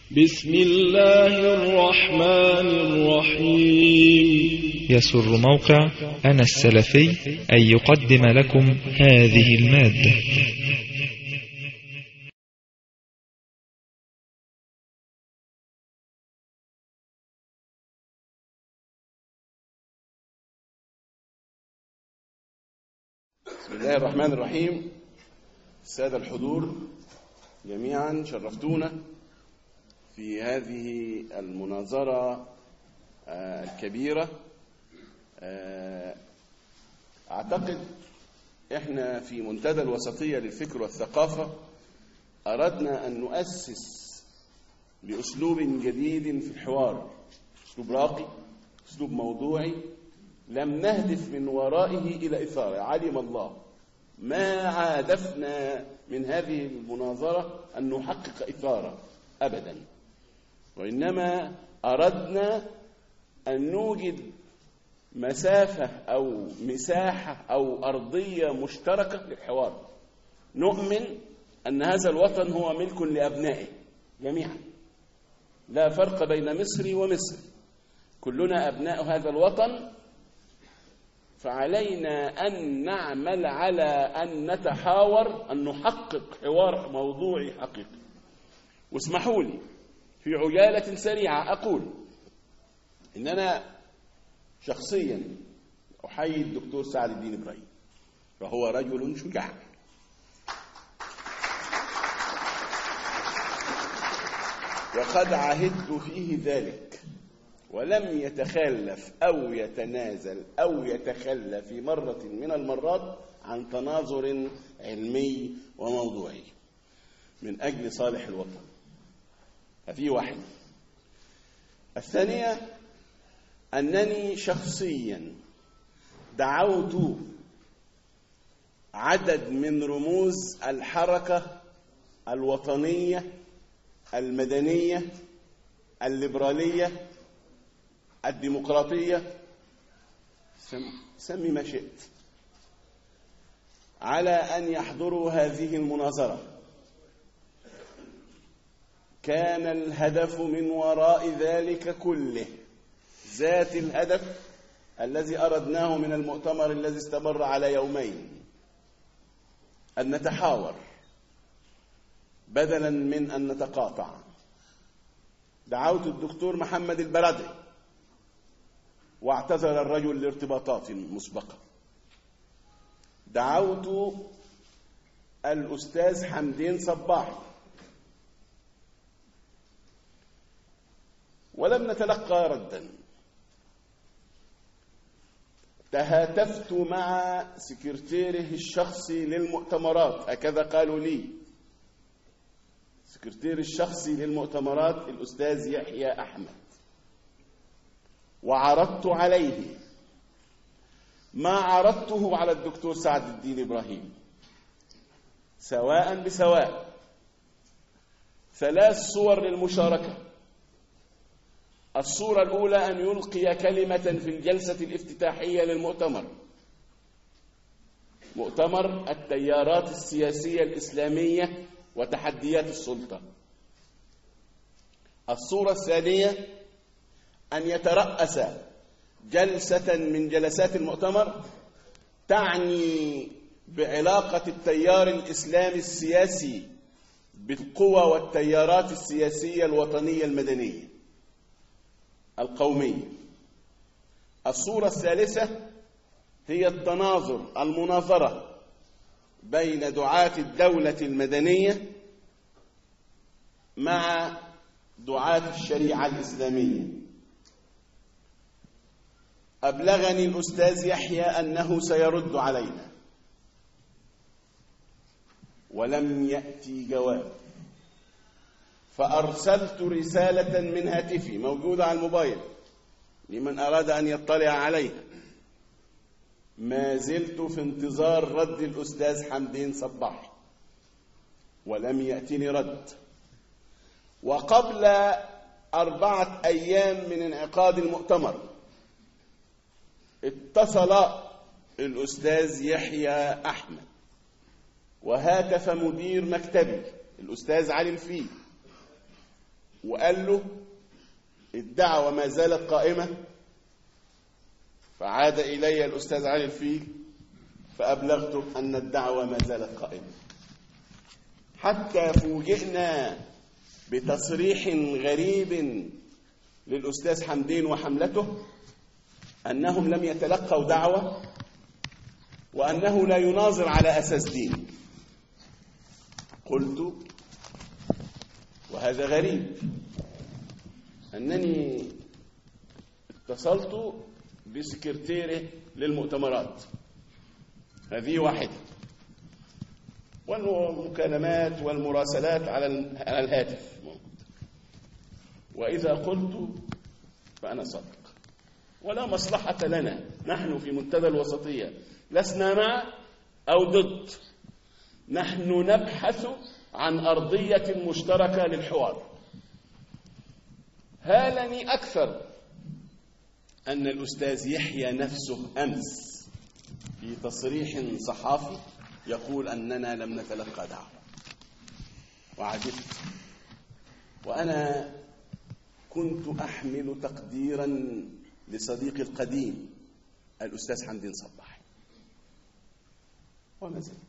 بسم الله الرحمن الرحيم يسر موقع أنا السلفي أن يقدم لكم هذه المادة بسم الله الرحمن الرحيم السادة الحضور جميعا شرفتونا في هذه المناظرة آه، الكبيرة آه، أعتقد إحنا في منتدى الوسطية للفكر والثقافة أردنا أن نؤسس لأسلوب جديد في الحوار أسلوب راقي أسلوب موضوعي لم نهدف من ورائه إلى إثارة علم الله ما عادفنا من هذه المناظرة أن نحقق إثارة أبدا وإنما أردنا أن نوجد مسافة أو مساحة أو أرضية مشتركة للحوار نؤمن أن هذا الوطن هو ملك لأبنائه جميعا لا فرق بين مصري ومصري كلنا أبناء هذا الوطن فعلينا أن نعمل على أن نتحاور أن نحقق حوار موضوعي حقيقي واسمحوا لي في عجالة سريعة أقول إن أنا شخصيا أحيي الدكتور سعد الدين إبراهيم وهو رجل شجاع وقد عهدت فيه ذلك ولم يتخلف أو يتنازل أو يتخلى في مرة من المرات عن تناظر علمي وموضوعي من أجل صالح الوطن هذه واحدة الثانية أنني شخصيا دعوت عدد من رموز الحركة الوطنية المدنية الليبرالية الديمقراطية سم سمي ما شئت على أن يحضروا هذه المناظرة كان الهدف من وراء ذلك كله ذات الهدف الذي أردناه من المؤتمر الذي استمر على يومين أن نتحاور بدلا من أن نتقاطع دعوت الدكتور محمد البلدي واعتذر الرجل لارتباطات مسبقة دعوت الأستاذ حمدين صباح ولم نتلقى ردا تهاتفت مع سكرتيره الشخصي للمؤتمرات هكذا قالوا لي سكرتير الشخصي للمؤتمرات الأستاذ يحيى أحمد وعرضت عليه ما عرضته على الدكتور سعد الدين إبراهيم سواء بسواء ثلاث صور للمشاركة الصورة الأولى أن يلقي كلمة في الجلسة الافتتاحية للمؤتمر مؤتمر التيارات السياسية الإسلامية وتحديات السلطة الصورة الثانية أن يترأس جلسة من جلسات المؤتمر تعني بعلاقة التيار الإسلامي السياسي بالقوى والتيارات السياسية الوطنية المدنية القومية الصورة الثالثة هي التناظر المناظرة بين دعاة الدولة المدنية مع دعاة الشريعة الإسلامية أبلغني الأستاذ يحيى أنه سيرد علينا ولم يأتي جواب فأرسلت رسالة من هاتفي موجودة على الموبايل لمن أراد أن يطلع عليها ما زلت في انتظار رد الأستاذ حمدين صباح ولم يأتني رد وقبل أربعة أيام من انعقاد المؤتمر اتصل الأستاذ يحيى أحمد وهاتف مدير مكتبي الأستاذ علي الفيل وقال له الدعوة ما زالت قائمة فعاد إلي الأستاذ علي الفيل فأبلغته أن الدعوة ما زالت قائمة حتى فوجئنا بتصريح غريب للأستاذ حمدين وحملته أنهم لم يتلقوا دعوة وأنه لا يناظر على أساس دين قلت وهذا غريب أنني اتصلت بسكرتيره للمؤتمرات هذه واحدة والمكالمات والمراسلات على على الهاتف وإذا قلت فأنا صادق ولا مصلحة لنا نحن في منتدى الوسطية لسنا مع أو ضد نحن نبحث عن أرضية مشتركة للحوار هالني أكثر أن الأستاذ يحيى نفسه أمس في تصريح صحافي يقول أننا لم نتلقى دعوة وعجبت وأنا كنت أحمل تقديرا لصديقي القديم الأستاذ حمدين صباحي وما زلت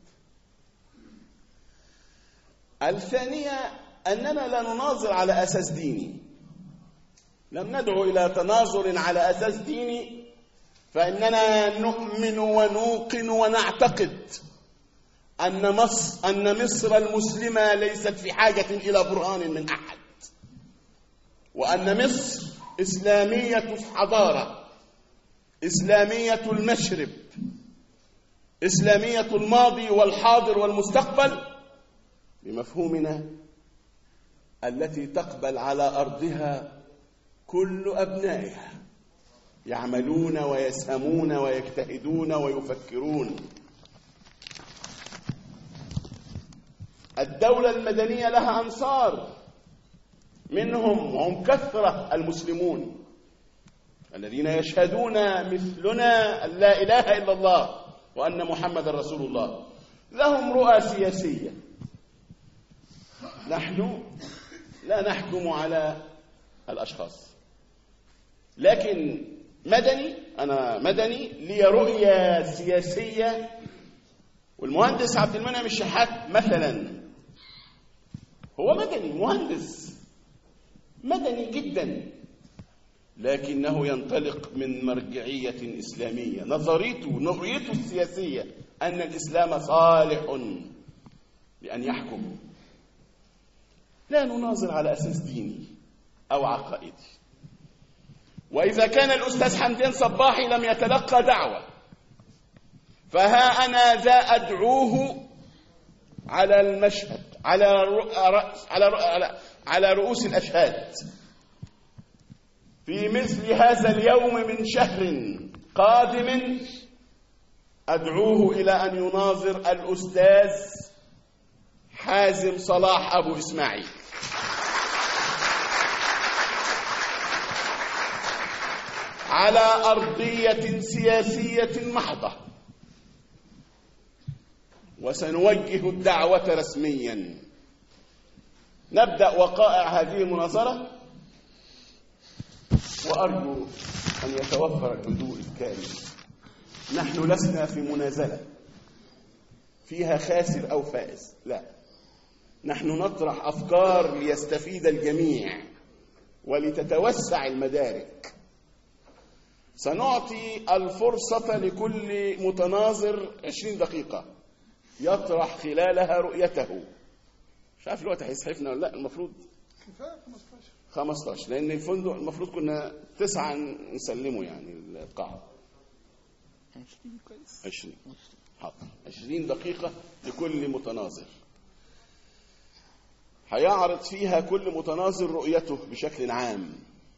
الثانية أننا لا نناظر على أساس ديني لم ندعو إلى تناظر على أساس ديني فإننا نؤمن ونوقن ونعتقد أن مصر, أن مصر المسلمة ليست في حاجة إلى برهان من أحد وأن مصر إسلامية الحضارة إسلامية المشرب إسلامية الماضي والحاضر والمستقبل بمفهومنا التي تقبل على أرضها كل أبنائها يعملون ويسهمون ويجتهدون ويفكرون الدولة المدنية لها أنصار منهم وهم كثرة المسلمون الذين يشهدون مثلنا أن لا إله إلا الله وأن محمد رسول الله لهم رؤى سياسية نحن لا نحكم على الأشخاص لكن مدني أنا مدني لي رؤية سياسية والمهندس عبد المنعم الشحات مثلا هو مدني مهندس مدني جدا لكنه ينطلق من مرجعية إسلامية نظريته نظريته السياسية أن الإسلام صالح لأن يحكم لا نناظر على أساس ديني أو عقائدي وإذا كان الأستاذ حمدين صباحي لم يتلقى دعوة فها أنا ذا أدعوه على المشهد على على على, على رؤوس الأشهاد في مثل هذا اليوم من شهر قادم أدعوه إلى أن يناظر الأستاذ حازم صلاح أبو إسماعيل على أرضية سياسية محضة وسنوجه الدعوة رسميا نبدأ وقائع هذه المناظرة وأرجو أن يتوفر الهدوء الكامل نحن لسنا في منازلة فيها خاسر أو فائز لا نحن نطرح أفكار ليستفيد الجميع ولتتوسع المدارك سنعطي الفرصة لكل متناظر عشرين دقيقة يطرح خلالها رؤيته مش عارف الوقت هيسحفنا ولا لا المفروض 15 لأن الفندق المفروض كنا تسعة نسلمه يعني القاعة 20 حاضر 20 دقيقة لكل متناظر هيعرض فيها كل متناظر رؤيته بشكل عام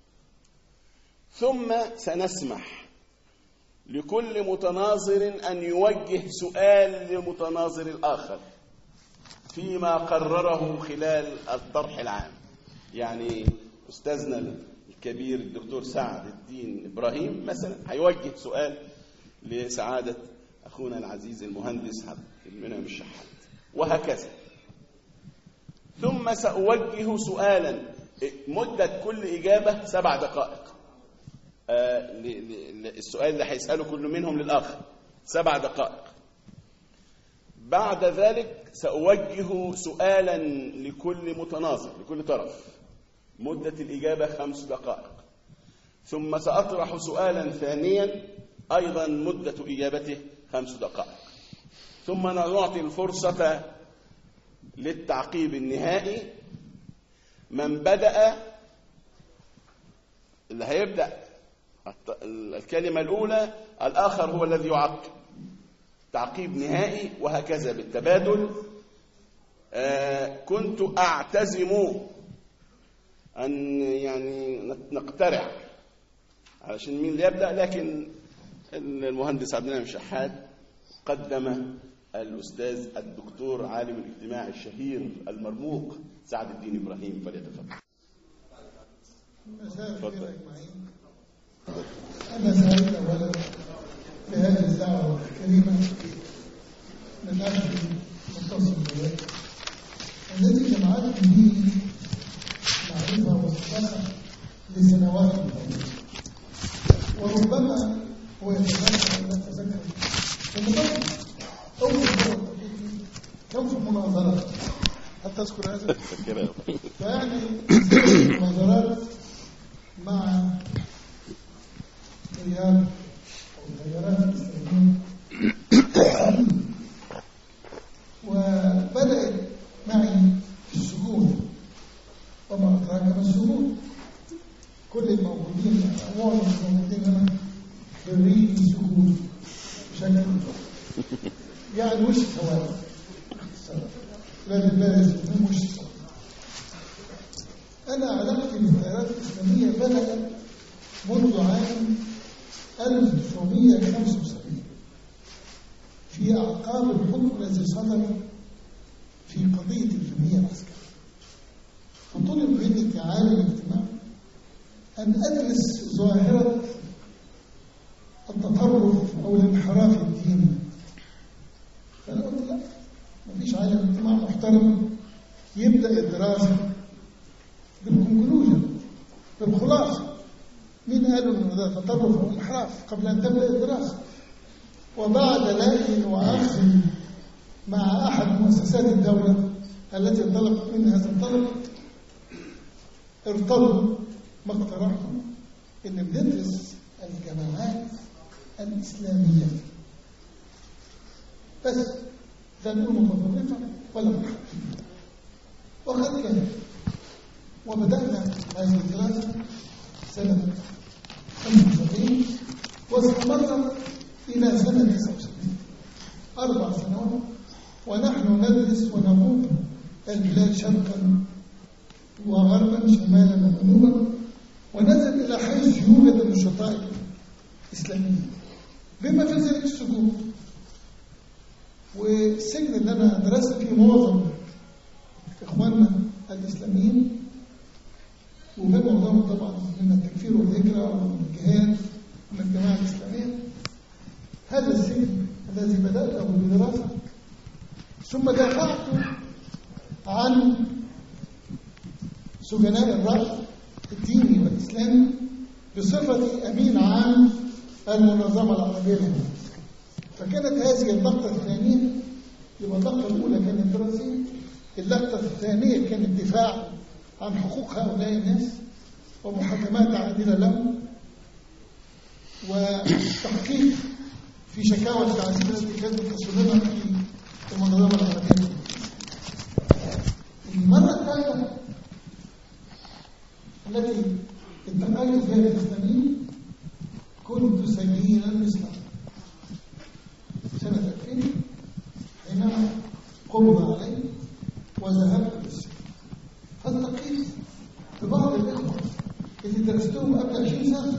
ثم سنسمح لكل متناظر أن يوجه سؤال للمتناظر الآخر فيما قرره خلال الطرح العام يعني أستاذنا الكبير الدكتور سعد الدين إبراهيم مثلا هيوجه سؤال لسعادة أخونا العزيز المهندس عبد المنعم الشحات وهكذا ثم سأوجه سؤالا مدة كل إجابة سبع دقائق آه، ل- ل- ل- السؤال اللي هيسأله كل منهم للآخر سبع دقائق بعد ذلك سأوجه سؤالا لكل متناظر لكل طرف مدة الإجابة خمس دقائق ثم سأطرح سؤالا ثانيا أيضا مدة إجابته خمس دقائق ثم نعطي الفرصة للتعقيب النهائي من بدأ اللي هيبدأ الت- الكلمة الأولى الآخر هو الذي يعقب تعقيب نهائي وهكذا بالتبادل آه كنت أعتزم أن يعني نقترع علشان مين اللي يبدأ لكن المهندس عبد المنعم شحات قدم الأستاذ الدكتور عالم الاجتماع الشهير المرموق سعد الدين إبراهيم فليتفضل مساء تفضل. الخير أجمعين أنا سعيد أولا بهذه الدعوة الكريمة من أخي متصل بي الذي جمعتني به معرفة وثقافة لسنوات طويلة وربما هو يتذكر أن أتذكر أن برضه أول مرة التقيت كان في مناظرة حتى أذكر هذا فيعني مناظرات مع رياض أو التيارات الإسلامية وبدأت معي في السجون وما أدراك ما السجون كل الموجودين معظم الموجودين هنا خريجي سجون بشكل يعني وش سواء لا لا يسمون وش سواء أنا علاقتي بالتيارات الإسلامية بدأت منذ عام 1975 في أعقاب الحكم الذي صدر في قضية الجمهورية العسكرية فطلب مني كعالم اجتماع أن أدرس ظاهرة التطرف أو الانحراف الديني فأنا قلت لا مفيش عالم اجتماع محترم يبدأ الدراسة بالكونكلوجن بالخلاصة مين قالوا انه ده تطرف او انحراف قبل ان تبدا الدراسه وبعد لائن واخذ مع احد مؤسسات الدوله التي انطلقت منها هذا الطلب ارتضوا ما اقترحوا ان بندرس الجماعات الاسلاميه بس لا نقول متطرفه ولا منحرفه وقد كان وبدأنا هذه الدراسة سنة 75 واستمرت إلى سنة 79 أربع سنوات ونحن ندرس ونقوم البلاد شرقا وغربا شمالا وجنوبا ونزل إلى حيث يوجد النشطاء الإسلاميين بما في ذلك السجون والسجن اللي أنا درست فيه معظم إخواننا الإسلاميين وكان معظمهم طبعا من التكفير والهجرة ومن الجهاد ومن الجماعة الإسلامية هذا السجن الذي بدأته بدراسة ثم دافعت عن سجناء الرأي الديني والإسلامي بصفتي أمين عام المنظمة العربية للهجرة فكانت هذه اللقطة الثانية يبقى اللقطة الأولى كانت دراسية اللقطة الثانية كانت دفاع عن حقوق هؤلاء الناس ومحاكمات عادلة لهم وتحقيق في شكاوى التعذيب التي كانت تصلنا في المنظمة العربية المرة الثالثة التي انتقلت فيها الإسلاميين كنت سجينا الإسلام سنة 2000 حينما قمنا عليه وذهبت للسجن فالتقيت ببعض الإخوة اللي درستهم قبل 20 سنة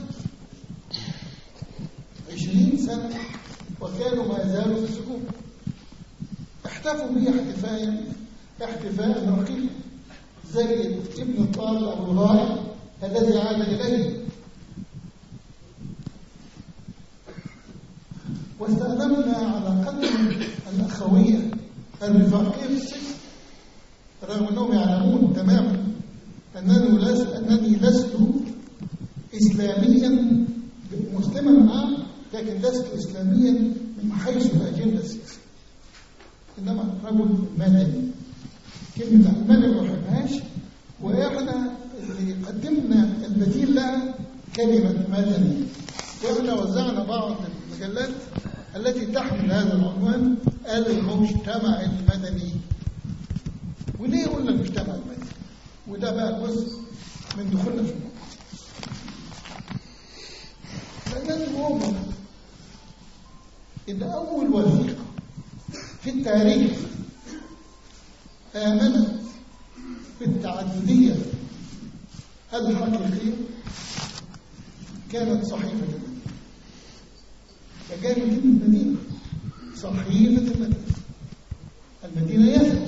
20 سنة وكانوا ما زالوا في السجون احتفوا بي احتفاء احتفاء رقيقا زي ابن الطالب أو الغائب الذي عاد إليه واستخدمنا علاقتنا الأخوية الرفاقية في السجن رغم أنهم يعلمون تماما أنني لست أني لست إسلاميا مسلما نعم لكن لست إسلاميا من حيث الأجندة السياسية إنما رجل مدني كلمة المدني ما بحبهاش وإحنا اللي قدمنا البديل لها كلمة مدني وإحنا وزعنا بعض المجلات التي تحمل هذا العنوان المجتمع المدني وليه قلنا المجتمع المدني وده بقى جزء من دخولنا في الموضوع لأن الموضوع إن أول وثيقة في التاريخ آمنت بالتعددية الحقيقية كانت صحيفة المدينة فكانت المدينة صحيفة المدينة المدينة يثرب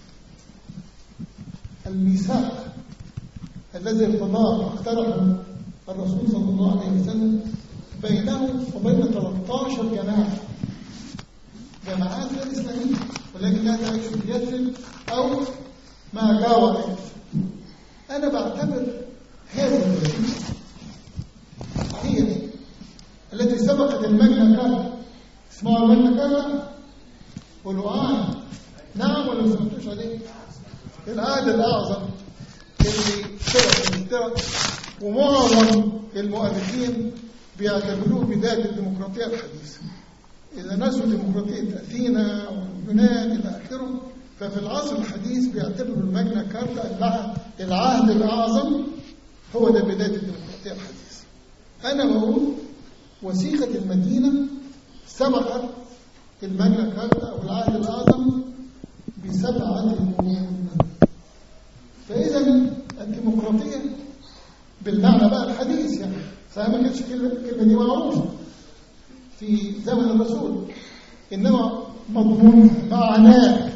الميثاق الذي ارتضاه واقترحه الرسول صلى الله عليه وسلم بينه وبين 13 جماعة جماعات غير إسلامية ولكن لا تعيش في يثرب أو ما جاور يثرب أنا بعتبر هذه الوثيقة هي التي سبقت المجنة كارتا اسمها المجنة كارتا قولوا آه نعم ولا ما سمعتوش عليه العهد الأعظم اللي سبق انجلترا ومعظم المؤرخين بيعتبروه بداية الديمقراطية الحديثة إذا نسوا ديمقراطية أثينا واليونان إلى آخره ففي العصر الحديث بيعتبروا المجنة كارتا العهد الأعظم هو ده بداية الديمقراطية الحديثة أنا بقول وثيقة المدينة سبقت المجنة كارتا أو العهد الأعظم بسبعة قرون فإذا الديمقراطية بالمعنى بقى الحديث يعني فما كانتش الكلمة دي معروفة في زمن الرسول إنما مضمون معناه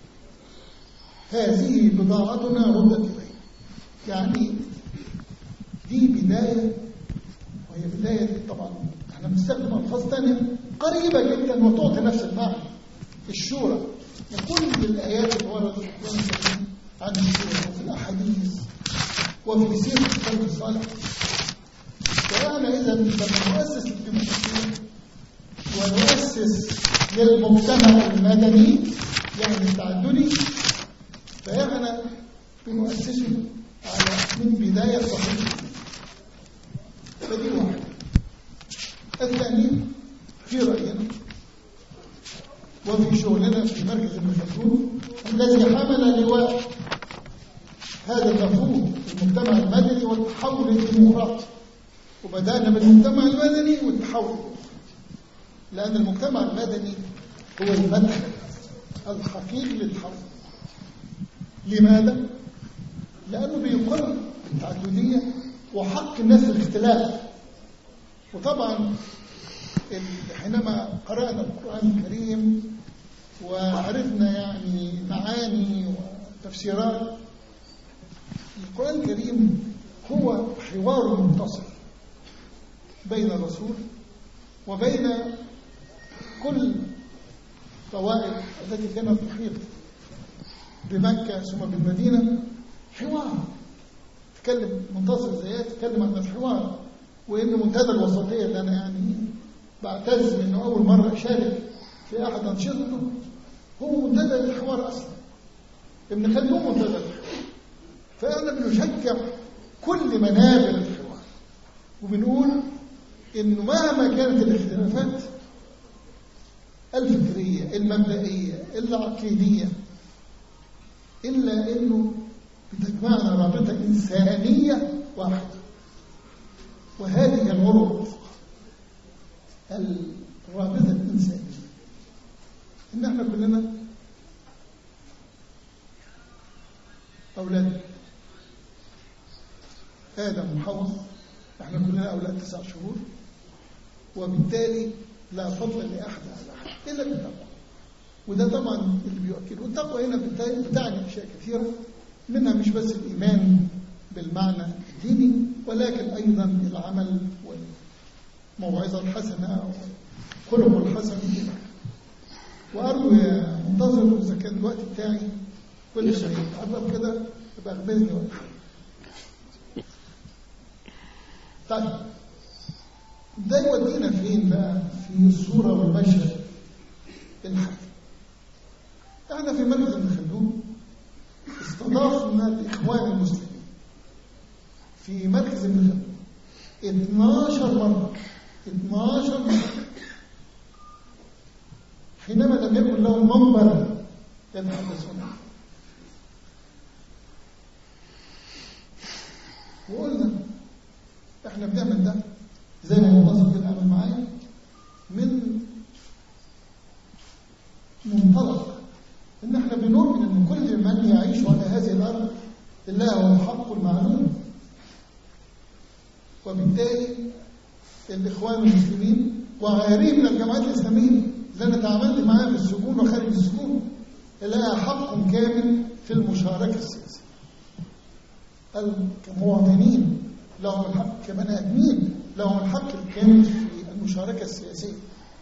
هذه بضاعتنا ردت إليه يعني دي بداية وهي بداية طبعا احنا بنستخدم ألفاظ تانية قريبة جدا وتعطي نفس المعنى الشورى وكل الآيات اللي وردت في القرآن الكريم عن الشورى وفي الأحاديث وفي سيرة السلف الصالح فأنا إذا لما نؤسس الديمقراطية ونؤسس للمجتمع المدني يعني التعددي فإحنا بنؤسسه على من بداية صحيحة فدي واحدة الثانية في رأينا وفي شغلنا في مركز المفكرون الذي حمل لواء هذا المفهوم المجتمع المدني والتحول الديمقراطي وبدأنا بالمجتمع المدني والتحول لأن المجتمع المدني هو المدخل الحقيقي للتحول لماذا؟ لأنه بيقر التعددية وحق الناس في الاختلاف وطبعا حينما قرأنا القرآن الكريم وعرفنا يعني معاني وتفسيرات القرآن الكريم هو حوار منتصر بين الرسول وبين كل طوائف التي كانت تحيط بمكة ثم بالمدينة حوار تكلم منتصر زيات تكلم عن الحوار وإن منتدى الوسطية اللي أنا يعني بعتز إنه أول مرة أشارك في أحد أنشطته هو منتدى الحوار أصلا ابن خلدون منتدى الحوار فأنا بنشجع كل منابر الحوار وبنقول إنه مهما كانت الاختلافات الفكرية المبدئية العقيدية إلا إنه بتجمعنا رابطة إنسانية واحدة وهذه الغرب الرابطة الإنسانية إن احنا كلنا أولاد آدم وحواء احنا كلنا أولاد تسع شهور وبالتالي لا فضل لأحد على أحد إلا بالتقوى وده طبعا اللي بيؤكد والتقوى هنا بتعني أشياء كثيرة منها مش بس الإيمان بالمعنى الديني ولكن أيضا العمل والموعظة الحسنة والخلق الحسن وأرجو يا منتظر إذا كان الوقت بتاعي كل ما يتقرب كده يبقى أخبرني ولا حاجة طيب ده يودينا فين بقى في الصورة والمشهد الحالي احنا في مركز ابن خلدون استضافنا الإخوان المسلمين في مركز ابن خلدون 12 مرة 12 مرة حينما لم يكن لهم منبر يتحدثون عنه وقلنا احنا بنعمل ده زي ما المنظم كده عمل معايا من منطلق ان احنا بنؤمن ان كل من يعيش على هذه الارض له حق المعلوم وبالتالي الاخوان المسلمين وغيرهم من الجماعات الاسلاميه اللي انا تعاملت معاها في السجون وخارج السجون لها حق كامل في المشاركه السياسيه كمواطنين لهم الحق كبني ادمين لهم الحق الكامل في المشاركه السياسيه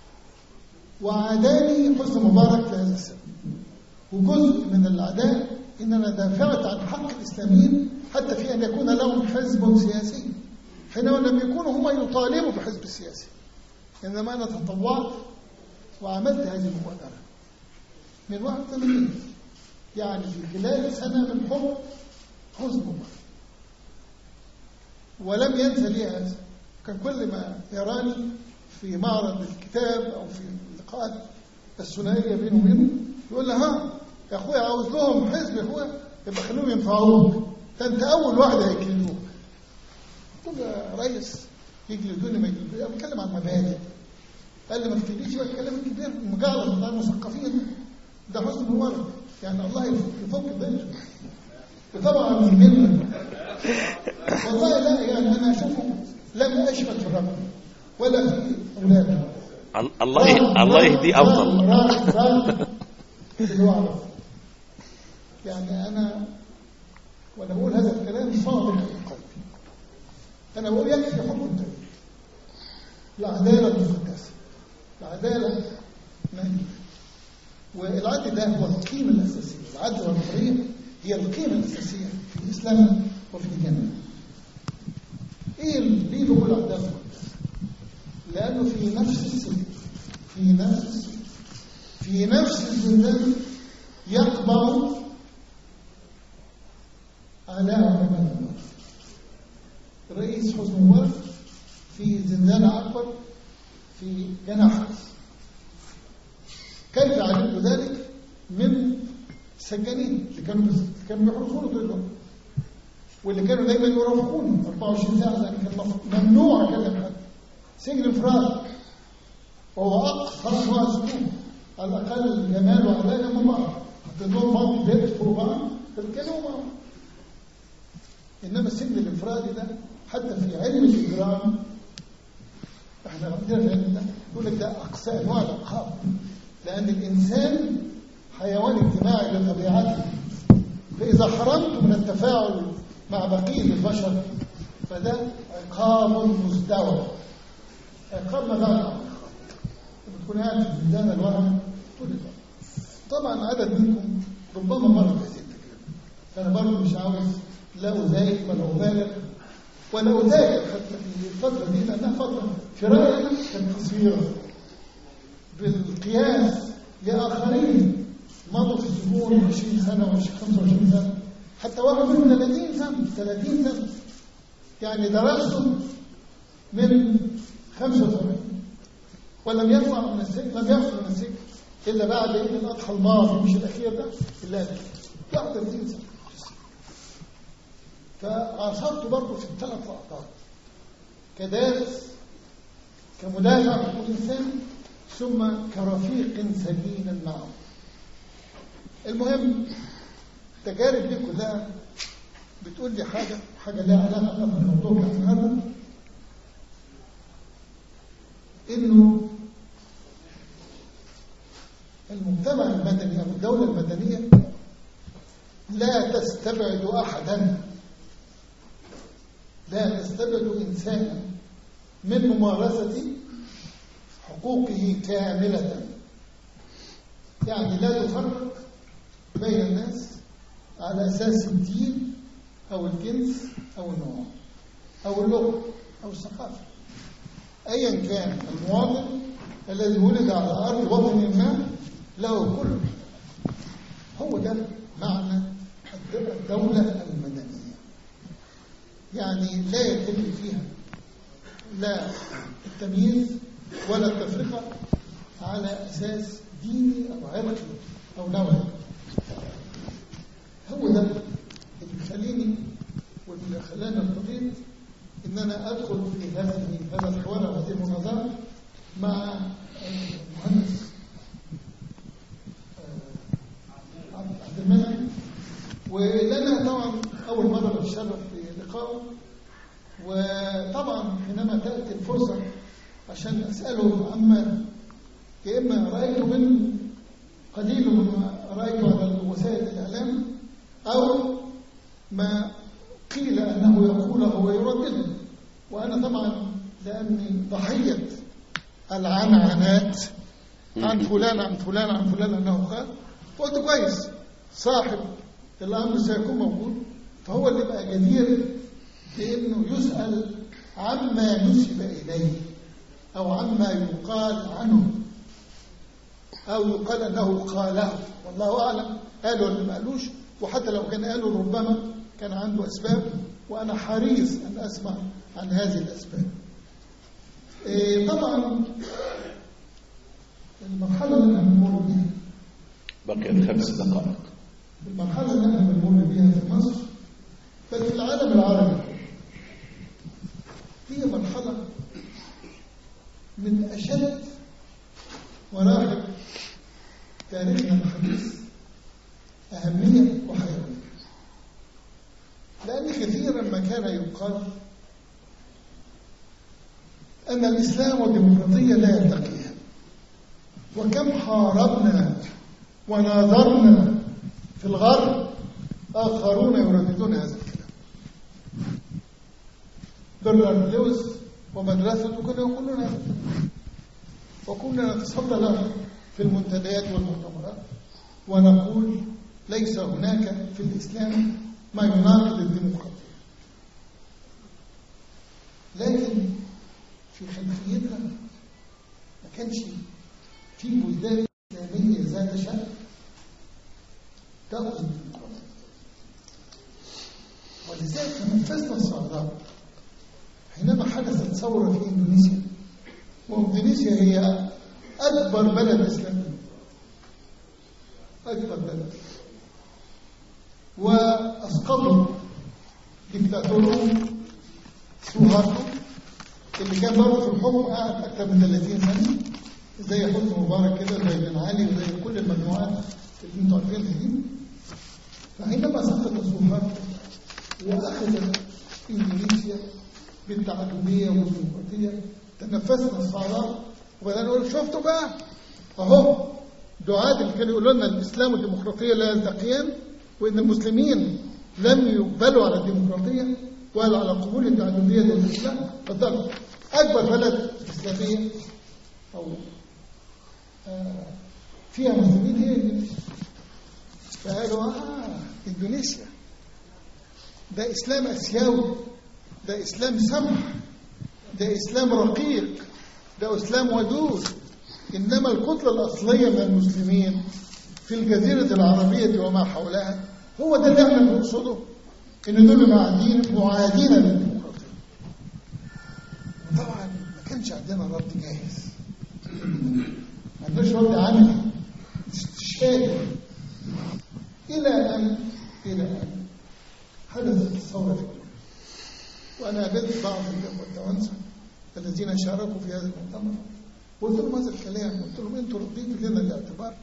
وعاداني حسن مبارك لهذا السبب وجزء من العداء ان انا دافعت عن حق الاسلاميين حتى في ان يكون لهم حزب سياسي حينما لم يكونوا هم يطالبوا بحزب السياسي انما انا تطوعت وعملت هذه المبادره من 81 يعني في خلال سنه من حب حزن مبارك ولم ينسى لي هذا كان كل ما يراني في معرض الكتاب او في اللقاءات الثنائيه بينه وبينه يقول لي ها يا اخويا عاوز لهم حزب يا اخويا يبقى خلوهم ينفعوك ده انت اول واحد هيكلموك قلت له يا ريس يجلدوني ما يجلدوني انا بتكلم عن مبادئ قال لي ما تكلمنيش بقى الكلام الكبير المجعلص بتاع المثقفين ده حسن مبارك يعني الله يفك بيته وطبعا من منه والله لا يعني انا اشوفه لم اشفت في الرجل ولا في اولاده الله الله يهديه افضل يعني انا وانا بقول هذا الكلام صادق في قلبي انا بقول يكفي حكم التاريخ العداله المقدسه العداله مهنيه والعدل ده هو القيمه الاساسيه العدل والحريه هي القيمه الاساسيه في الاسلام وفي ديننا ايه اللي ليه بقول عداله المقدسه لانه في نفس السجن في نفس السجن في نفس الزندان يقبع على علماء النار رئيس حسن مبارك في زندان أكبر في جناح كيف علمت ذلك من السجانين اللي كانوا اللي كانوا بيحرسونه طول الوقت واللي كانوا دايما يرافقوني 24 ساعه لان كان ممنوع اكلم حد سجن انفراد وهو اقصى انواع السجون على الاقل جمال وعلاء جنب بعض حطيت لهم بعض بيت فوق بعض فبيتكلموا بعض انما السجن الانفرادي ده حتى في علم الاجرام احنا عندنا في علم ده يقول لك ده اقصى انواع العقاب لان الانسان حيوان اجتماعي بطبيعته فاذا حرمت من التفاعل مع بقيه البشر فده عقاب مزدوج عقاب ما بعد عقاب بتكون قاعد في زندان الوهم طول الوقت طبعا عدد منكم ربما مر بهذه التجربه فانا برضه مش عاوز لا أزايد ولا أبالغ ولا أزايد حتى في الفترة دي لأنها فترة في رأيي كانت قصيرة بالقياس لآخرين مضوا في السجون 20 سنة و 25 سنة حتى واحد منهم 30 سنة 30 سنة يعني درسوا من 75 ولم يطلع من السجن لم يخرج من السجن إلا بعد عيد الأضحى الماضي مش الأخير ده إلا 31 سنة فعاصرت برضه في الثلاث لقطات كدارس كمدافع عن حقوق الانسان ثم كرفيق سجينا معه المهم التجارب دي كلها بتقول لي حاجه حاجه لها علاقه بالموضوع بتاع النهارده انه المجتمع المدني او الدوله المدنيه لا تستبعد احدا لا تستبعد إنسانا من ممارسة حقوقه كاملة يعني لا تفرق بين الناس على أساس الدين أو الجنس أو النوع أو اللغة أو الثقافة أيا كان المواطن الذي ولد على أرض وطن ما له كل هو ده معنى الدولة المدنية يعني لا يتم فيها لا التمييز ولا التفرقة على أساس ديني أو عرقي أو نوعي هو ده اللي بيخليني واللي خلاني ارتضيت ان انا ادخل في هذه هذا الحوار او هذه المناظره مع المهندس آه، عبد المنعم ولنا طبعا اول مره بتشرف في لقائه وطبعا حينما تاتي الفرصه عشان اساله عما يا اما رايته منه قليل مما رايته على وسائل الاعلام او ما قيل انه يقوله ويردده وانا طبعا لاني ضحيه العنعنات عن فلان عن فلان عن فلان انه قال فقلت كويس صاحب الامر سيكون موجود فهو اللي بقى جدير بانه يسال عما نسب اليه او عما يقال عنه او يقال انه قاله والله اعلم قالوا ولا ما قالوش وحتى لو كان قالوا ربما كان عنده اسباب وانا حريص ان اسمع عن هذه الاسباب إيه طبعا المرحله اللي احنا بنمر بيها بقيت خمس دقائق المرحله اللي احنا بنمر بيها في مصر بل في العالم العربي هي مرحله من اشد مراحل تاريخنا الحديث اهميه وحيويه لأن كثيرا ما كان يقال أن الإسلام والديمقراطية لا يلتقيان وكم حاربنا وناظرنا في الغرب آخرون يرددون هذا الكلام برنارد لويس ومدرسته كانوا يقولون هذا الكلام وكنا نتصدى له في المنتديات والمؤتمرات ونقول ليس هناك في الإسلام ما يناقض الديمقراطية لكن في خلفيتها ما كانش في بلدان إسلامية ذات شأن تأخذ الديمقراطية ولذلك تنفذنا الصعداء حينما حدثت ثورة في إندونيسيا وإندونيسيا هي أكبر بلد إسلامي أكبر بلد واسقطوا ديكتاتورهم سوهارتو اللي كان برضه في الحكم قعد اكثر من 30 سنه زي حسني مبارك كده زي بن علي وزي كل المجموعات اللي انتوا عارفينها دي فحينما سقط سوهارتو واخذت اندونيسيا بالتعدديه والديمقراطيه تنفسنا الصعداء وبدأنا نقول شفتوا بقى اهو دعاة اللي كانوا يقولوا لنا الاسلام والديمقراطيه لا يلتقيان وان المسلمين لم يقبلوا على الديمقراطيه ولا على قبول التعدديه للاسلام اتفضلوا اكبر بلد اسلاميه او آه فيها مسلمين هي اندونيسيا فقالوا اه اندونيسيا ده اسلام اسيوي ده اسلام سمح ده اسلام رقيق ده اسلام ودود انما الكتله الاصليه من المسلمين في الجزيره العربيه وما حولها هو ده اللي احنا بنقصده ان دول معادين معادين للديمقراطيه طبعا ما كانش عندنا رد جاهز ما عندناش رد عملي استشهادي الى ان الى ان حدثت الثوره في الدنيا وانا قابلت بعض الاخوه التوانسه الذين شاركوا في هذا المؤتمر قلت لهم هذا الكلام قلت لهم انتوا رديتوا لنا الاعتبار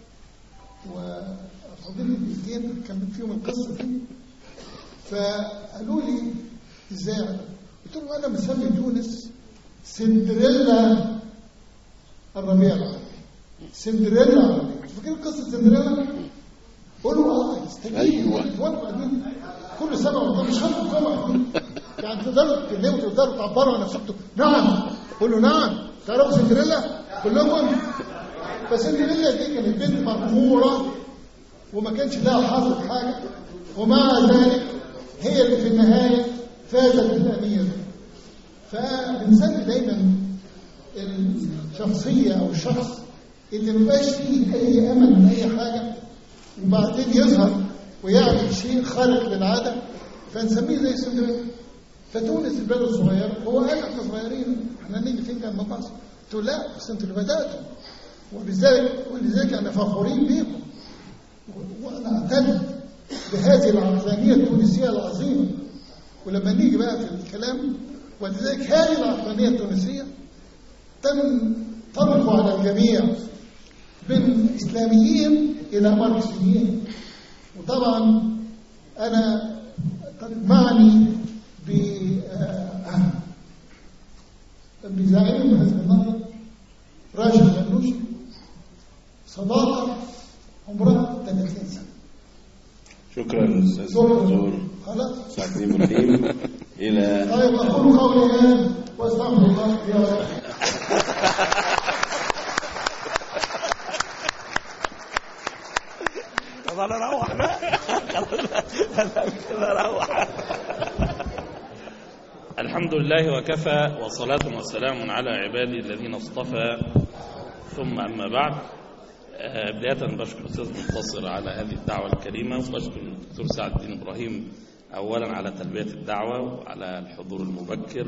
وفضلت دقيقتين كان فيهم القصه دي فقالوا لي ازاي قلت لهم انا مسمي تونس سندريلا الربيع العربي سندريلا العربي فاكرين قصه سندريلا؟ قولوا اه استجيبوا أيوة. توافقوا عليهم كل سنه وانتم مش خمس جمعه يعني تقدروا تتكلموا تقدروا تعبروا عن نفسكم نعم قولوا نعم تعرفوا سندريلا كلكم فسندريلا دي كانت بنت مغموره وما كانش لها حظ حاجه ومع ذلك هي اللي في النهايه فازت بالامير ف الشخصية أو الشخص اللي مبقاش فيه أي أمل من أي حاجة وبعدين يظهر ويعمل شيء خارق للعادة فنسميه زي سندريلا فتونس البلد الصغيرة هو قال احنا صغيرين احنا نيجي فين كان مصر قلت له لا بس انتوا اللي بدأتوا ولذلك ولذلك انا فخورين بيكم وانا اعتز بهذه العقلانية التونسية العظيمة ولما نيجي بقى في الكلام ولذلك هذه العقلانية التونسية تم طرق على الجميع من إسلاميين إلى ماركسيين وطبعا أنا قد معني ب آه، بزعيم هذا النهضة راشد غنوشي صداقة عمرها 30 سنة شكرا أستاذ شكرا الدكتور خلاص سعد بن إبراهيم إلى طيب أقول قولي هذا واستغفر الله لي ولكم طب انا اروح بقى انا اروح الحمد لله وكفى وصلاة وسلام على عبادي الذين اصطفى ثم أما بعد آه، بداية بشكر الأستاذ منتصر على هذه الدعوة الكريمة وبشكر الدكتور سعد الدين إبراهيم أولا على تلبية الدعوة وعلى الحضور المبكر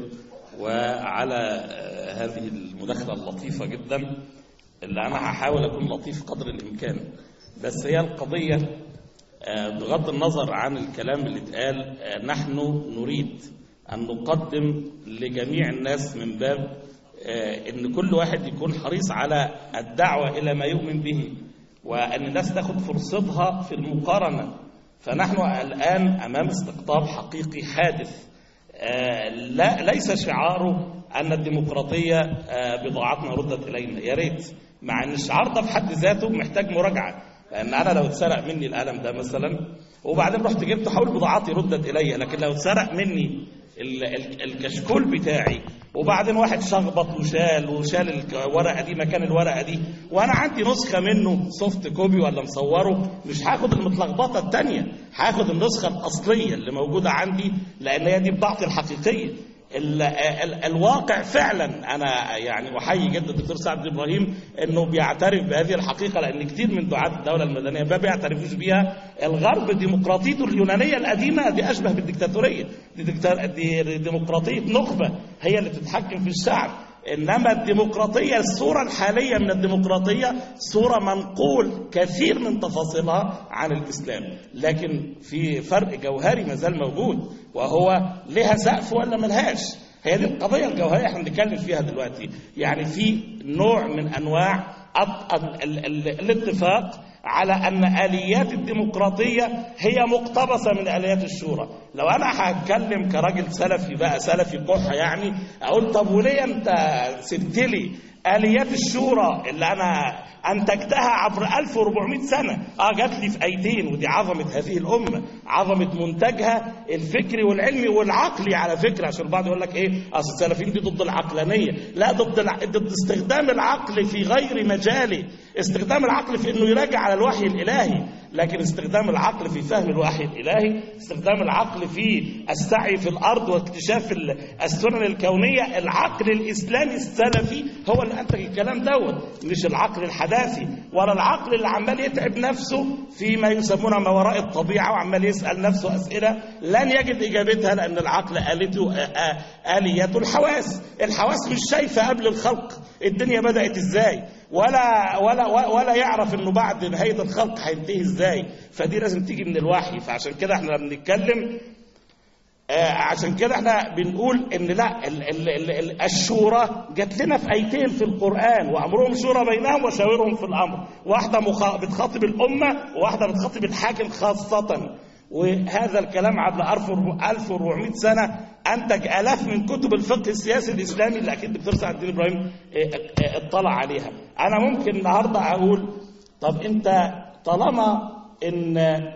وعلى آه، هذه المداخلة اللطيفة جدا اللي أنا هحاول أكون لطيف قدر الإمكان بس هي القضية آه، بغض النظر عن الكلام اللي اتقال آه، نحن نريد أن نقدم لجميع الناس من باب آه، أن كل واحد يكون حريص على الدعوة إلى ما يؤمن به وأن الناس تاخد فرصتها في المقارنة فنحن الآن أمام استقطاب حقيقي حادث آه، لا ليس شعاره أن الديمقراطية آه، بضاعتنا ردت إلينا يا ريت مع أن الشعار ده في حد ذاته محتاج مراجعة لأن أنا لو اتسرق مني القلم ده مثلا وبعدين رحت جبت حول بضاعتي ردت إلي لكن لو اتسرق مني ال- ال- الكشكول بتاعي وبعدين واحد شخبط وشال وشال الورقه دي مكان الورقه دي وانا عندي نسخه منه سوفت كوبي ولا مصوره مش هاخد المتلخبطه الثانيه هاخد النسخه الاصليه اللي موجوده عندي لان هي دي بضاعتي الحقيقيه ال ال الواقع فعلا انا يعني احيي جدا الدكتور سعد بن ابراهيم انه بيعترف بهذه الحقيقه لان كتير من دعاه الدوله المدنيه ما بيعترفوش بيها الغرب ديمقراطيته اليونانيه القديمه دي اشبه بالديكتاتوريه دي, ديكتا دي ديمقراطيه نخبه هي اللي تتحكم في الشعب انما الديمقراطيه الصوره الحاليه من الديمقراطيه صوره منقول كثير من تفاصيلها عن الاسلام لكن في فرق جوهري ما زال موجود وهو لها سقف ولا ملهاش هي دي القضيه الجوهريه احنا بنتكلم فيها دلوقتي يعني في نوع من انواع الت- ال- ال- ال- الاتفاق على ان اليات الديمقراطيه هي مقتبسه من اليات الشورى لو انا هتكلم كراجل سلفي بقى سلفي قح يعني اقول طب وليه انت سبت لي اليات الشورى اللي انا انتجتها عبر 1400 سنه اه جات لي في ايدين ودي عظمه هذه الامه عظمه منتجها الفكري والعلمي والعقلي على فكره عشان البعض يقول لك ايه اصل السلفيين دي ضد العقلانيه لا ضد الع... ضد استخدام العقل في غير مجاله استخدام العقل في انه يراجع على الوحي الالهي لكن استخدام العقل في فهم الوحي الالهي استخدام العقل في السعي في الارض واكتشاف ال- السنن الكونيه العقل الاسلامي السلفي هو اللي انتج الكلام دوت مش العقل الحداثي ولا العقل اللي عمال يتعب نفسه فيما يسمونه ما وراء الطبيعه وعمال يسال نفسه اسئله لن يجد اجابتها لان العقل آلته آ- آ- اليته الحواس الحواس مش شايفه قبل الخلق الدنيا بدات ازاي ولا ولا ولا يعرف انه بعد نهايه الخلق هينتهي ازاي فدي لازم تيجي من الوحي فعشان كده احنا لما بنتكلم آه، عشان كده احنا بنقول ان لا ال ال ال ال الشورى جات لنا في ايتين في القران وامرهم شورى بينهم وشاورهم في الامر واحده مخا- بتخاطب الامه وواحده بتخاطب الحاكم خاصه وهذا الكلام عبر 1400 سنه انتج الاف من كتب الفقه السياسي الاسلامي اللي اكيد الدكتور سعد الدين ابراهيم اه، اه، اطلع عليها انا ممكن النهارده اقول طب انت طالما ان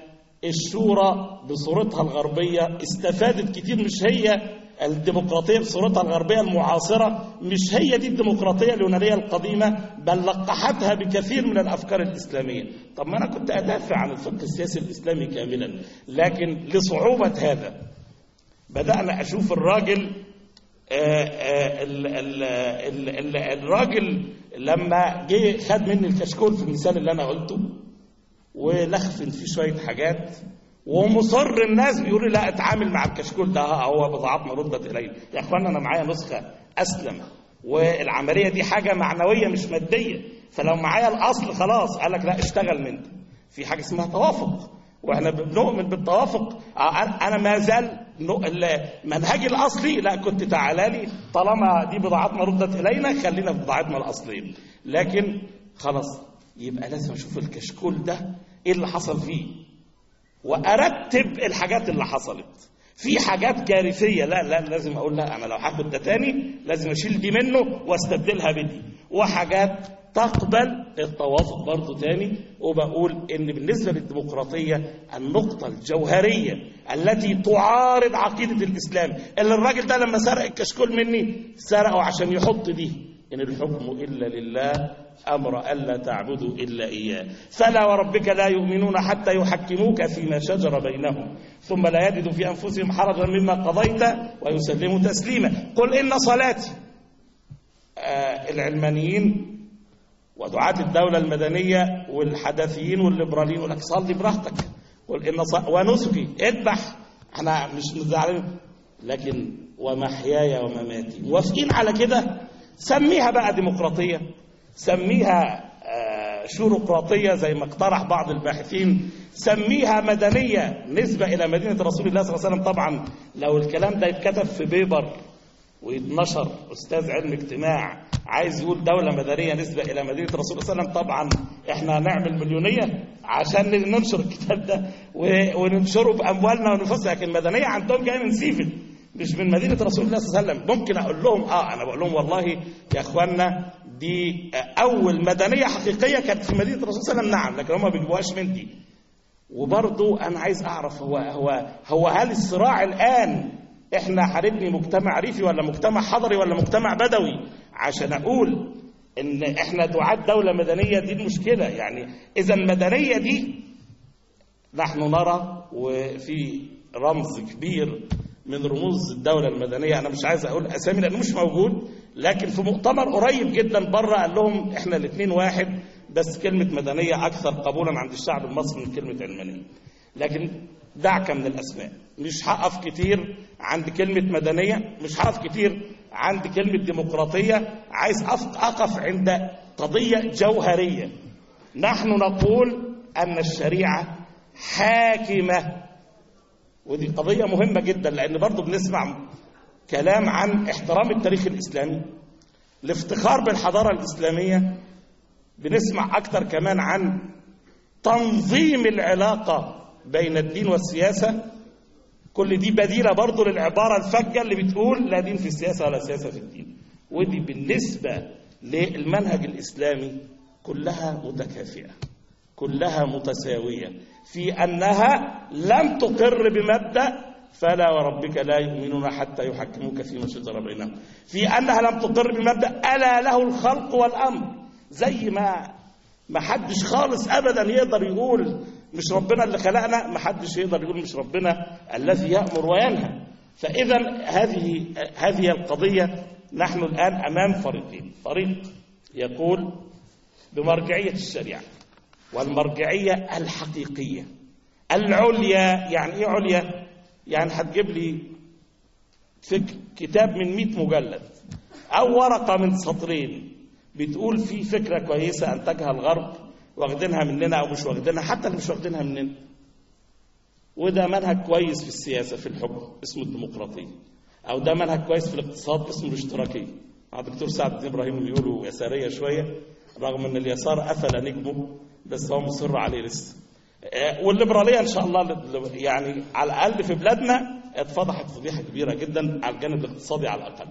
الشورى بصورتها الغربية استفادت كتير مش هي الديمقراطية بصورتها الغربية المعاصرة مش هي دي الديمقراطية اليونانية القديمة بل لقحتها بكثير من الأفكار الإسلامية طب ما أنا كنت أدافع عن الفقه السياسي الإسلامي كاملا لكن لصعوبة هذا بدأنا أشوف الراجل آه، آه، ال- ال- ال- ال- الراجل لما جه خد مني الكشكول في المثال اللي انا قلته ولخفن فيه شويه حاجات ومصر الناس بيقولوا لا اتعامل مع الكشكول ده ها هو بضاعتنا ردت الي يا اخوانا انا معايا نسخه اسلم والعمليه دي حاجه معنويه مش ماديه فلو معايا الاصل خلاص قال لك لا اشتغل من ده في حاجه اسمها توافق واحنا بنؤمن بالتوافق آه، أنا- انا ما زال نو- ال- منهجي الاصلي لا كنت تعالى لي طالما دي بضاعتنا ردت الينا خلينا في بضاعتنا الاصليه لكن خلاص يبقى لازم اشوف الكشكول ده ايه اللي حصل فيه وارتب الحاجات اللي حصلت في حاجات كارثيه لا لا لازم اقول لا انا لو هاخد ده تاني لازم اشيل دي منه واستبدلها بدي وحاجات تقبل التوافق برضه تاني وبقول ان بالنسبه للديمقراطيه النقطه الجوهريه التي تعارض عقيده الاسلام اللي الراجل ده لما سرق الكشكول مني سرقه عشان يحط دي ان الحكم الا لله امر الا تعبدوا الا اياه فلا وربك لا يؤمنون حتى يحكموك فيما شجر بينهم ثم لا يجدوا في انفسهم حرجا مما قضيت ويسلموا تسليما قل ان صلاتي آه العلمانيين ودعاة الدولة المدنية والحدثيين والليبراليين يقول لك صلي براحتك قل إن ص... ونسكي اذبح احنا مش مزعلين لكن ومحياي ومماتي موافقين على كده سميها بقى ديمقراطية سميها آه، شوروقراطية زي ما اقترح بعض الباحثين سميها مدنية نسبة إلى مدينة رسول الله صلى الله عليه وسلم طبعا لو الكلام ده يتكتب في بيبر ويتنشر استاذ علم اجتماع عايز يقول دوله مدنيه نسبه الى مدينه الرسول صلى الله عليه وسلم طبعا احنا هنعمل مليونيه عشان ننشر الكتاب ده و- وننشره باموالنا ونفسه لكن المدنيه عندهم جايه من سيفل مش من مدينه رسول الله صلى الله عليه وسلم ممكن اقول لهم اه انا بقول لهم والله يا اخوانا دي آه، اول مدنيه حقيقيه كانت في مدينه الرسول صلى الله عليه وسلم نعم لكن هم ما بيجيبوهاش من دي وبرضو انا عايز اعرف هو هو هو هل الصراع الان احنا هنبني مجتمع ريفي ولا مجتمع حضري ولا مجتمع بدوي عشان اقول ان احنا دعاة دولة مدنية دي المشكلة يعني اذا المدنية دي نحن نرى وفي رمز كبير من رموز الدولة المدنية أنا مش عايز أقول أسامي لأنه مش موجود لكن في مؤتمر قريب جدا بره قال لهم إحنا الاثنين واحد بس كلمة مدنية أكثر قبولا عند الشعب المصري من كلمة علمانية لكن دعك من الأسماء مش هقف كتير عند كلمة مدنية مش هقف كتير عند كلمة ديمقراطية عايز أف- أقف عند قضية جوهرية نحن نقول أن الشريعة حاكمة ودي قضية مهمة جدا لأن برضو بنسمع كلام عن احترام التاريخ الإسلامي الافتخار بالحضارة الإسلامية بنسمع أكتر كمان عن تنظيم العلاقة بين الدين والسياسة كل دي بديلة برضو للعبارة الفجة اللي بتقول لا دين في السياسة ولا سياسة في الدين ودي بالنسبة للمنهج الإسلامي كلها متكافئة كلها متساوية في أنها لم تقر بمبدأ فلا وربك لا يؤمنون حتى يحكموك فيما شجر بينهم في أنها لم تقر بمبدأ ألا له الخلق والأمر زي ما ما حدش خالص أبدا يقدر يقول مش ربنا اللي خلقنا ما حدش يقدر يقول مش ربنا الذي يأمر وينهى فإذا هذه هذه القضية نحن الآن أمام فريقين فريق يقول بمرجعية الشريعة والمرجعية الحقيقية العليا يعني ايه عليا يعني هتجيب لي فك كتاب من 100 مجلد او ورقة من سطرين بتقول في فكرة كويسة انتجها الغرب واخدينها مننا او مش واخدينها حتى اللي مش واخدينها مننا وده منهج كويس في السياسة في الحكم اسمه الديمقراطية او ده منهج كويس في الاقتصاد اسمه الاشتراكية مع الدكتور سعد الدين ابراهيم بيقولوا يسارية شوية رغم ان اليسار قفل نجمه بس هو مصر عليه لسه آه، والليبراليه ان شاء الله يعني على الاقل في بلادنا اتفضحت فضيحه كبيره جدا على الجانب الاقتصادي على الاقل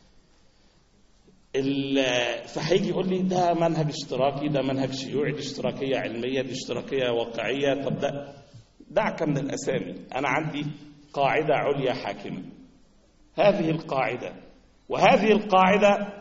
ال- فهيجي يقول لي ده منهج اشتراكي ده منهج شيوعي دي اشتراكيه علميه دي اشتراكيه واقعيه طب ده دعك من الاسامي انا عندي قاعده عليا حاكمه هذه القاعده وهذه القاعده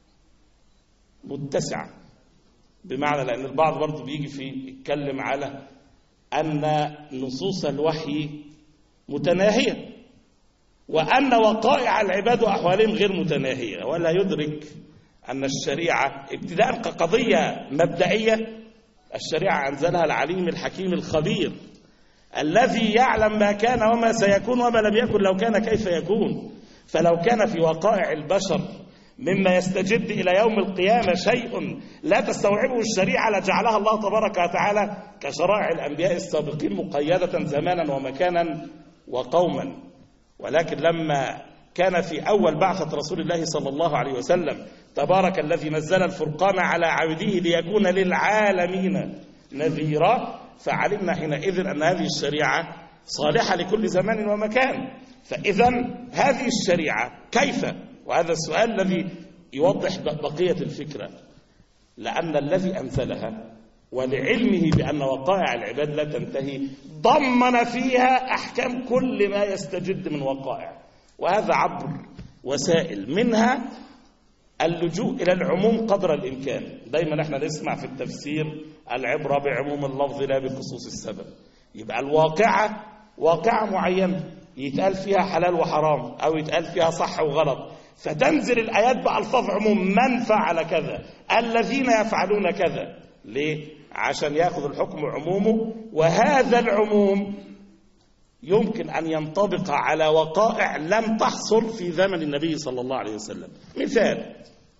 متسعه بمعنى لأن البعض برضه بيجي في يتكلم على أن نصوص الوحي متناهية وأن وقائع العباد وأحوالهم غير متناهية ولا يدرك أن الشريعة ابتداء كقضية مبدئية الشريعة أنزلها العليم الحكيم الخبير الذي يعلم ما كان وما سيكون وما لم يكن لو كان كيف يكون فلو كان في وقائع البشر مما يستجد إلى يوم القيامة شيء لا تستوعبه الشريعة لجعلها الله تبارك وتعالى كشرائع الأنبياء السابقين مقيدة زمانا ومكانا وقوما ولكن لما كان في أول بعثة رسول الله صلى الله عليه وسلم تبارك الذي نزل الفرقان على عبده ليكون للعالمين نذيرا فعلمنا حينئذ أن هذه الشريعة صالحة لكل زمان ومكان فإذا هذه الشريعة كيف وهذا السؤال الذي يوضح بقية الفكرة لأن الذي أنزلها ولعلمه بأن وقائع العباد لا تنتهي ضمن فيها أحكام كل ما يستجد من وقائع وهذا عبر وسائل منها اللجوء إلى العموم قدر الإمكان دايما احنا نسمع في التفسير العبرة بعموم اللفظ لا بخصوص السبب يبقى الواقعة واقعة معينة يتقال فيها حلال وحرام أو يتقال فيها صح وغلط فتنزل الآيات بألفاظ عموم من فعل كذا الذين يفعلون كذا ليه؟ عشان ياخذ الحكم عمومه وهذا العموم يمكن أن ينطبق على وقائع لم تحصل في زمن النبي صلى الله عليه وسلم مثال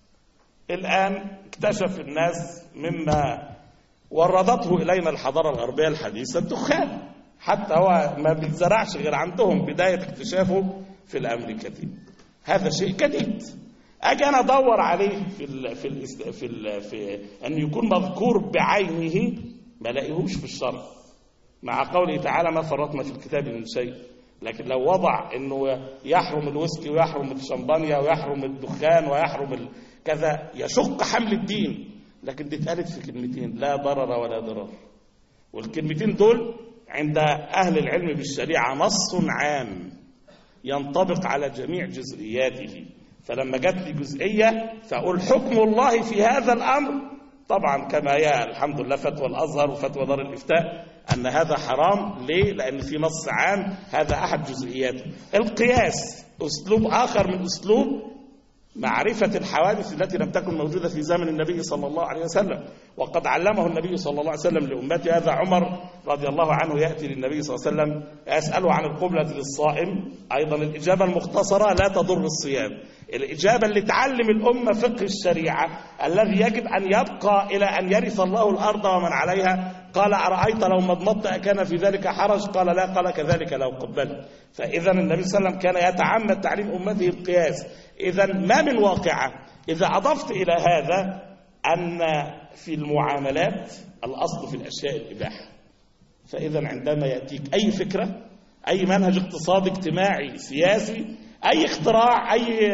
الآن اكتشف الناس مما وردته إلينا الحضارة الغربية الحديثة الدخان حتى هو ما بيتزرعش غير عندهم بداية اكتشافه في الأمريكتين هذا شيء جديد اجي انا ادور عليه في ال في ال في, ال في ان يكون مذكور بعينه ما لاقيهوش في الشرع مع قوله تعالى ما فرطنا في الكتاب من شيء لكن لو وضع انه يحرم الويسكي ويحرم الشمبانيا ويحرم الدخان ويحرم ال... كذا يشق حمل الدين لكن دي اتقالت في كلمتين لا ضرر ولا ضرر والكلمتين دول عند اهل العلم بالشريعه نص عام ينطبق على جميع جزئياته فلما جات لي جزئية فأقول حكم الله في هذا الأمر طبعا كما هي الحمد لله فتوى الأزهر وفتوى دار الإفتاء أن هذا حرام ليه؟ لأن في نص عام هذا أحد جزئياته القياس أسلوب آخر من أسلوب معرفة الحوادث التي لم تكن موجودة في زمن النبي صلى الله عليه وسلم وقد علمه النبي صلى الله عليه وسلم لأمته هذا عمر رضي الله عنه يأتي للنبي صلى الله عليه وسلم يسأله عن القبلة للصائم أيضا الإجابة المختصرة لا تضر الصيام الإجابة اللي تعلم الأمة فقه الشريعة الذي يجب أن يبقى إلى أن يرث الله الأرض ومن عليها قال أرأيت لو مضمضت أكان في ذلك حرج قال لا قال كذلك لو قبلت فإذا النبي صلى الله عليه وسلم كان يتعمد تعليم أمته القياس إذا ما من واقعة إذا أضفت إلى هذا أن في المعاملات الأصل في الأشياء الإباحة فإذا عندما يأتيك أي فكرة أي منهج اقتصادي اجتماعي سياسي أي اختراع أي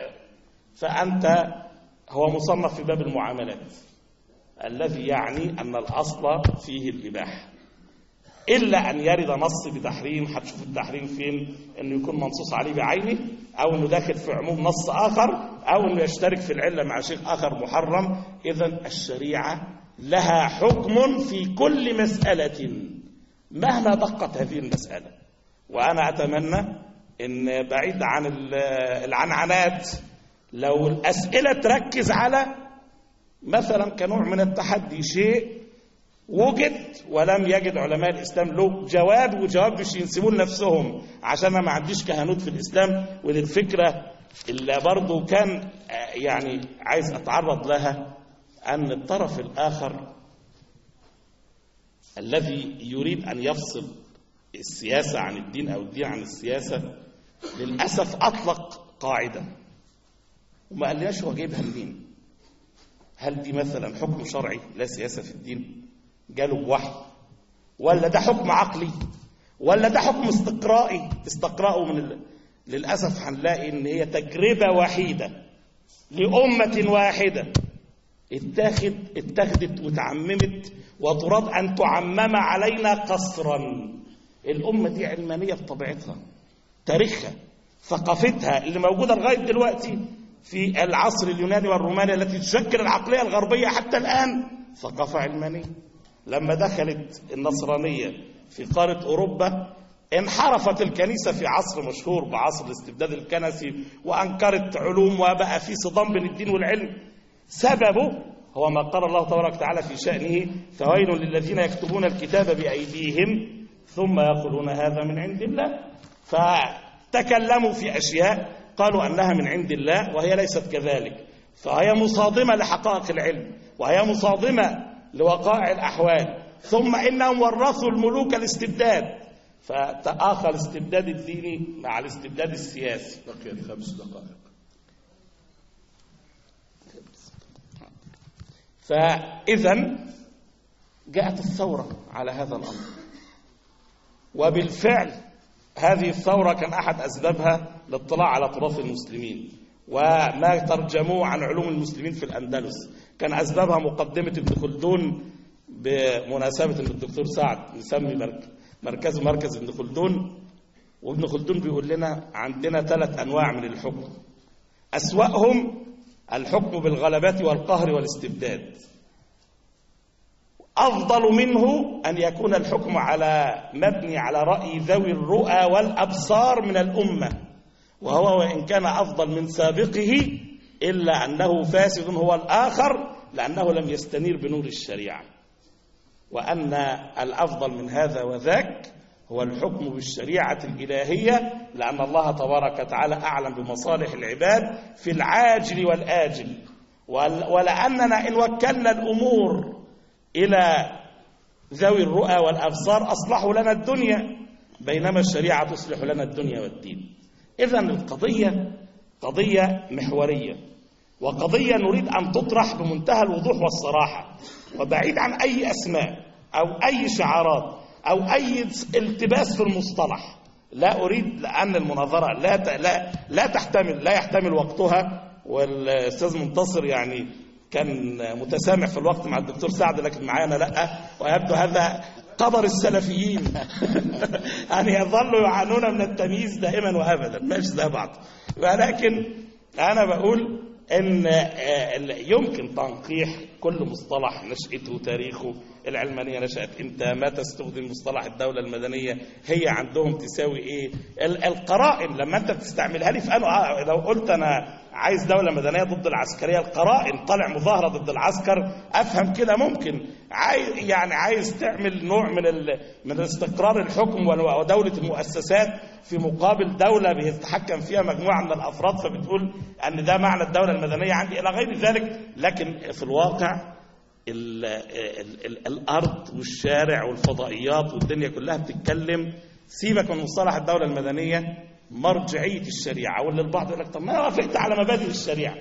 فأنت هو مصنف في باب المعاملات الذي يعني أن الأصل فيه الإباحة إلا أن يرد نص بتحريم هتشوف التحريم فين أنه يكون منصوص عليه بعينه أو أنه داخل في عموم نص آخر أو أنه يشترك في العلة مع شيء آخر محرم إذا الشريعة لها حكم في كل مسألة مهما دقت هذه المسألة وأنا أتمنى أن بعيد عن العنعنات لو الأسئلة تركز على مثلا كنوع من التحدي شيء وجد ولم يجد علماء الإسلام له جواب وجواب مش ينسبون نفسهم عشان أنا ما عنديش كهنوت في الإسلام ودي الفكرة اللي برضه كان يعني عايز أتعرض لها أن الطرف الآخر الذي يريد أن يفصل السياسة عن الدين أو الدين عن السياسة للأسف أطلق قاعدة وما قالناش هو جايبها منين هل دي مثلا حكم شرعي لا سياسة في الدين جاله بوحي ولا ده حكم عقلي ولا ده حكم استقرائي استقرأه من ال... للأسف هنلاقي إن هي تجربة وحيدة لأمة واحدة اتاخد اتخذت وتعممت وتراد أن تعمم علينا قصرا الأمة دي علمانية بطبيعتها تاريخها ثقافتها اللي موجودة لغاية دلوقتي في العصر اليوناني والروماني التي تشكل العقلية الغربية حتى الآن ثقافة علمانية لما دخلت النصرانية في قارة أوروبا انحرفت الكنيسة في عصر مشهور بعصر الاستبداد الكنسي وأنكرت علوم وبقى في صدام بين الدين والعلم سببه هو ما قال الله تبارك وتعالى في شأنه فويل للذين يكتبون الكتاب بأيديهم ثم يقولون هذا من عند الله فتكلموا في أشياء قالوا أنها من عند الله وهي ليست كذلك فهي مصادمة لحقائق العلم وهي مصادمة لوقائع الأحوال ثم إنهم ورثوا الملوك الاستبداد فتآخى الاستبداد الديني مع الاستبداد السياسي بقيت خمس دقائق فإذا جاءت الثورة على هذا الأمر وبالفعل هذه الثورة كان أحد أسبابها الاطلاع على تراث المسلمين وما ترجموه عن علوم المسلمين في الأندلس كان أسبابها مقدمة ابن خلدون بمناسبة أن الدكتور سعد نسمي مرك- مركزه مركز ابن خلدون وابن خلدون بيقول لنا عندنا ثلاث أنواع من الحكم أسوأهم الحكم بالغلبة والقهر والاستبداد أفضل منه أن يكون الحكم على مبني على رأي ذوي الرؤى والأبصار من الأمة وهو وإن كان أفضل من سابقه إلا أنه فاسد هو الآخر لأنه لم يستنير بنور الشريعة وأن الأفضل من هذا وذاك هو الحكم بالشريعة الإلهية لأن الله تبارك وتعالى أعلم بمصالح العباد في العاجل والآجل ول- ولأننا إن وكلنا الأمور إلى ذوي الرؤى والأبصار أصلحوا لنا الدنيا بينما الشريعة تصلح لنا الدنيا والدين إذا القضية قضية محورية وقضية نريد أن تطرح بمنتهى الوضوح والصراحة وبعيد عن أي أسماء أو أي شعارات أو أي التباس في المصطلح لا أريد لأن المناظرة لا ت- لا لا تحتمل لا يحتمل وقتها والأستاذ منتصر يعني كان متسامح في الوقت مع الدكتور سعد لكن معانا لا ويبدو هذا قدر السلفيين أن يظلوا يعانون من التمييز دائما وأبدا ماشي زي بعض ولكن أنا بقول ان آه، يمكن تنقيح كل مصطلح نشأته تاريخه العلمانية نشأت امتى ما تستخدم مصطلح الدولة المدنية هي عندهم تساوي ايه ال- القرائن لما انت بتستعملها لي في انا آه، لو قلت انا عايز دولة مدنية ضد العسكرية القرائن طالع مظاهرة ضد العسكر افهم كده ممكن عايز يعني عايز تعمل نوع من ال... من استقرار الحكم ول- ودولة المؤسسات في مقابل دولة بيتحكم فيها مجموعة من الافراد فبتقول ان ده معنى الدولة المدنية عندي الى غير ذلك لكن في الواقع ال ال ال الارض والشارع والفضائيات والدنيا كلها بتتكلم سيبك من مصطلح الدوله المدنيه مرجعيه الشريعه واللي البعض يقول لك طب ما انا وافقت على مبادئ الشريعه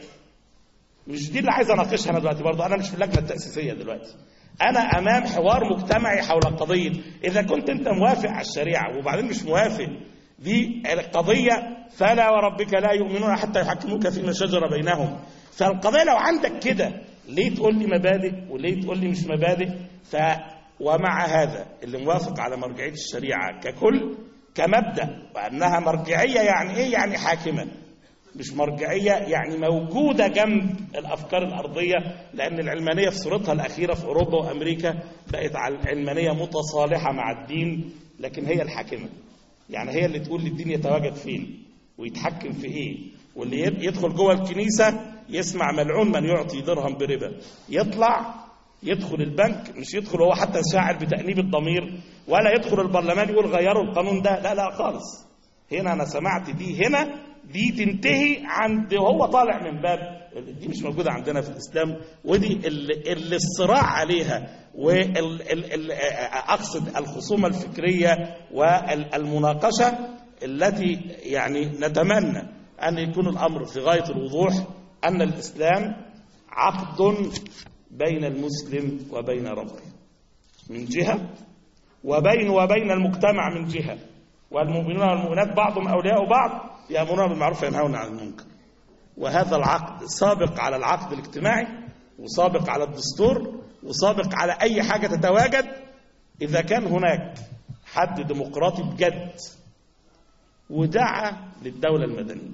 مش دي اللي عايز اناقشها انا دلوقتي برضه انا مش في اللجنه التاسيسيه دلوقتي انا امام حوار مجتمعي حول قضيه اذا كنت انت موافق على الشريعه وبعدين مش موافق دي القضيه فلا وربك لا يؤمنون حتى يحكموك فيما شجر بينهم فالقضيه لو عندك كده ليه تقول لي مبادئ وليه تقول لي مش مبادئ ف ومع هذا اللي موافق على مرجعيه الشريعه ككل كمبدا وانها مرجعيه يعني ايه يعني حاكمه مش مرجعية يعني موجودة جنب الأفكار الأرضية لأن العلمانية في صورتها الأخيرة في أوروبا وأمريكا بقت على العلمانية متصالحة مع الدين لكن هي الحاكمة يعني هي اللي تقول للدين يتواجد فين ويتحكم في إيه واللي يد- يدخل جوه الكنيسة يسمع ملعون من يعطي درهم بربا يطلع يدخل البنك مش يدخل هو حتى شاعر بتأنيب الضمير ولا يدخل البرلمان يقول غيروا القانون ده لا لا خالص هنا انا سمعت دي هنا دي تنتهي عند هو طالع من باب دي مش موجوده عندنا في الاسلام ودي اللي, اللي الصراع عليها واقصد الخصومه الفكريه والمناقشه التي يعني نتمنى ان يكون الامر في غايه الوضوح ان الاسلام عقد بين المسلم وبين ربه من جهه وبين وبين المجتمع من جهه والمؤمنون والمؤمنات بعضهم اولياء بعض يامرون بالمعروف وينهون عن المنكر وهذا العقد سابق على العقد الاجتماعي وسابق على الدستور وسابق على اي حاجه تتواجد اذا كان هناك حد ديمقراطي بجد ودعا للدوله المدنيه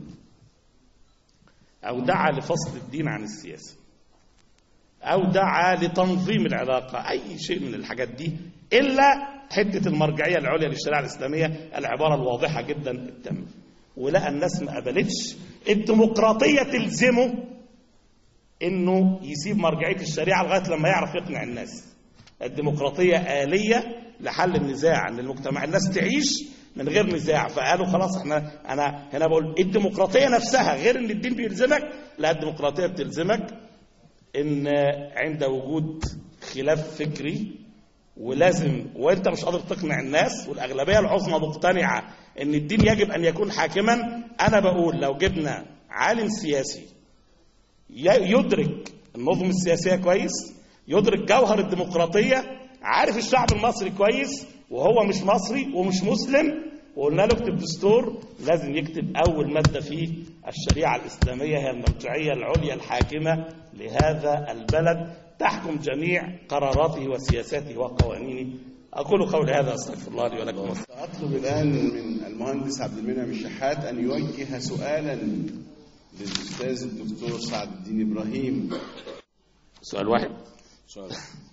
او دعا لفصل الدين عن السياسه او دعا لتنظيم العلاقه اي شيء من الحاجات دي الا حته المرجعيه العليا للشريعه الاسلاميه العباره الواضحه جدا التامه ولقى الناس ما قبلتش الديمقراطيه تلزمه انه يسيب مرجعيه الشريعه لغايه لما يعرف يقنع الناس الديمقراطيه اليه لحل النزاع ان المجتمع الناس تعيش من غير نزاع فقالوا خلاص احنا انا هنا بقول الديمقراطيه نفسها غير ان الدين بيلزمك لا الديمقراطيه بتلزمك ان عند وجود خلاف فكري ولازم وانت مش قادر تقنع الناس والاغلبيه العظمى مقتنعه ان الدين يجب ان يكون حاكما انا بقول لو جبنا عالم سياسي ي- يدرك النظم السياسيه كويس يدرك جوهر الديمقراطيه عارف الشعب المصري كويس وهو مش مصري ومش مسلم وقلنا له اكتب دستور لازم يكتب اول ماده فيه الشريعه الاسلاميه هي المرجعيه العليا الحاكمه لهذا البلد تحكم جميع قراراته وسياساته وقوانينه اقول قولي هذا استغفر الله لي ولكم أطلب الآن من المهندس عبد المنعم الشحات أن يوجه سؤالا للأستاذ الدكتور سعد الدين إبراهيم سؤال واحد سؤال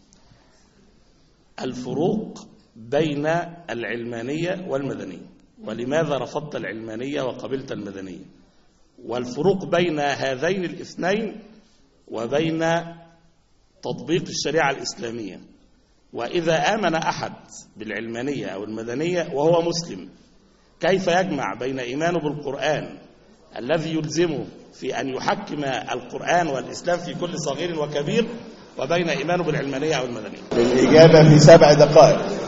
الفروق بين العلمانية والمدنية ولماذا رفضت العلمانية وقبلت المدنية والفروق بين هذين الاثنين وبين تطبيق الشريعة الإسلامية وإذا آمن أحد بالعلمانية أو المدنية وهو مسلم كيف يجمع بين إيمانه بالقرآن الذي يلزمه في أن يحكم القرآن والإسلام في كل صغير وكبير وبين إيمانه بالعلمانية أو المدنية الإجابة في سبع دقائق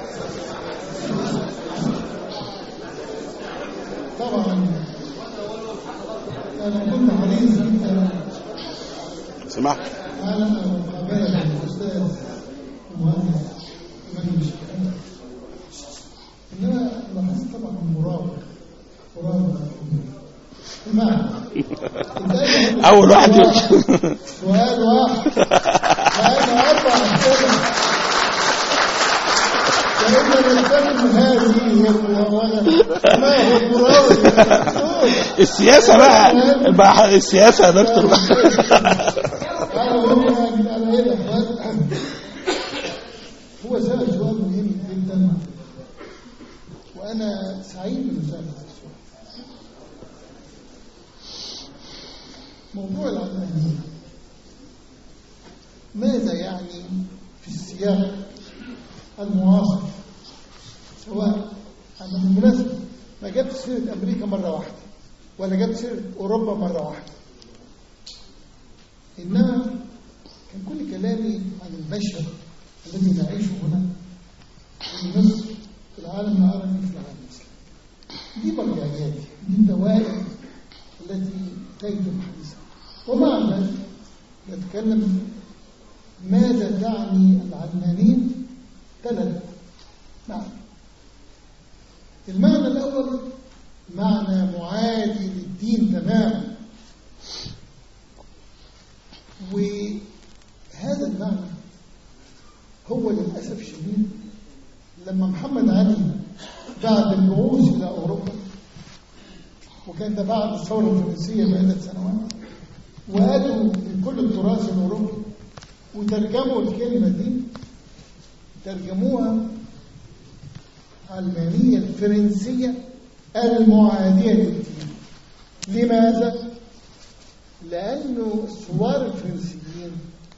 طبعا انا كنت حريص جدا سمحت على مقابله الاستاذ المهندس ايمان الشيخ انما لاحظت طبعا مراوغ مراوغ المعنى أول واحد يقول سؤال واحد لأن أربع أسئلة فإن نتكلم هذه هي المراوغة ما هو المراوغة السياسة بقى بقى السياسة يا دكتور أنا بقول أنا أنا إيه يا إخوان هو سأل سؤال مهم جدا وأنا سعيد من سؤال هذا السؤال موضوع العلمانية ماذا يعني في السياق المعاصر سواء أنا بالمناسبة ما جبت سيرة أمريكا مرة واحدة ولا جبت سيرة أوروبا مرة واحدة إنما كان كل كلامي عن المشهد الذي نعيشه هنا في مصر في العالم العربي في العالم الإسلامي دي مرجعياتي دي الدوائر التي تجد حديثا ومع ذلك نتكلم ماذا تعني العلمانية ثلاثة معنى المعنى الأول معنى معادي للدين تماما وهذا المعنى هو للأسف الشديد لما محمد علي بعد البعوث إلى أوروبا وكان ده بعد الثورة الفرنسية بعدة سنوات وأتوا بكل التراث الأوروبي وترجموا الكلمة دي ترجموها علمانية الفرنسية المعادية للدين لماذا؟ لأنه الثوار الفرنسيين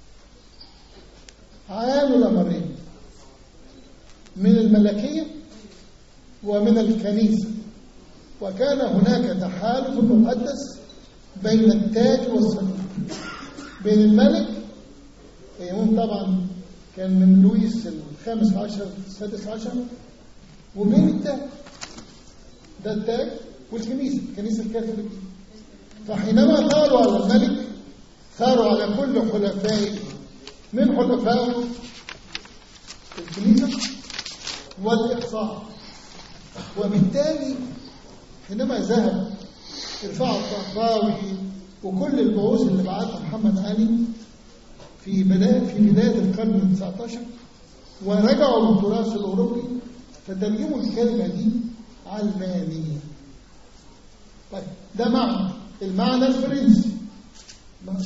عانوا الأمرين من الملكية ومن الكنيسة وكان هناك تحالف مقدس بين التاج والصليب بين الملك أيام طبعا كان من لويس الخامس عشر السادس عشر وبين التاج ده التاج والكنيسة الكنيسة الكاثوليكية فحينما ثاروا على الملك ثاروا على كل حلفائه من حلفائه الكنيسة والإقصاء وبالتالي حينما ذهب رفاعة الطهطاوي وكل البعوث اللي بعتها محمد علي في بداية في بداية القرن ال 19 ورجعوا للتراث الأوروبي فترجموا الكلمة دي علمانية طيب ده معنى المعنى الفرنسي معنى.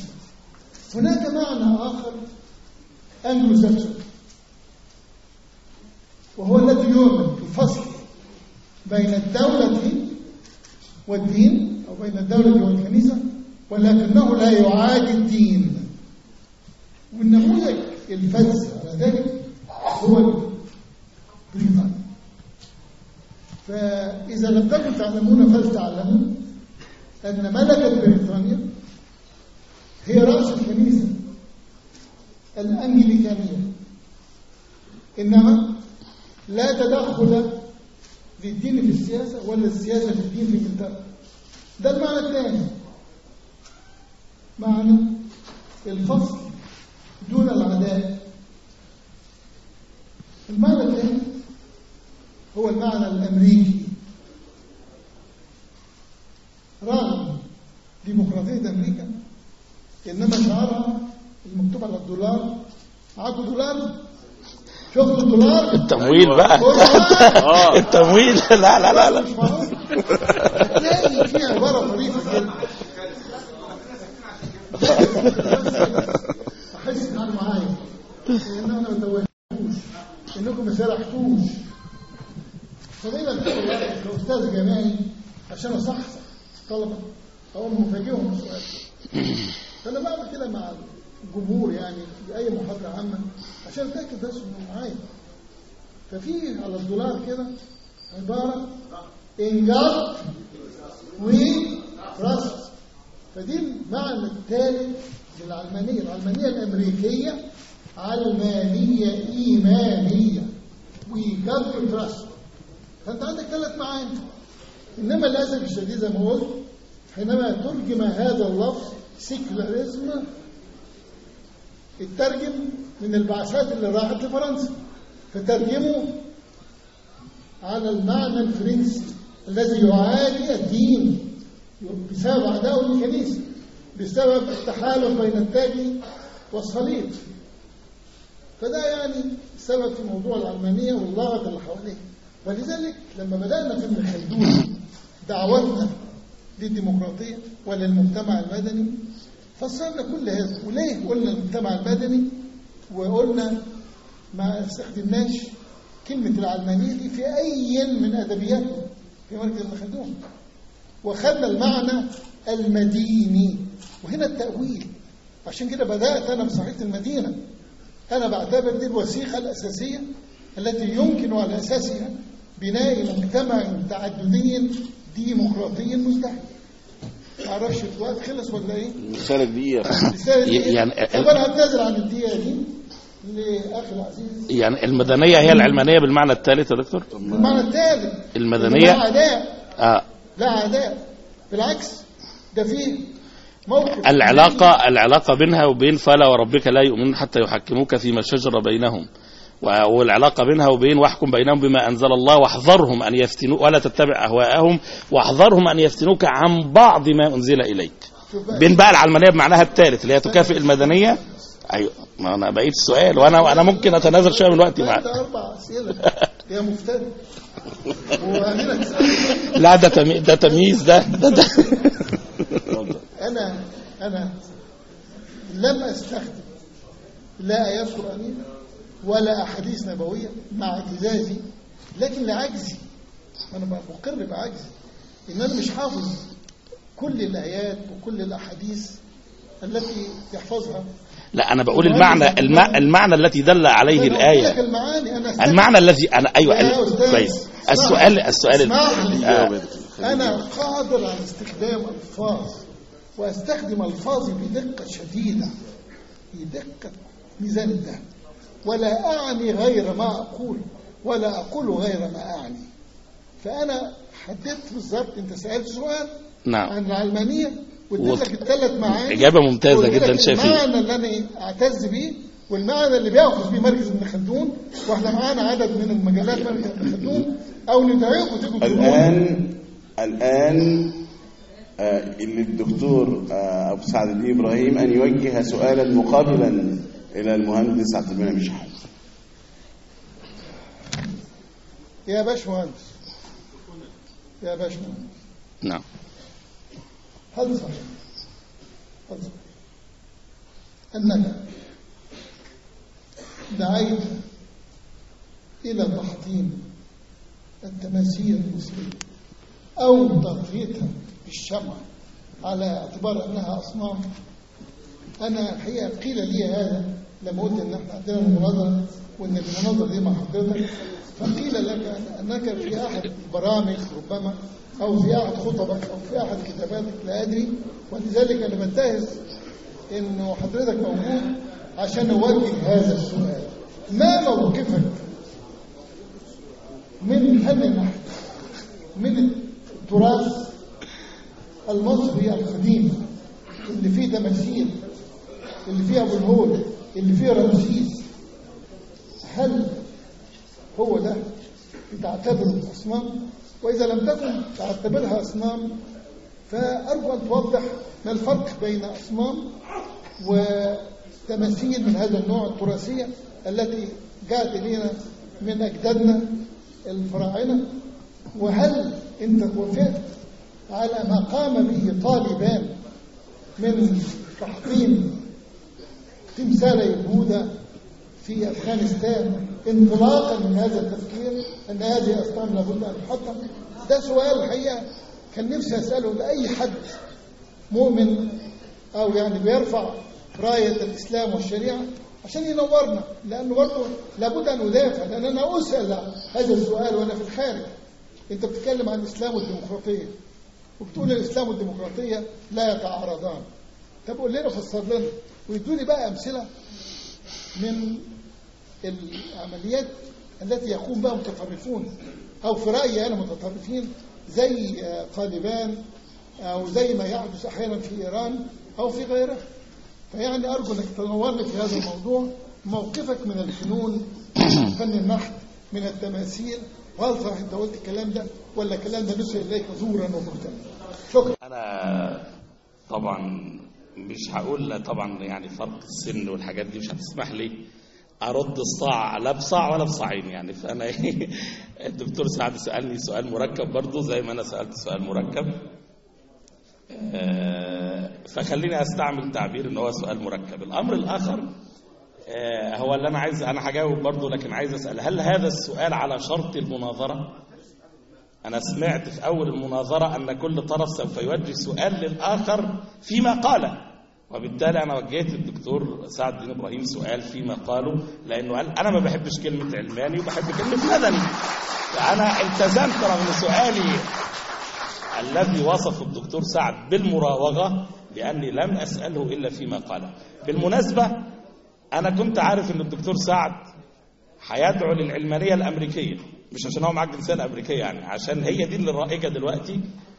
هناك معنى آخر أنجلو ساكسون وهو الذي يؤمن بالفصل بين الدولة والدين أو بين الدولة والكنيسة ولكنه لا يعادي الدين والنموذج الفذ على ذلك هو بريطانيا فإذا لم تكن تعلمون فلتعلموا أن ملكة بريطانيا هي رأس الكنيسة الأنجليكانية إنما لا تدخل للدين في السياسة ولا السياسة في الدين في انجلترا ده المعنى الثاني معنى الفصل دون العداء المعنى الثاني هو المعنى الأمريكي رغم ديمقراطية أمريكا إنما شعارها المكتوب على الدولار عدوا دولار شفت الدولار التمويل بقى آه. التمويل لا لا لا مش لا معروف هتلاقي في عبارة طريفة جدا أحس إن معايا إنهم ما توهتوش إنكم ما سرحتوش فدايما تقول كأستاذ جامعي عشان أصحصح الطلبة أو مفاجئهم بالسؤال فأنا بعمل كده مع الجمهور يعني في أي محاضرة عامة عشان أتأكد بس إنه معايا ففي على الدولار كده عبارة إنجاز وتراست فدي المعنى الثالث للعلمانية العلمانية الأمريكية علمانية إيمانية وجاب تراست فأنت عندك ثلاث معاني إنما للأسف الشديد زي ما قلت حينما ترجم هذا اللفظ سيكولاريزم اترجم من البعثات اللي راحت لفرنسا فترجموا على المعنى الفرنسي الذي يعادي الدين بسبب عداء للكنيسة بسبب التحالف بين التاج والصليب فده يعني سبب في موضوع العلمانية واللغط اللي حواليه ولذلك لما بدأنا في ابن خلدون دعوتنا للديمقراطية وللمجتمع المدني فسرنا كل هذا وليه قلنا المجتمع المدني وقلنا ما استخدمناش كلمة العلمانية دي في أي من أدبياتنا في مركز ابن خلدون وخدنا المعنى المديني وهنا التأويل عشان كده بدأت أنا بصحيح المدينة أنا بعتبر دي الوثيقة الأساسية التي يمكن على أساسها بناء مجتمع تعددي ديمقراطي مزدحم معرفش الوقت خلص ولا ايه؟ خارج دقيقة رسالة دي يعني- طب انا هعتذر عن الدقيقة دي لأخي العزيز يعني المدنية هي العلمانية بالمعنى الثالث يا دكتور المعنى الثالث المدنية لا عداء آه لا عداء بالعكس ده فيه موقف العلاقة العلاقة بينها وبين فلا وربك لا يؤمنون حتى يحكموك فيما شجر بينهم و- والعلاقة بينها وبين واحكم بينهم بما أنزل الله واحذرهم أن يفتنوك ولا تتبع أهواءهم واحذرهم أن يفتنوك عن بعض ما أنزل إليك شوف بقى. بين بقى العلمانية بمعناها الثالث اللي هي تكافئ المدنية أيوة ما أنا بقيت السؤال وأنا وأنا ممكن أتنازل شوية من وقتي ده معاك أربع أسئلة يا مفتري وأمينة تسأل لا ده تمي- ده تمييز ده ده, ده. أنا أنا لم أستخدم لا آيات قرآنية ولا أحاديث نبوية مع اعتزازي لكن لعجزي أنا مقر بعجزي إن أنا مش حافظ كل الآيات وكل الأحاديث التي يحفظها لا أنا بقول المعنى الم- المعنى التي دل عليه أنا قلت لك الآية المعاني أنا أستخدم- المعنى الذي أنا أيوة يا ال- أستاذ، كويس اسمح السؤال لي. السؤال اسمح لي. آه. أنا قادر على استخدام ألفاظ وأستخدم ألفاظي بدقة شديدة بدقة ميزان الذهب ولا أعني غير ما أقول ولا أقول غير ما أعني فأنا حددت بالظبط أنت سألت سؤال نعم عن العلمانية واديت وص- لك الثلاث معاني إجابة ممتازة وقلت لك جدا شافي. المعنى اللي أنا أعتز بيه والمعنى اللي بيأخذ بيه مركز ابن خلدون واحنا معانا عدد من المجالات مركز ابن خلدون أو ندعيكم تيجوا تزورونا. الآن الآن آه، اللي الدكتور آه، أبو سعد الدين إبراهيم أن يوجه سؤالا مقابلا إلى المهندس عبد المنعم شحات يا باشمهندس يا باشمهندس نعم هل صحيح هل صحيح أنك دعيت إلى تحطيم التماثيل المصرية أو تغطيتها بالشمع على اعتبار أنها أصنام أنا الحقيقة قيل لي هذا لما قلت إن إحنا عندنا المناظرة وإن المناظرة دي مع حضرتك فقيل لك أنك في أحد البرامج ربما أو في أحد خطبك أو في أحد كتاباتك لا أدري ولذلك أنا بنتهز إنه حضرتك موجود عشان أوجه هذا السؤال ما موقفك من هذا النحو من التراث المصري القديم اللي فيه تماثيل اللي فيه ابو الهول اللي فيه رمسيس هل هو ده بتعتبره اصنام واذا لم تكن تعتبرها اصنام فارجو ان توضح ما الفرق بين اصنام وتماثيل من هذا النوع التراثيه التي جاءت الينا من اجدادنا الفراعنه وهل انت وافقت على ما قام به طالبان من تحطيم تمثال يهودا في افغانستان انطلاقا من هذا التفكير ان هذه اصنام لابد ان تحطم ده سؤال الحقيقه كان نفسي اساله لاي حد مؤمن او يعني بيرفع رايه الاسلام والشريعه عشان ينورنا لانه برضه لابد ان ادافع لان انا اسال هذا السؤال وانا في الخارج انت بتتكلم عن الاسلام والديمقراطيه وبتقول الاسلام والديمقراطيه لا يتعارضان طب قول لنا فسر لنا ويدوني بقى امثله من العمليات التي يقوم بها متطرفون او في رايي انا متطرفين زي طالبان او زي ما يحدث احيانا في ايران او في غيرها فيعني ارجو انك تنورني في هذا الموضوع موقفك من الفنون فن النحت من التماثيل وهل صح انت قلت الكلام ده ولا الكلام ده نسي اليك زورا ومهتما شكرا انا طبعا مش هقول لا طبعا يعني فرق السن والحاجات دي مش هتسمح لي ارد الصاع لا بصاع ولا بصاعين يعني فانا الدكتور سعد سالني سؤال مركب برضه زي ما انا سالت سؤال مركب فخليني استعمل تعبير ان هو سؤال مركب الامر الاخر هو اللي انا عايز انا هجاوب برضه لكن عايز اسال هل هذا السؤال على شرط المناظره انا سمعت في اول المناظره ان كل طرف سوف يوجه سؤال للاخر فيما قاله وبالتالي انا وجهت الدكتور سعد الدين ابراهيم سؤال فيما قاله لانه قال انا ما بحبش كلمه علماني وبحب كلمه مدني فانا التزمت رغم سؤالي الذي وصف الدكتور سعد بالمراوغه باني لم اساله الا فيما قاله بالمناسبه انا كنت عارف ان الدكتور سعد هيدعو للعلمانيه الامريكيه مش عشان هو معاه الجنسيه الامريكيه يعني عشان هي دي اللي رائجه دلوقتي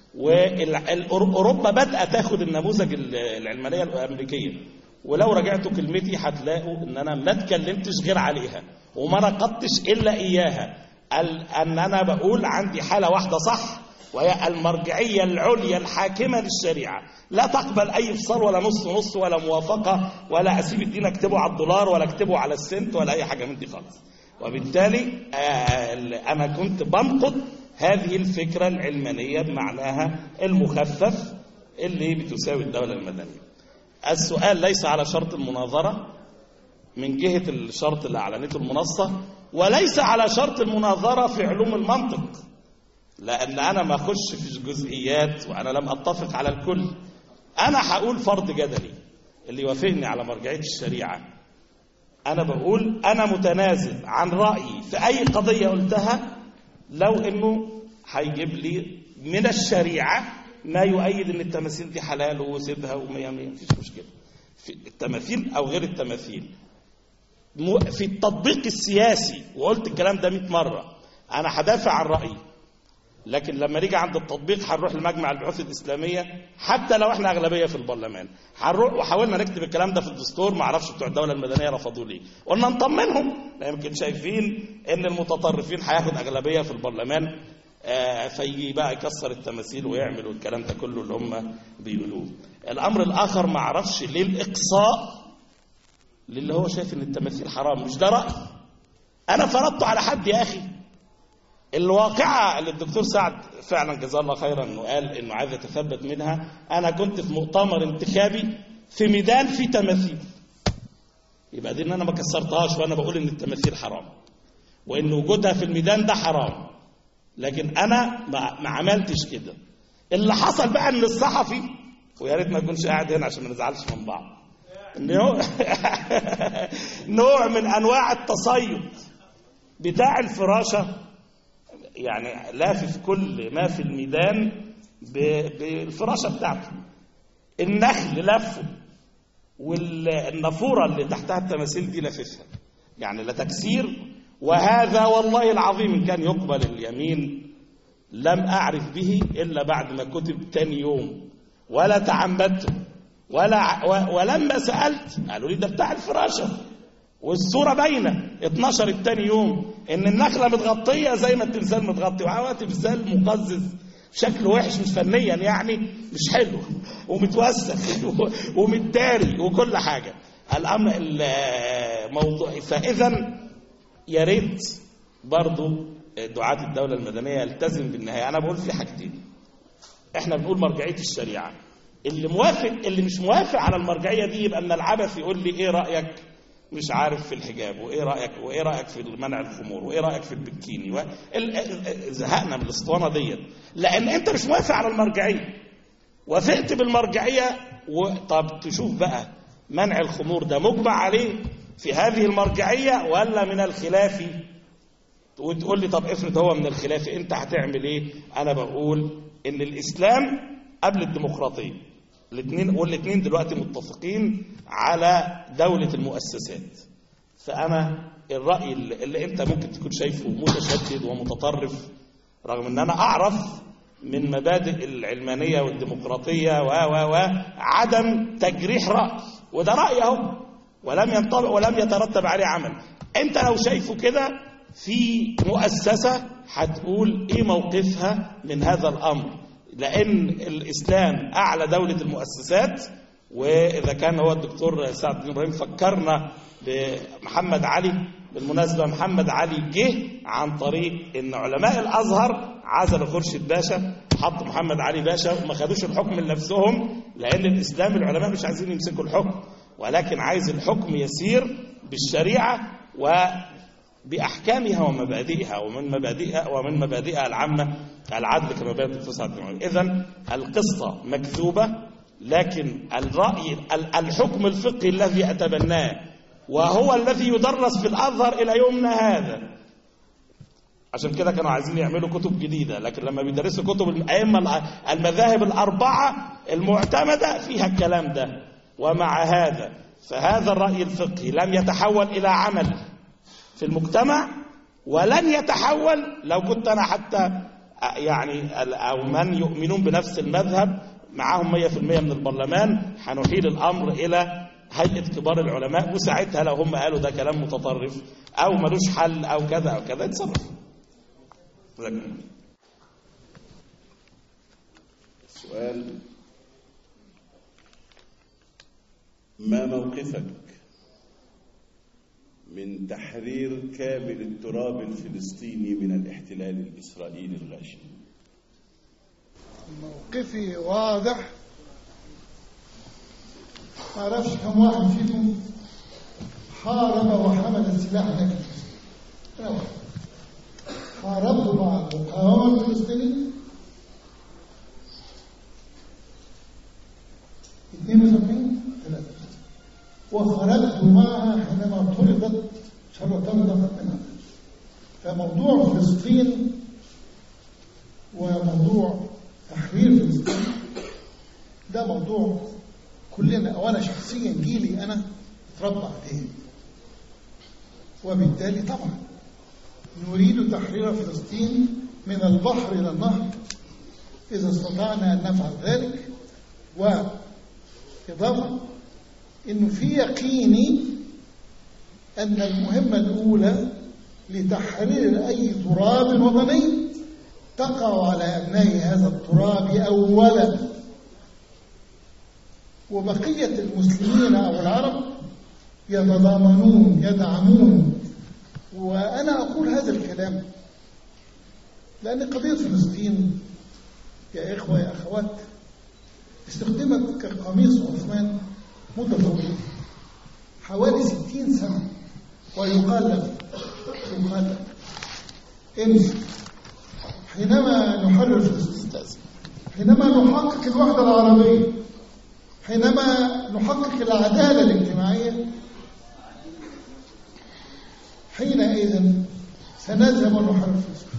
واوروبا بدات تاخد النموذج العلمانيه الامريكيه ولو رجعتوا كلمتي هتلاقوا ان انا ما اتكلمتش غير عليها وما نقضتش الا اياها ان انا بقول عندي حاله واحده صح وهي المرجعيه العليا الحاكمه للشريعه لا تقبل اي فصال ولا نص نص ولا موافقه ولا اسيب الدين اكتبه على الدولار ولا اكتبه على السنت ولا اي حاجه من دي خالص وبالتالي انا كنت بنقد هذه الفكره العلمانيه بمعناها المخفف اللي بتساوي الدوله المدنيه السؤال ليس على شرط المناظره من جهه الشرط اللي اعلنته المنصه وليس على شرط المناظره في علوم المنطق لان انا ما اخش في جزئيات وانا لم اتفق على الكل انا هقول فرض جدلي اللي يوافقني على مرجعيه الشريعه انا بقول انا متنازل عن رايي في اي قضيه قلتها لو انه هيجيب لي من الشريعه ما يؤيد ان التماثيل دي حلال وسيبها ومية مية مفيش مشكله في التماثيل او غير التماثيل في التطبيق السياسي وقلت الكلام ده 100 مره انا هدافع عن رايي لكن لما نيجي عند التطبيق هنروح لمجمع البحوث الاسلاميه حتى لو احنا اغلبيه في البرلمان هنروح وحاولنا نكتب الكلام ده في الدستور ما اعرفش بتوع الدوله المدنيه رفضوا ليه قلنا نطمنهم لا يمكن شايفين ان المتطرفين هياخد اغلبيه في البرلمان آه فيجي بقى يكسر التماثيل ويعمل الكلام ده كله اللي هم بيقولوه الامر الاخر ما اعرفش ليه الاقصاء للي هو شايف ان التماثيل حرام مش ده راي انا فرضته على حد يا اخي الواقعة اللي الدكتور سعد فعلا جزاه الله خيرا انه قال انه عايز يتثبت منها انا كنت في مؤتمر انتخابي في ميدان في تماثيل يبقى دي ان انا ما كسرتهاش وانا بقول ان التماثيل حرام وان وجودها في الميدان ده حرام لكن انا ما, ما عملتش كده اللي حصل بقى ان الصحفي ويا ريت ما يكونش قاعد هنا عشان ما نزعلش من بعض نوع نوع من انواع التصيد بتاع الفراشه يعني لافف كل ما في الميدان ب- بالفراشه بتاعته النخل لفه والنافوره اللي تحتها التماثيل دي لففها يعني لا تكسير وهذا والله العظيم ان كان يقبل اليمين لم اعرف به الا بعد ما كتب تاني يوم ولا تعمدت ولا ع- و- ولما سالت قالوا لي ده بتاع الفراشه والصوره باينه اتنشرت تاني يوم ان النخله متغطيه زي ما التمثال متغطي وهو تمثال مقزز شكله وحش مش فنيا يعني مش حلو ومتوسخ ومتداري وكل حاجه الامر الموضوع فاذا يا ريت برضو دعاة الدولة المدنية يلتزم بالنهاية أنا بقول في حاجتين احنا بنقول مرجعية الشريعة اللي موافق اللي مش موافق على المرجعية دي يبقى من العبث يقول لي ايه رأيك مش عارف في الحجاب وايه رأيك وايه رأيك في منع الخمور وايه رأيك في البكيني و... ال- ال- زهقنا من الاسطوانة ديت لأن انت مش موافق على المرجعية وافقت بالمرجعية و... طب تشوف بقى منع الخمور ده مجمع عليه في هذه المرجعية ولا من الخلاف وتقول لي طب افرض هو من الخلاف انت هتعمل ايه انا بقول ان الاسلام قبل الديمقراطيه الاثنين والاثنين دلوقتي متفقين على دوله المؤسسات فانا الراي اللي, اللي انت ممكن تكون شايفه متشدد ومتطرف رغم ان انا اعرف من مبادئ العلمانيه والديمقراطيه و و و عدم تجريح راي وده راي اهو ولم ينطبق ولم يترتب عليه عمل انت لو شايفه كده في مؤسسة هتقول ايه موقفها من هذا الامر لان الاسلام اعلى دولة المؤسسات واذا كان هو الدكتور سعد بن ابراهيم فكرنا بمحمد علي بالمناسبة محمد علي جه عن طريق ان علماء الازهر عزلوا خورشيد باشا حطوا محمد علي باشا وما خدوش الحكم لنفسهم لان الاسلام العلماء مش عايزين يمسكوا الحكم ولكن عايز الحكم يسير بالشريعة و بأحكامها ومبادئها ومن مبادئها ومن مبادئها العامة العدل كما بين الدكتور سعد بن معين. إذا القصة مكذوبة لكن الرأي ال- الحكم الفقهي الذي أتبناه وهو الذي يدرس في الأزهر إلى يومنا هذا عشان كده كانوا عايزين يعملوا كتب جديدة لكن لما بيدرسوا كتب الأئمة الع- المذاهب الأربعة المعتمدة فيها الكلام ده ومع هذا فهذا الرأي الفقهي لم يتحول إلى عمل في المجتمع ولن يتحول لو كنت أنا حتى يعني ال- أو من يؤمنون بنفس المذهب معاهم 100% من البرلمان هنحيل الأمر إلى هيئة كبار العلماء وساعتها لو هم قالوا ده كلام متطرف أو ملوش حل أو كذا أو كذا يتصرف سؤال ما موقفك من تحرير كامل التراب الفلسطيني من الاحتلال الإسرائيلي الغاشم موقفي واضح ما اعرفش كم واحد فيكم حارب وحمل السلاح هناك في فلسطين. أنا واحد. حاربت مع المقاومة الفلسطينية 72 ثلاثة وخرجت معها حينما طردت شر طردت منها فموضوع فلسطين وموضوع تحرير فلسطين ده موضوع كلنا وانا شخصيا جيلي انا اتربى عليه وبالتالي طبعا نريد تحرير فلسطين من البحر الى النهر اذا استطعنا ان نفعل ذلك واضافه انه في يقيني ان المهمه الاولى لتحرير اي تراب وطني تقع على أبناء هذا التراب أولا وبقية المسلمين أو العرب يتضامنون يدعمون وأنا أقول هذا الكلام لأن قضية فلسطين يا إخوة يا أخوات استخدمت كقميص عثمان مدة طويلة حوالي ستين سنة ويقال لك يقال لك إن حينما نحرر فلسطين حينما نحقق الوحدة العربية حينما نحقق العدالة الاجتماعية حينئذ سنذهب ونحرر فلسطين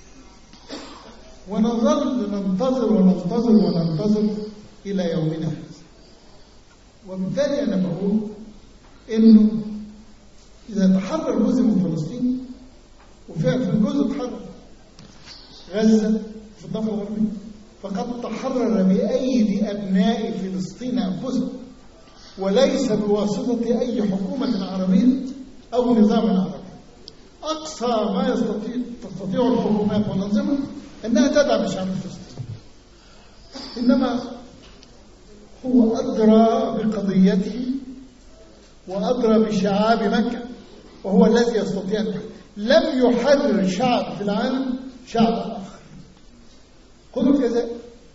ونظل ننتظر وننتظر وننتظر إلى يومنا هذا وبالتالي أنا بقول إنه إذا تحرر جزء من فلسطين وفعلا في الجزء تحرر غزة في الضفة الغربية فقد تحرر بأيدي أبناء فلسطين أنفسهم وليس بواسطة أي حكومة عربية أو نظام عربي أقصى ما يستطيع تستطيع الحكومات والأنظمة أنها تدعم الشعب الفلسطيني إنما هو أدرى بقضيته وأدرى بشعاب مكة وهو الذي يستطيع أن لم يحرر شعب في العالم شعب آخر خذوا الجزائر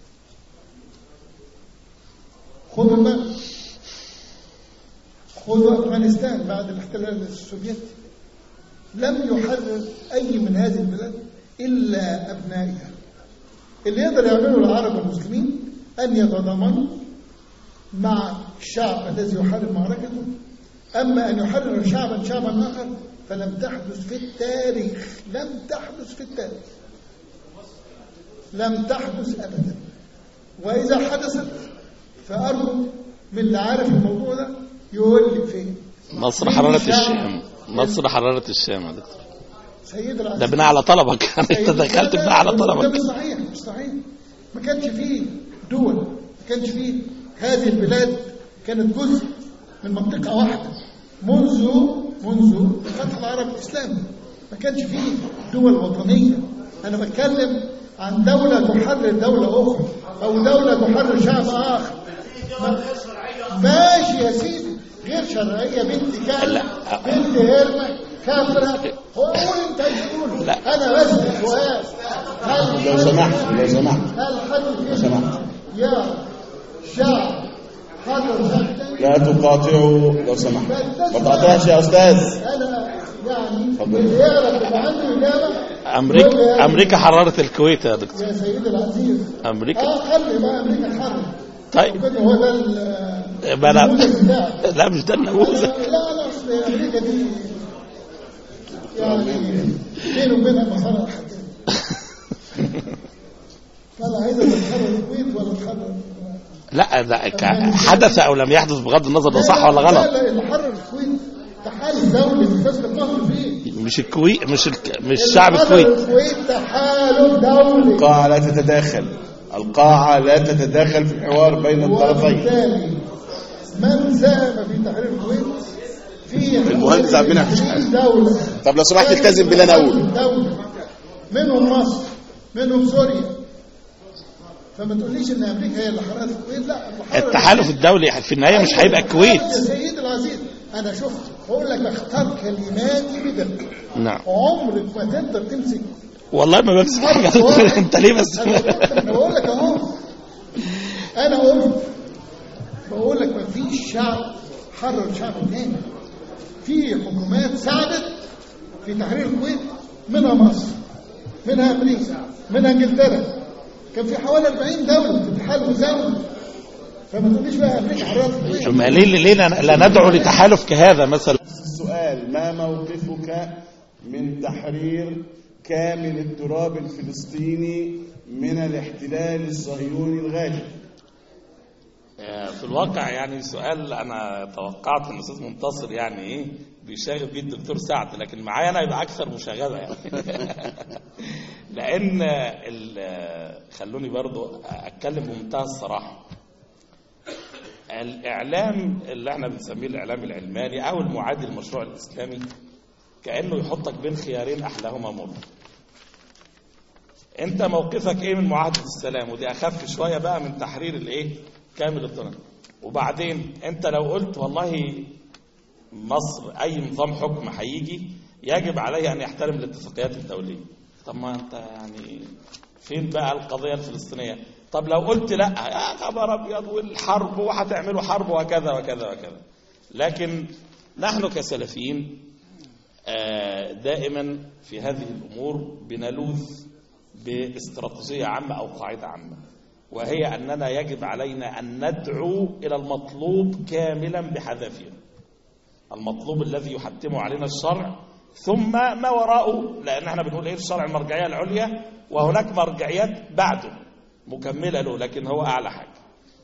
خذوا المغرب خذوا أفغانستان بعد الاحتلال السوفيتي لم يحرر أي من هذه البلاد إلا أبنائها اللي يقدر يعمله العرب والمسلمين أن يتضامنوا مع الشعب الذي يحرر معركته أما أن يحرر شعبا شعبا آخر فلم تحدث في التاريخ لم تحدث في التاريخ لم تحدث أبدا وإذا حدثت فأرجو من اللي عارف الموضوع ده يقول لي فين مصر حررت الشام مصر حررت الشام يا دكتور سيد ده العزيز بناء على طلبك انت سيد- دخلت لا، بناء على لا، ده طلبك مش صحيح مش صحيح ما كانش فيه دول ما كانش فيه هذه البلاد كانت جزء من منطقة واحدة منذ منذ فتح العرب الإسلامي ما كانش فيه دول وطنية أنا بتكلم عن دولة تحرر دولة أخرى أو دولة تحرر شعب آخر ما- ماشي يا سيدي غير شرعية بنت كلب لا. بنت هرمة كافرة هو قول انت عايز تقول لا. انا بس سؤال هل لو سمحت لو سمحت هل حد فينا سمحت. يا شعب حرر شعب تاني؟ لا تقاطعوا لو سمحت ما تقاطعش يا أستاذ انا يعني اتفضل. اللي يعرف يبقى عنده اجابه امريكا امريكا حررت الكويت يا دكتور يا سيدي العزيز امريكا اه خلي بقى امريكا تحرر طيب وكده هو ده ال- ما لا النموذج بتاعك لا مش ده النموذج لا لا اصل امريكا دي يعني بينه وبينها مصالح حاجات فلا عايزه تتحرر الكويت ولا تحرر لا ده ك- حدث او لم يحدث بغض النظر ده صح ولا لا غلط لا اللي حرر الكويت تحالف دولي بتسلك مصر فيه مش الكويت مش الك... مش شعب اللي حرر الكويت الكويت تحالف دولي القاعة لا تتداخل القاعة لا تتداخل في الحوار بين الطرفين وبالتالي من ساهم في تحرير الكويت في المهندس عبد المنعم شحاتة. دولة طب لو سمحت التزم باللي أنا أقوله دولة منهم مصر منهم سوريا فما تقوليش ان امريكا هي اللي حررت الكويت لا اللي حرر التحالف الدولي في النهايه مش هيبقى الكويت يا سيدي العزيز انا شفت بقول لك اختار كلماتي بدقه نعم عمرك ما تقدر تمسك والله ما بمسك حاجه انت ليه بس انا قلت- أنا بقول لك اهو انا قلت بقول لك ما فيش شعب حرر شعب تاني في حكومات ساعدت في تحرير الكويت منها مصر منها امريكا منها انجلترا كان في حوالي 40 دوله في الاتحاد المزاوي فما تقوليش بقى امريكا حررت الكويت ثم ليه ليه لا لا ندعو لتحالف كهذا مثلا السؤال ما موقفك من تحرير كامل التراب الفلسطيني من الاحتلال الصهيوني الغاجر في الواقع يعني سؤال انا توقعت ان الاستاذ منتصر يعني ايه بيشاغب بيه الدكتور سعد لكن معايا انا يبقى اكثر مشاغبه يعني لان ال- خلوني برضو اتكلم بمنتهى الصراحه الاعلام اللي احنا بنسميه الاعلام العلماني او المعادي للمشروع الاسلامي كانه يحطك بين خيارين احلاهما مر انت موقفك ايه من معاهده السلام ودي اخف شويه بقى من تحرير الايه كامل الطرق وبعدين انت لو قلت والله مصر اي نظام حكم هيجي يجب عليه ان يحترم الاتفاقيات الدوليه طب ما انت يعني فين بقى القضيه الفلسطينيه طب لو قلت لا يا خبر ابيض والحرب وهتعملوا حرب وكذا وكذا وكذا لكن نحن كسلفيين آه، دائما في هذه الأمور بنلوذ باستراتيجية عامة أو قاعدة عامة وهي أننا يجب علينا أن ندعو إلى المطلوب كاملا بحذافيره المطلوب الذي يحتمه علينا الشرع ثم ما وراءه لأن احنا بنقول إيه الشرع المرجعية العليا وهناك مرجعيات بعده مكملة له لكن هو أعلى حاجة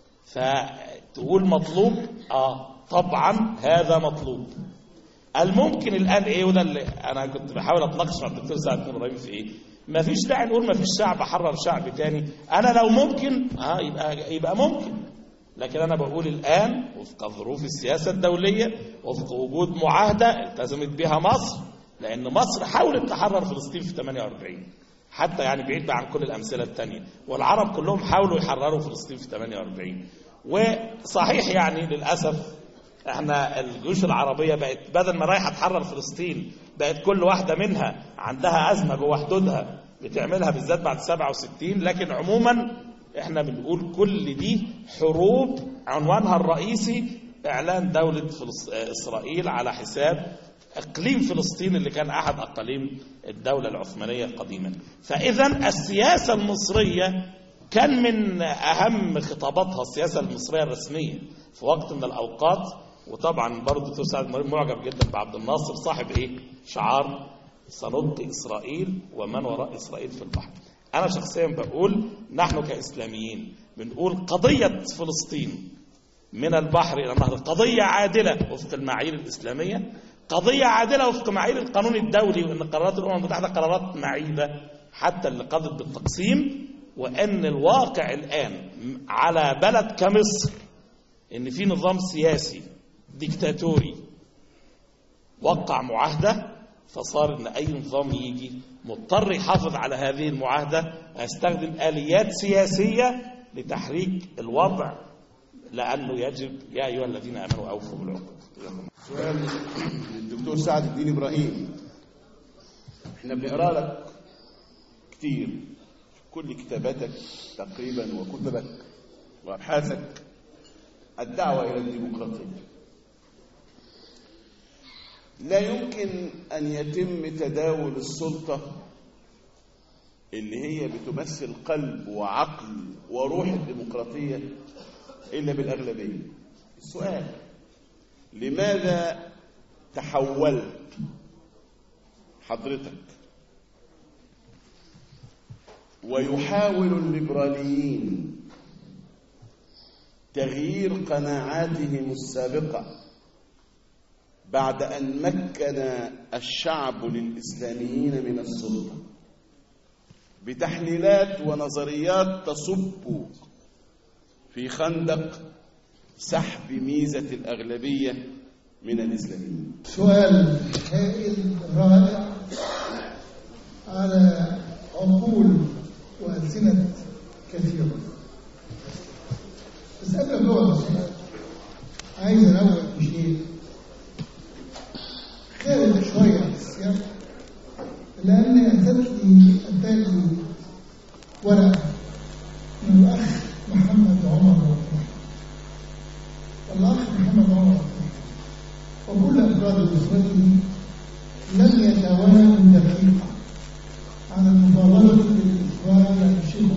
فتقول مطلوب آه طبعا هذا مطلوب الممكن الان ايه وده اللي انا كنت بحاول اتناقش مع الدكتور سعد بن ابراهيم في ايه ما فيش داعي نقول ما فيش شعب حرر شعب تاني انا لو ممكن اه يبقى يبقى ممكن لكن انا بقول الان وفق ظروف السياسه الدوليه وفق وجود معاهده التزمت بها مصر لان مصر حاولت تحرر فلسطين في 48 حتى يعني بعيد بقى عن كل الامثله الثانيه والعرب كلهم حاولوا يحرروا فلسطين في 48 وصحيح يعني للاسف احنا الجيوش العربيه بقت بدل ما رايحه تحرر فلسطين بقت كل واحده منها عندها ازمه جوه حدودها بتعملها بالذات بعد 67 لكن عموما احنا بنقول كل دي حروب عنوانها الرئيسي اعلان دوله فلس... اسرائيل على حساب اقليم فلسطين اللي كان احد اقاليم الدوله العثمانيه قديما فاذا السياسه المصريه كان من اهم خطاباتها السياسه المصريه الرسميه في وقت من الاوقات وطبعا برضه دكتور سعد مريم معجب جدا بعبد الناصر صاحب ايه؟ شعار سنلقي اسرائيل ومن وراء اسرائيل في البحر. انا شخصيا بقول نحن كاسلاميين بنقول قضيه فلسطين من البحر الى النهر قضيه عادله وفق المعايير الاسلاميه قضيه عادله وفق معايير القانون الدولي وان قرارات الامم المتحده قرارات معيبه حتى اللي قضت بالتقسيم وان الواقع الان على بلد كمصر ان في نظام سياسي ديكتاتوري وقع معاهدة فصار ان اي نظام يجي مضطر يحافظ على هذه المعاهدة هيستخدم آليات سياسية لتحريك الوضع لأنه يجب يا أيها الذين آمنوا أوفوا بالعقود سؤال للدكتور سعد الدين إبراهيم احنا بنقرا لك كتير في كل كتاباتك تقريبا وكتبك وأبحاثك الدعوة إلى الديمقراطية لا يمكن أن يتم تداول السلطة اللي هي بتمثل قلب وعقل وروح الديمقراطية إلا بالأغلبية السؤال لماذا تحولت حضرتك ويحاول الليبراليين تغيير قناعاتهم السابقه بعد أن مكن الشعب للإسلاميين من السلطة بتحليلات ونظريات تصب في خندق سحب ميزة الأغلبية من الإسلاميين سؤال هائل رائع على عقول وألسنة كثيرة بس قبل ما أجاوب على السؤال عايز أنوه بشيء خارج شوية عن السياق لأن أتتني أتاني ورقة من الأخ محمد عمر رحمه والأخ محمد عمر رحمه وكل أفراد أسرته لم يتوانوا دقيقة عن المفاوضة بالإخوان عن الشيخ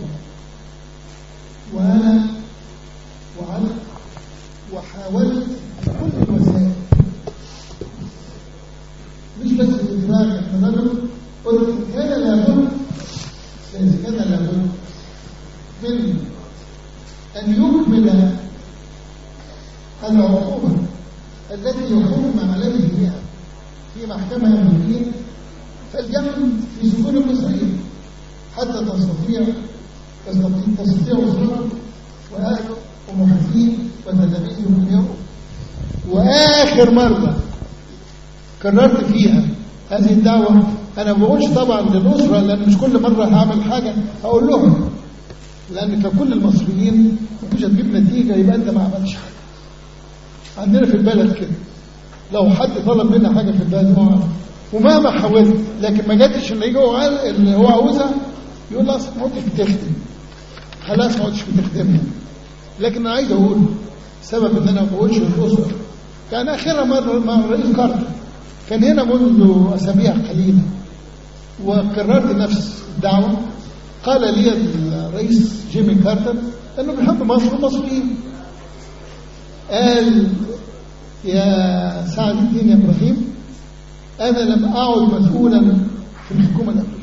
وأنا وعلت وحاولت بكل الوسائل مش بس الإفراج التمرد قلت كان لابد لأن كان لابد من أن يكمل العقوبة التي يحكم عليه بها في محكمة أمريكية فليكن في سجون المصريين حتى تستطيع تستطيع تستطيع أسرته وأهله ومحيطين وتلاميذهم اليوم وآخر مرة كررت فيها هذه الدعوة أنا ما بقولش طبعا للأسرة لأن مش كل مرة هعمل حاجة هقول لهم لأن ككل المصريين مفيش هتجيب نتيجة يبقى أنت ما عملتش حاجة عندنا في البلد كده لو حد طلب منا حاجة في البلد ما ومهما حاولت لكن ما جاتش اللي هو اللي هو عاوزها يقول لا ما عدتش بتخدم خلاص ما عدتش بتخدمها لكن انا عايز اقول سبب ان انا ما بقولش للاسره كان اخرها مره مع الرئيس كارتر كان هنا منذ أسابيع قليلة وكررت نفس الدعوة قال لي الرئيس جيمي كارتر أنه بيحب مصر ومصريين قال يا سعد الدين يا إبراهيم أنا لم أعد مسؤولا في الحكومة الأمريكية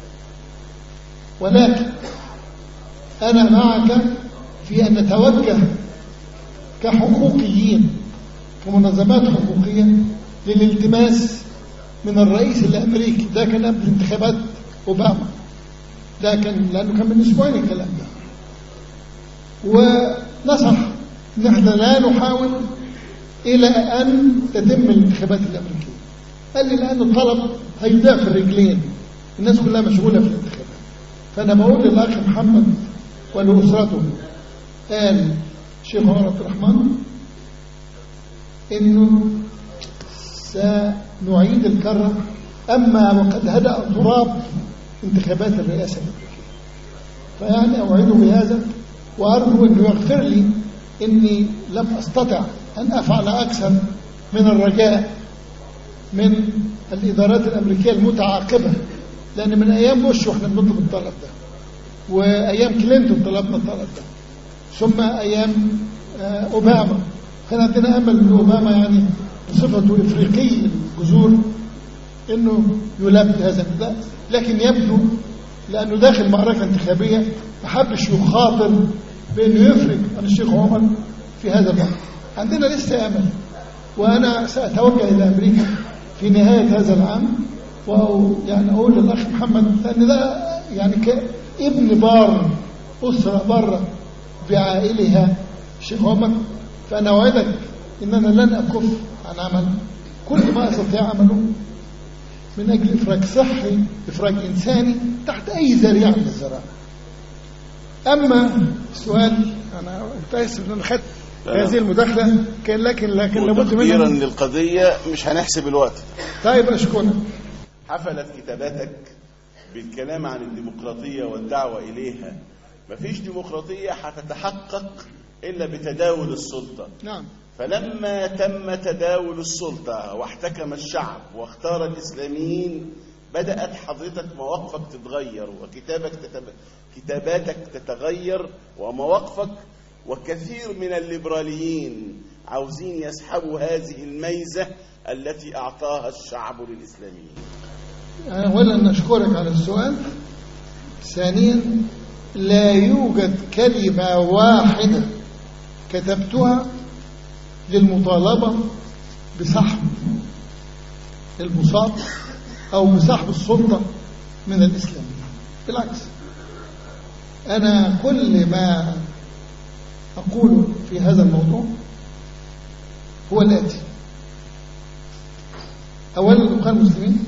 ولكن أنا معك في أن نتوجه كحقوقيين كمنظمات حقوقية للالتماس من الرئيس الأمريكي ده كان قبل انتخابات أوباما ده كان لأنه كان من أسبوعين الكلام ده ونصح ان احنا لا نحاول الى ان تتم الانتخابات الامريكيه قال لي لانه الطلب هيضيع في الرجلين الناس كلها مشغوله في الانتخابات فانا بقول للاخ محمد ولاسرته قال الشيخ عمر عبد الرحمن انه سنعيد الكره اما وقد هدا تراب انتخابات الرئاسه الامريكيه فيعني اوعده بهذا وارجو انه يغفر لي اني لم استطع ان افعل اكثر من الرجاء من الادارات الامريكيه المتعاقبه لان من ايام بوش واحنا بنطلب الطلب ده وايام كلينتون طلبنا الطلب ده ثم ايام آه، اوباما كان عندنا امل من اوباما يعني بصفته افريقي الجذور انه يلبي هذا النداء لكن يبدو لانه داخل معركه انتخابيه ما حبش يخاطر بانه يفرق عن الشيخ عمر في هذا الوقت عندنا لسه امل وانا ساتوجه الى امريكا في نهايه هذا العام ويعني اقول للاخ محمد لان ده يعني كابن بار اسره بره بعائلها الشيخ عمر فانا اوعدك ان انا لن اكف عن عمل كل ما استطيع عمله من اجل افراج صحي افراج انساني تحت اي ذريعه من الذرائع اما السؤال انا متاسف ان انا خدت لا. هذه المداخله كان لكن لكن لابد وتقديرا منها للقضية مش هنحسب الوقت طيب اشكرك حفلت كتاباتك بالكلام عن الديمقراطية والدعوة إليها مفيش ديمقراطية هتتحقق إلا بتداول السلطة نعم فلما تم تداول السلطة واحتكم الشعب واختار الإسلاميين بدأت حضرتك مواقفك تتغير وكتابك تتب... كتاباتك تتغير ومواقفك وكثير من الليبراليين عاوزين يسحبوا هذه الميزة التي أعطاها الشعب للإسلاميين اولا نشكرك على السؤال ثانيا لا يوجد كلمه واحده كتبتها للمطالبه بسحب المصاب او بسحب السلطه من الاسلاميين بالعكس انا كل ما اقوله في هذا الموضوع هو الاتي اولا الاخوان المسلمين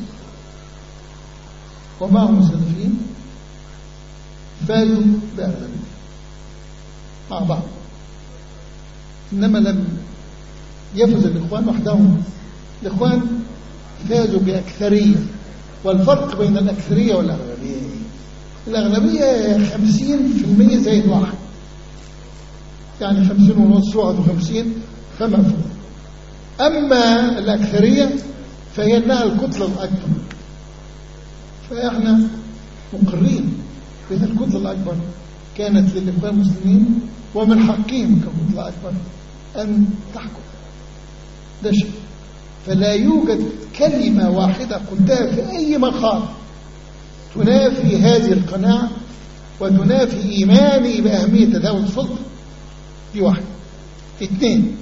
ومعهم السلفيين فازوا بأغلبية مع بعض إنما لم يفز الإخوان وحدهم الإخوان فازوا بأكثرية والفرق بين الأكثرية والأغلبية إيه؟ الأغلبية خمسين في المية زائد واحد يعني خمسين ونص واحد وخمسين فما فوق أما الأكثرية فهي أنها الكتلة الأكبر فإحنا مقرين بأن الكتلة الأكبر كانت للإخوان المسلمين ومن حقهم ككتلة أكبر أن تحكم ده شيء فلا يوجد كلمة واحدة قلتها في أي مقام تنافي هذه القناعة وتنافي إيماني بأهمية تداول السلطة دي واحدة اثنين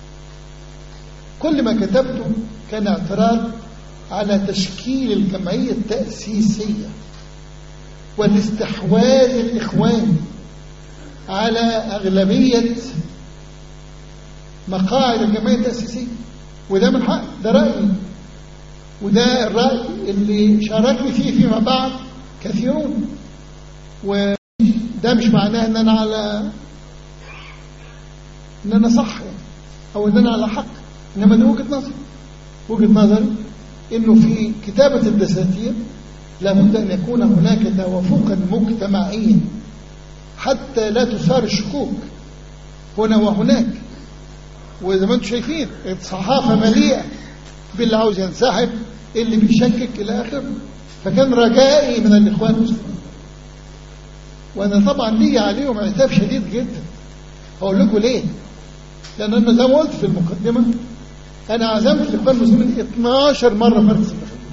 كل ما كتبته كان اعتراض على تشكيل الجمعية التأسيسية والاستحواذ الإخواني على أغلبية مقاعد الجمعية التأسيسية وده من حق ده رأيي وده الرأي اللي شاركني فيه فيما بعد كثيرون وده مش معناه ان انا على ان انا صح يعني او ان انا على حق انما دي وجهة نظري وجهة نظري انه في كتابة الدساتير لابد ان يكون هناك توافقا مجتمعيا حتى لا تثار الشكوك هنا وهناك وزي ما انتم شايفين الصحافة مليئة باللي عاوز ينسحب اللي بيشكك الى اخره فكان رجائي من الاخوان المسلمين وانا طبعا لي عليهم عتاب شديد جدا هقول لكم ليه لان انا زي ما قلت في المقدمه انا عزمت الاخوان المسلمين 12 مره مركز المخدوم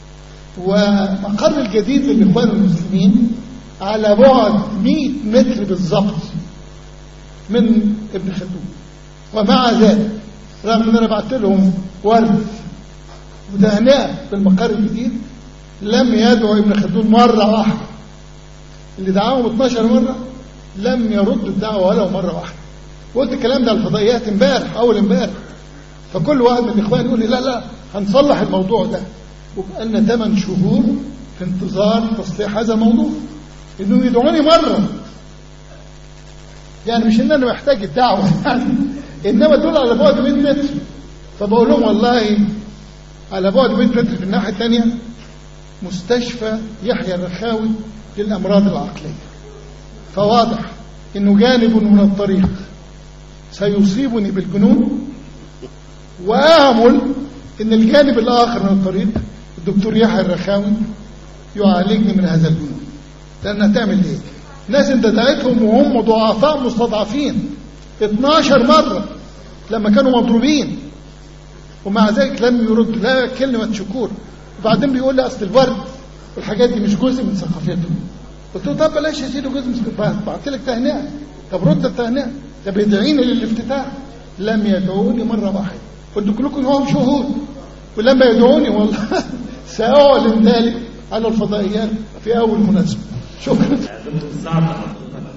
ومقر الجديد للاخوان المسلمين على بعد 100 متر بالظبط من ابن خلدون ومع ذلك رغم ان انا بعت لهم ورد وتهنئه بالمقر الجديد لم يدعو ابن خلدون مره واحده اللي دعاهم 12 مره لم يردوا الدعوه ولو مره واحده قلت الكلام ده على الفضائيات امبارح اول امبارح فكل واحد من الاخوان يقول لي لا لا هنصلح الموضوع ده وبقى لنا 8 شهور في انتظار تصليح هذا الموضوع انهم يدعوني مره يعني مش ان انا محتاج الدعوه يعني انما دول على بعد 100 متر فبقول لهم والله على بعد 100 متر في الناحيه الثانيه مستشفى يحيى الرخاوي للامراض العقليه فواضح انه جانب من الطريق سيصيبني بالجنون وآمل ان الجانب الاخر من الطريق الدكتور يحيى الرخاوي يعالجني من هذا الجنون لان هتعمل ايه ناس انت دعيتهم وهم ضعفاء مستضعفين 12 مرة لما كانوا مضروبين ومع ذلك لم يرد لا كلمة شكور وبعدين بيقول لي اصل الورد والحاجات دي مش جزء من ثقافتهم قلت له طب بلاش يا سيدي جزء من ثقافتهم بعت لك تهنئة طب رد التهنئة طب ادعيني للافتتاح لم يدعوني مرة واحدة قلت كلكم هم شهود ولما يدعوني والله سأعلن ذلك على الفضائيات في أول مناسبة شكرا دكتور سعد حضرتك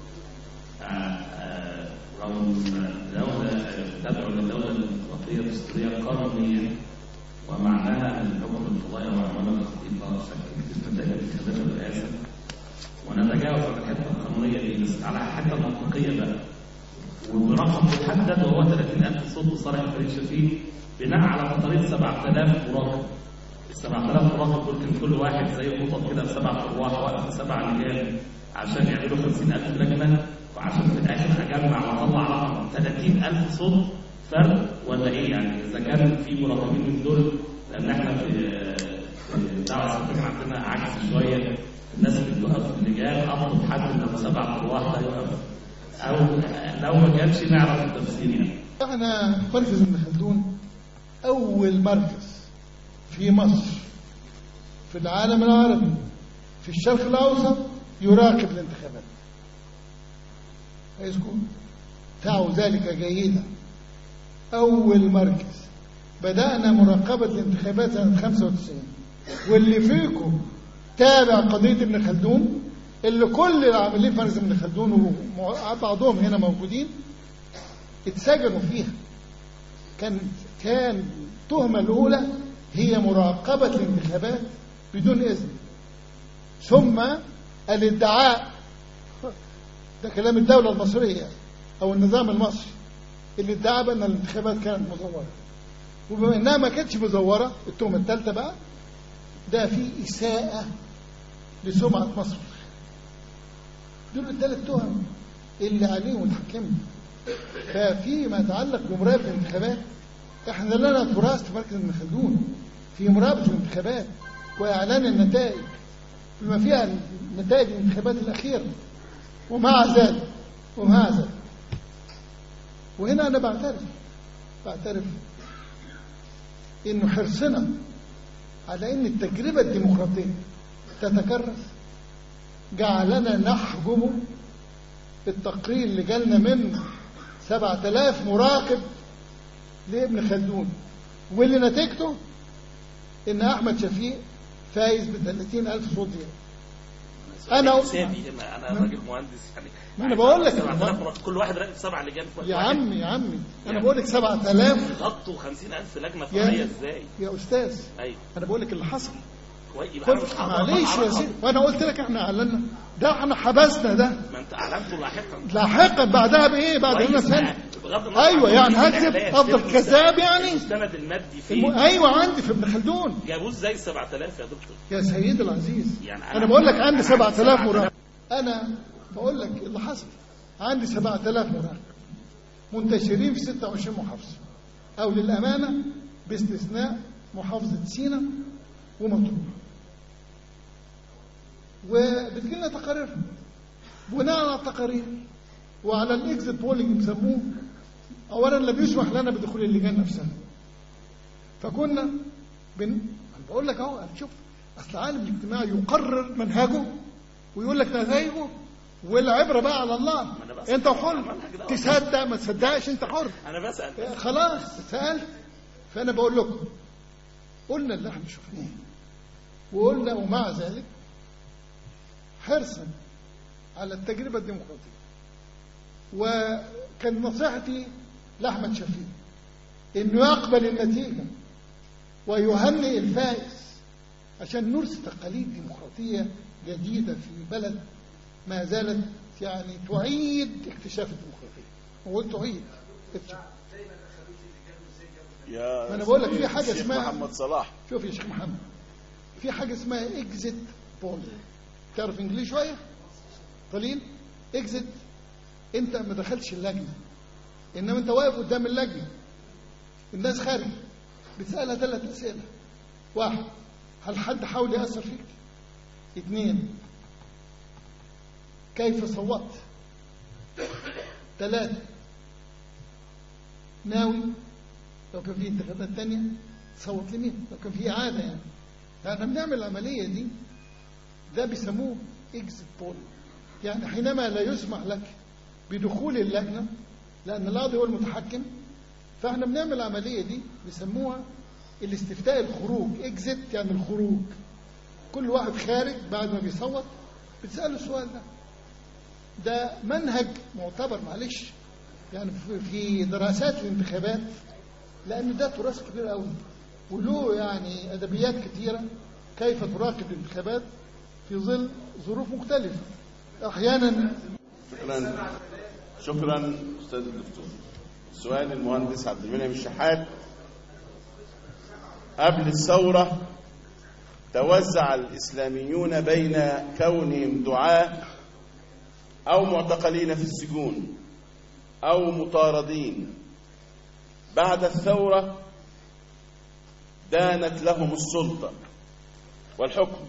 رغم دولة تدعو للدولة الديمقراطية الدستورية قانونيا ومعناها أن الحكم القضائي وعمل الخطيبة شكل في نتائج انتخابات الرئاسة ونتجاوز الحته القانونية دي بس على الحته المنطقية بقى وبرقم محدد وهو 30000 صوت لصالح الفريق شفيق بناء على تقارير 7000 مراقب ال 7000 مراقب دول كان كل واحد زي قطط كده بسبع ارواح واقف في سبع لجان عشان يعملوا 50000 لجنه وعشان في الاخر اجمع واطلع رقم 30000 صوت فرق ولا ايه يعني اذا كان في مراقبين من دول لان احنا في في الدعوه السابقه كان عندنا عكس شويه الناس اللي بتقف في اللجان اطلب حد من سبع ارواح ده يقف او لو ما كانش نعرف التفسير يعني احنا مركز ابن خلدون اول مركز في مصر في العالم العربي في الشرق الاوسط يراقب الانتخابات عايزكم تعوا ذلك جيدا اول مركز بدانا مراقبه الانتخابات سنه 95 واللي فيكم تابع قضيه ابن خلدون اللي كل العاملين في مركز ابن خلدون وبعضهم هنا موجودين اتسجنوا فيها كان كان التهمة الأولى هي مراقبة الانتخابات بدون إذن ثم الادعاء ده كلام الدولة المصرية أو النظام المصري اللي ادعى بأن الانتخابات كانت مزورة وبما إنها ما كانتش مزورة التهمة الثالثة بقى ده في إساءة لسمعة مصر دول الثلاث تهم اللي عليهم الحكم ففيما يتعلق بمراقبة الانتخابات احنا لنا تراث في مركز ابن خلدون في مراقبة الانتخابات وإعلان النتائج بما فيها نتائج الانتخابات الأخيرة ومع ذلك ومع ذلك وهنا أنا بعترف بعترف إنه حرصنا على إن التجربة الديمقراطية تتكرس جعلنا نحجم التقرير اللي جالنا من سبعة آلاف مراقب لابن خلدون واللي نتيجته ان احمد شفيق فايز ب 30 الف صوت زياده انا حسابي انا راجل مهندس يعني ما أنا بقول لك. 7000 كل واحد راقب سبع لجان في وقت يا واحد. عمي يا عمي انا يعني- بقول لك 7000 غطوا 50000 لجنه يا- فرعيه ازاي؟ يا استاذ ايوه انا بقول لك اللي حصل كويس يبقى انا خد مش هقدر معلش يا أعرف. سيدي وانا قلت لك احنا اعلنا ده احنا حبسنا ده ما انت اعلنته لاحقا لاحقا بعدها بايه بعد هنا كويس سنه بقى. بغض النظر ايوه عن يعني الإعلان، هكذب افضل فين كذاب يعني المستند المادي الم... فين؟ ايوه عندي في ابن خلدون جابوه ازاي 7000 يا دكتور؟ يا سيدي العزيز يعني انا بقول لك عندي أنا 7000 عندي مراقب انا بقول لك اللي حصل عندي 7000 مراقب منتشرين في 26 محافظه او للامانه ب باستثناء محافظة سينا ومطروح وبتجيلنا تقارير بناء على التقارير وعلى الاكزيت بولينج بيسموه اولا لا بيسمح لنا بدخول اللجان نفسها فكنا بن أنا بقول لك اهو شوف اصل العالم الاجتماعي يقرر منهجه ويقول لك نتائجه والعبره بقى على الله أنا بس- انت حر المنهج ده تصدق ما تصدقش انت حر انا بسال خلاص سألت فأنا بقول لكم قلنا اللي احنا شفناه وقلنا ومع ذلك حرصا على التجربة الديمقراطية وكان نصيحتي لأحمد شفيق إنه يقبل النتيجة ويهنئ الفائز عشان نرسي تقاليد ديمقراطية جديدة في بلد ما زالت يعني تعيد اكتشاف الديمقراطية وقلت تعيد اكتشاف يا ما أنا بقول لك في سيدي حاجة الشيخ اسمها- محمد صلاح شوف يا شيخ محمد في حاجة اسمها اكزيت بول تعرف انجليزي شوية قليل اكزيت انت ما دخلتش اللجنة انما انت واقف قدام اللجنة الناس خارج بتسألها ثلاث أسئلة واحد هل حد حاول يأثر فيك اثنين كيف صوت ثلاثة ناوي لو كان في انتخابات تانية تصوت لمين لو كان في إعادة يعني فاحنا بنعمل العملية دي ده بيسموه اكزيت بول يعني حينما لا يسمح لك بدخول اللجنة لأن القاضي هو المتحكم فاحنا بنعمل العملية دي بيسموها الاستفتاء الخروج اكزيت يعني الخروج كل واحد خارج بعد ما بيصوت بتسأله السؤال ده ده منهج معتبر معلش يعني في- في دراسات الانتخابات لأن ده تراث كبير قوي وله يعني أدبيات كثيرة كيف تراقب الانتخابات في ظل ظروف مختلفة أحيانا شكرا شكرا استاذ الدكتور سؤال المهندس عبد المنعم الشحات قبل الثورة توزع الإسلاميون بين كونهم دعاة أو معتقلين في السجون أو مطاردين بعد الثورة دانت لهم السلطة والحكم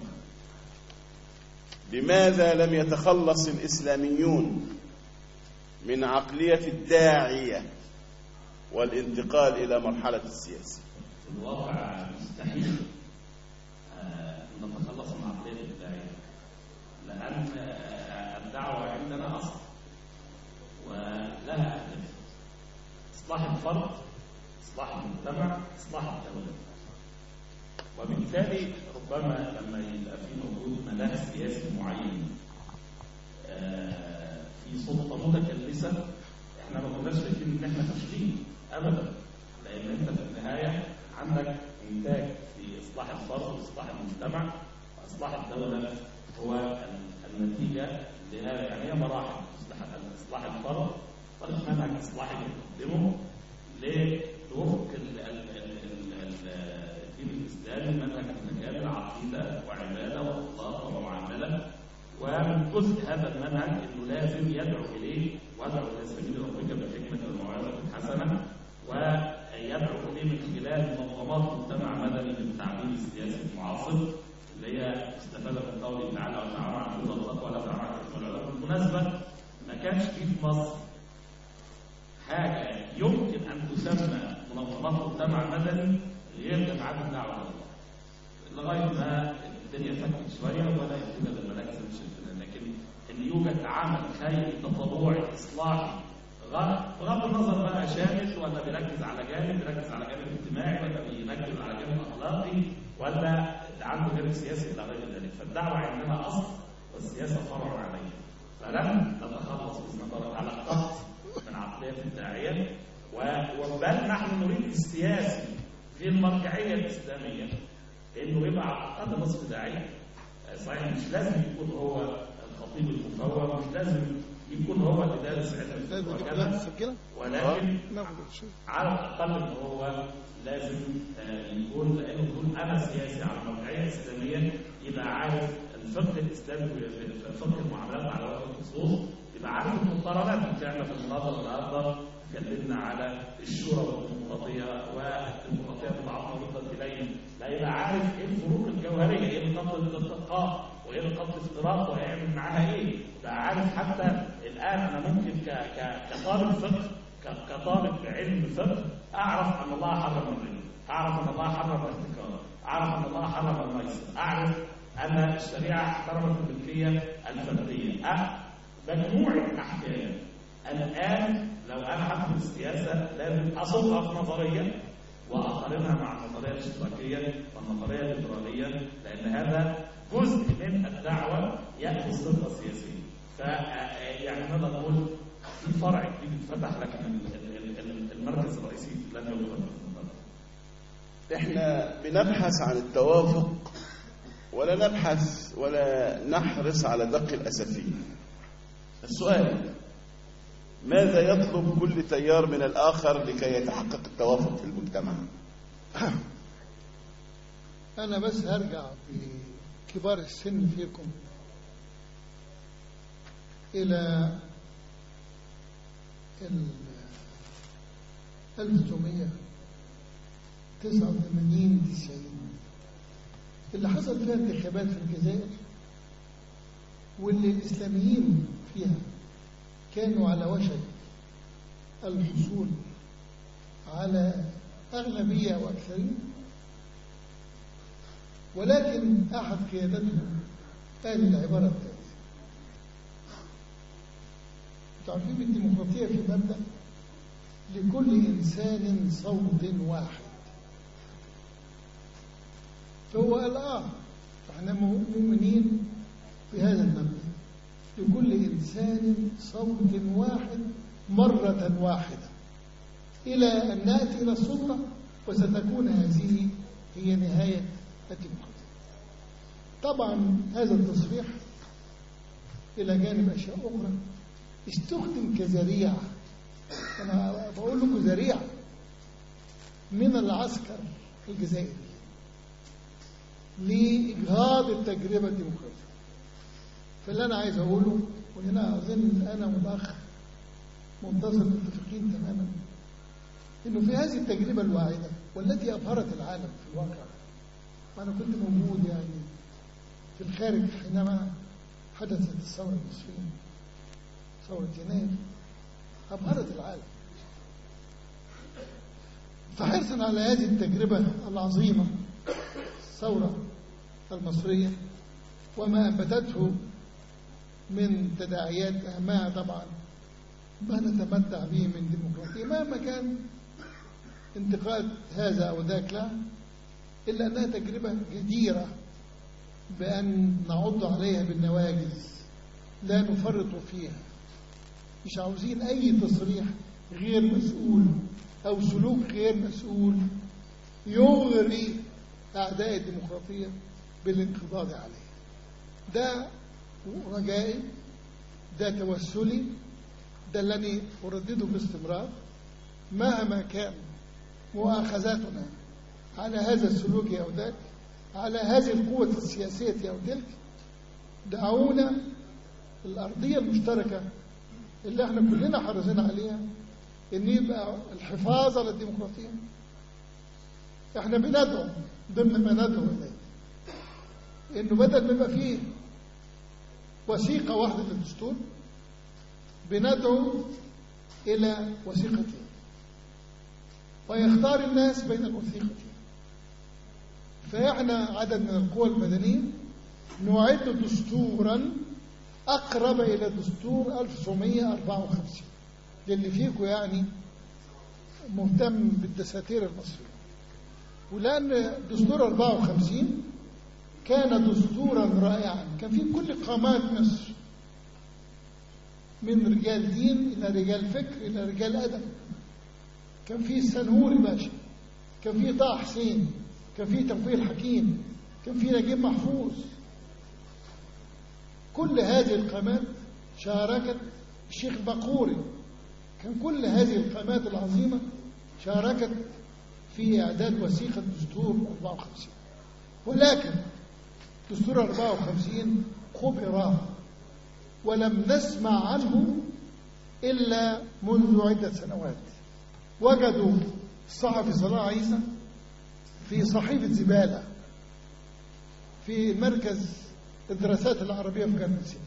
بماذا لم يتخلص الإسلاميون من عقلية الداعية والانتقال إلى مرحلة السياسة في الواقع مستحيل آه، نتخلص من عقلية الداعية لأن آه، الدعوة عندنا أصل ولها أهداف إصلاح الفرد إصلاح المجتمع إصلاح الدولة وبالتالي ربما لما يبقى في موجود ملاك سياسي معين آه، في سلطة متكلسة احنا ما كناش شايفين ان احنا فاشلين ابدا لان انت في النهاية عندك انتاج في اصلاح الفرد واصلاح المجتمع واصلاح الدولة هو ال- النتيجة لهذا يعني هي مراحل اصلاح اصلاح الفرد طريق منهج اصلاحي بنقدمه لوفق ال- ال- ال- ال- ال- الدين الاسلامي منهج متكامل عقيده وعباده واخلاق ومعامله ومن جزء هذا المنهج انه لازم يدعو اليه وادعو الى سبيل ربك بالحكمه والموعظه الحسنه ويدعو اليه من خلال منظمات مجتمع مدني بالتعليم السياسي المعاصر اللي هي مستفاده من قوله تعالى وتعالى عن الهدى والتقوى ولا تعالى عن الإثم والعدوان بالمناسبه ما كانش في في مصر حاجة يمكن أن تسمى منظمات مجتمع مدني غير جماعات الدعوة إلى الله. لغاية ما الدنيا فكت شوية وبدأ يبتدى المراكز المشرفة لكن إن يوجد عمل خيري تطوعي إصلاحي غ- بغض النظر بقى شامل ولا بيركز على جانب بيركز على جانب اجتماعي ولا بيركز على جانب أخلاقي ولا عنده جانب سياسي إلى غير ذلك فالدعوة عندنا أصل والسياسة فرع عليها فلن نتخلص بإذن الله على قط من عقلية الداعية و- وبل نحن نريد السياسي في المرجعية الإسلامية إنه يبقى على الأقل نصف داعية صحيح مش لازم يكون هو الخطيب المفوض مش لازم يكون هو اللي دارس علم لازم الفقه تبقى وكذا مسجلة ولكن ناخد الشيء على الاقل ان هو لازم آه، يكون لانه يكون انا سياسي على مرجعيه اسلاميه يبقى عارف الفقه الاسلامي في في فقه المعاملات على وجه الخصوص يبقى عارف المقارنات اللي احنا في المناظره النهارده اتكلمنا على الشورى والديمقراطيه والديمقراطيه بالعقل لا يبقى عارف ايه الفروق الجوهريه ايه نقاط الالتقاء وايه نقاط الافتراق وهيعمل معاها ايه بقى عارف حتى الان انا ممكن ك ك كطالب فقه ك- كطالب علم فقه اعرف ان الله حرم الربا اعرف ان الله حرم الاحتكار اعرف ان الله حرم الميسر اعرف ان الشريعه احترمت الملكيه الفرديه أه مجموعه احكام الان لو انا هدخل السياسه لازم اصبها في نظريه واقارنها مع النظريه الاشتراكيه والنظريه الليبراليه لان هذا جزء من الدعوه ياتي الصفه السياسيه ف يعني نقدر نقول في فرع جديد اتفتح لكن ال- ال- ال- المركز الرئيسي لن يوجد احنا بنبحث عن التوافق ولا نبحث ولا نحرص على دق الأسفين السؤال ماذا يطلب كل تيار من الآخر لكي يتحقق التوافق في المجتمع أنا بس هرجع بكبار السن فيكم إلى ال 1989 90 اللي حصل فيها انتخابات في الجزائر واللي الإسلاميين فيها كانوا على وشك الحصول على أغلبية وأكثرية ولكن أحد قيادتهم قال العبارة التالية تعرفين الديمقراطية في مبدأ لكل إنسان صوت واحد فهو قال آه احنا مؤمنين بهذا المبدأ لكل إنسان صوت واحد مرة واحدة إلى أن نأتي إلى السلطة وستكون هذه هي نهاية الديمقراطية طبعا هذا التصريح إلى جانب أشياء أخرى استخدم كذريعة أنا بقول لكم ذريعة من العسكر الجزائري لإجهاض التجربة الديمقراطية فاللي أنا عايز أقوله وهنا أظن أنا والأخ منتصر متفقين تماما إنه في هذه التجربة الواعدة والتي أبهرت العالم في الواقع وأنا كنت موجود يعني في الخارج حينما حدثت الثورة المصرية ثورة يناير أبهرت العالم فحرصا على هذه التجربة العظيمة الثورة المصرية وما أنبتته من تداعيات أهمها طبعا ما نتمتع به من ديمقراطية مهما كان انتقاد هذا أو ذاك لا إلا أنها تجربة جديرة بأن نعض عليها بالنواجز لا نفرط فيها مش عاوزين أي تصريح غير مسؤول أو سلوك غير مسؤول يغري أعداء الديمقراطية بالانقضاض عليها ده رجائي ده توسلي ده الذي أردده باستمرار مهما كان مؤاخذاتنا على هذا السلوك أو ذاك على هذه القوة السياسية أو تلك دعونا الأرضية المشتركة اللي احنا كلنا حريصين عليها ان يبقى الحفاظ على الديمقراطية احنا بندعو ضمن ما ندعو اليه انه بدل ما يبقى فيه وثيقة واحدة للدستور بندعو الى وثيقتين ويختار الناس بين الوثيقتين فاحنا عدد من القوى المدنية نعد دستورا أقرب إلى دستور 1954 للي فيكم يعني مهتم بالدساتير المصرية ولأن دستور 54 كان دستورا رائعا كان فيه كل قامات مصر من رجال دين إلى رجال فكر إلى رجال أدب كان فيه السنهوري باشا كان فيه طه حسين كان فيه توفيق الحكيم كان فيه نجيب محفوظ كل هذه القامات شاركت الشيخ البقوري كان كل هذه القامات العظيمة شاركت في إعداد وثيقة دستور 54 ولكن دستور 54 خبر ولم نسمع عنه إلا منذ عدة سنوات وجدوا الصحفي صلاح عيسى في صحيفة زبالة في مركز الدراسات العربية في جارden سيتي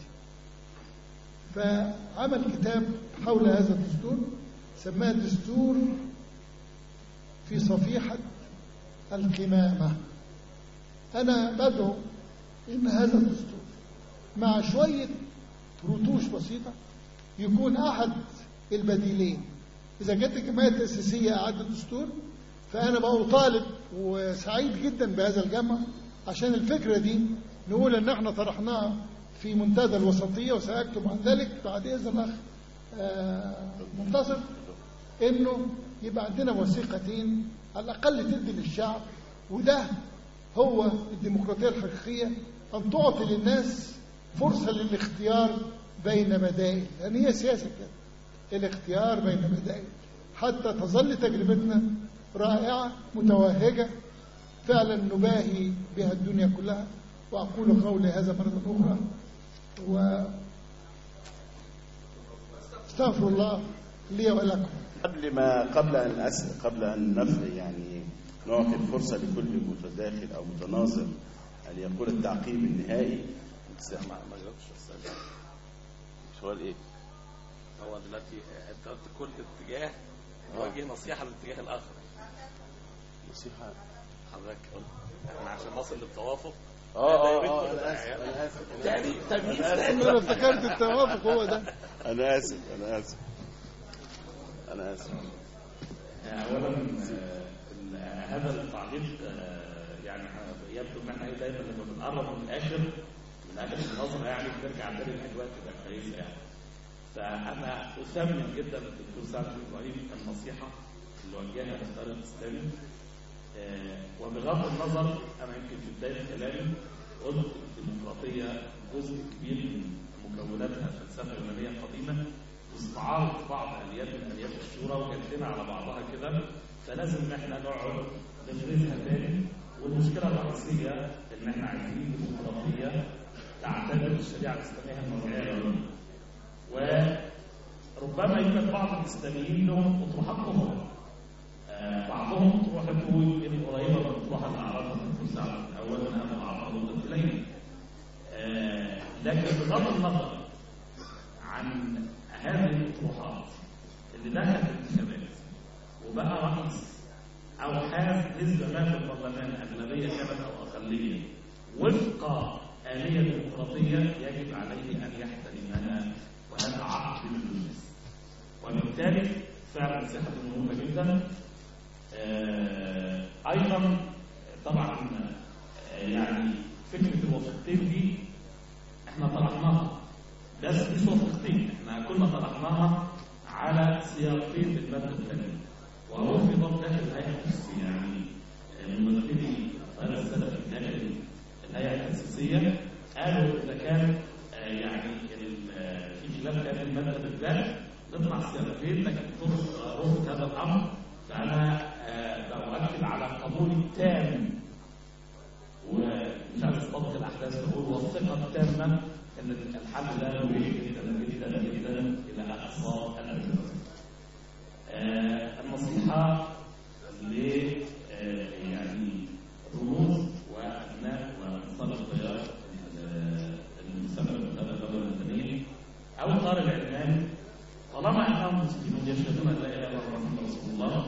فعمل كتاب حول هذا الدستور سماه دستور في صفيحة القمامة أنا بدعو إن هذا الدستور مع شوية رتوش بسيطة يكون أحد البديلين إذا كانت الجمعية التأسيسية أعد الدستور فأنا بطالب وسعيد جدا بهذا الجمع عشان الفكرة دي نقول إن احنا طرحناها في منتدى الوسطية وسأكتب عن ذلك بعد إذن الأخ آه، منتصر إنه يبقى عندنا وثيقتين على الأقل تدي للشعب وده هو الديمقراطية الحقيقية أن تعطي للناس فرصة للاختيار بين بدائل لأن هي سياسة كده الاختيار بين بدائل حتى تظل تجربتنا رائعة متوهجة فعلا نباهي بها الدنيا كلها وأقول قولي هذا مرة أخرى و استغفر الله لي ولكم قبل ما قبل ان أس... قبل ان نفرق يعني نعطي الفرصه لكل متداخل او متناظر ان يقول التعقيب النهائي ما ما جاوبتش السؤال سؤال ايه؟ هو دلوقتي انت قلت كل اتجاه وجه نصيحه للاتجاه الاخر نصيحه حضرتك قلت احنا عشان نصل للتوافق اه اه اه انا اسف انا اسف تاني تمييز أنا افتكرت التوافق هو ده انا اسف انا اسف انا اسف اولا آه، هذا التعليق آه، يعني يبدو ان احنا دايما لما بنقرب من الاخر من اخر النظره يعني بنرجع تاني الاجواء تبقى كويسه يعني فانا اثمن جدا الدكتور سعد بن ابراهيم النصيحه اللي وجهها للتيار الاسلامي آه، وبغض النظر انا يمكن في بدايه كلامي قلت الديمقراطيه جزء كبير من مكوناتها فلسفه يونانيه قديمه واستعارت بعض اليات من اليات الشورى وجت لنا على بعضها كده فلازم ان احنا نقعد نفرزها تاني والمشكله الرئيسيه ان احنا عايزين ديمقراطيه تعتبر الشريعه الاسلاميه المرجعيه وربما يوجد بعض الاسلاميين لهم اطروحات اخرى آه، بعضهم اطروحته يمكن قريبه من اطروحه الاعراض الدكتور سعد الاول من اهم الاعراض الداخليه آه، لكن بغض النظر عن هذه الاطروحات اللي دخلت الانتخابات وبقى رئيس او حاز نسبه ما في البرلمان اغلبيه كانت او اقليه وفق اليه ديمقراطيه يجب عليه ان يحترمها وهذا عقد للناس وبالتالي فعلا مساحه مهمه جدا آه، ايضا طبعا آه، يعني فكره الوثيقتين دي احنا طرحناها بس مش وثيقتين احنا كنا طرحناها على سياقين الماده الثانيه ورفضت داخل الهيئه التاسيسيه يعني آه، ممثلي الطائره السلفي داخل الهيئه التاسيسيه قالوا اذا كان آه، يعني ال- آه، في خلاف كان الماده بالذات نطلع سياقين لكن طرق آه، رفض هذا الامر فانا آه، بؤكد على القبول التام ومش عايز استطرق الاحداث تقول والثقه التامه ان الحل ده مريح جدا جدا جدا الى اقصى الامد. آه، النصيحه ل آه، يعني رموز وابناء وانصار التيار المسمى بالدوله الدوله المدنيه او طار العلمان طالما انهم مسلمون يشهدون ان لا اله الا الله محمد رسول الله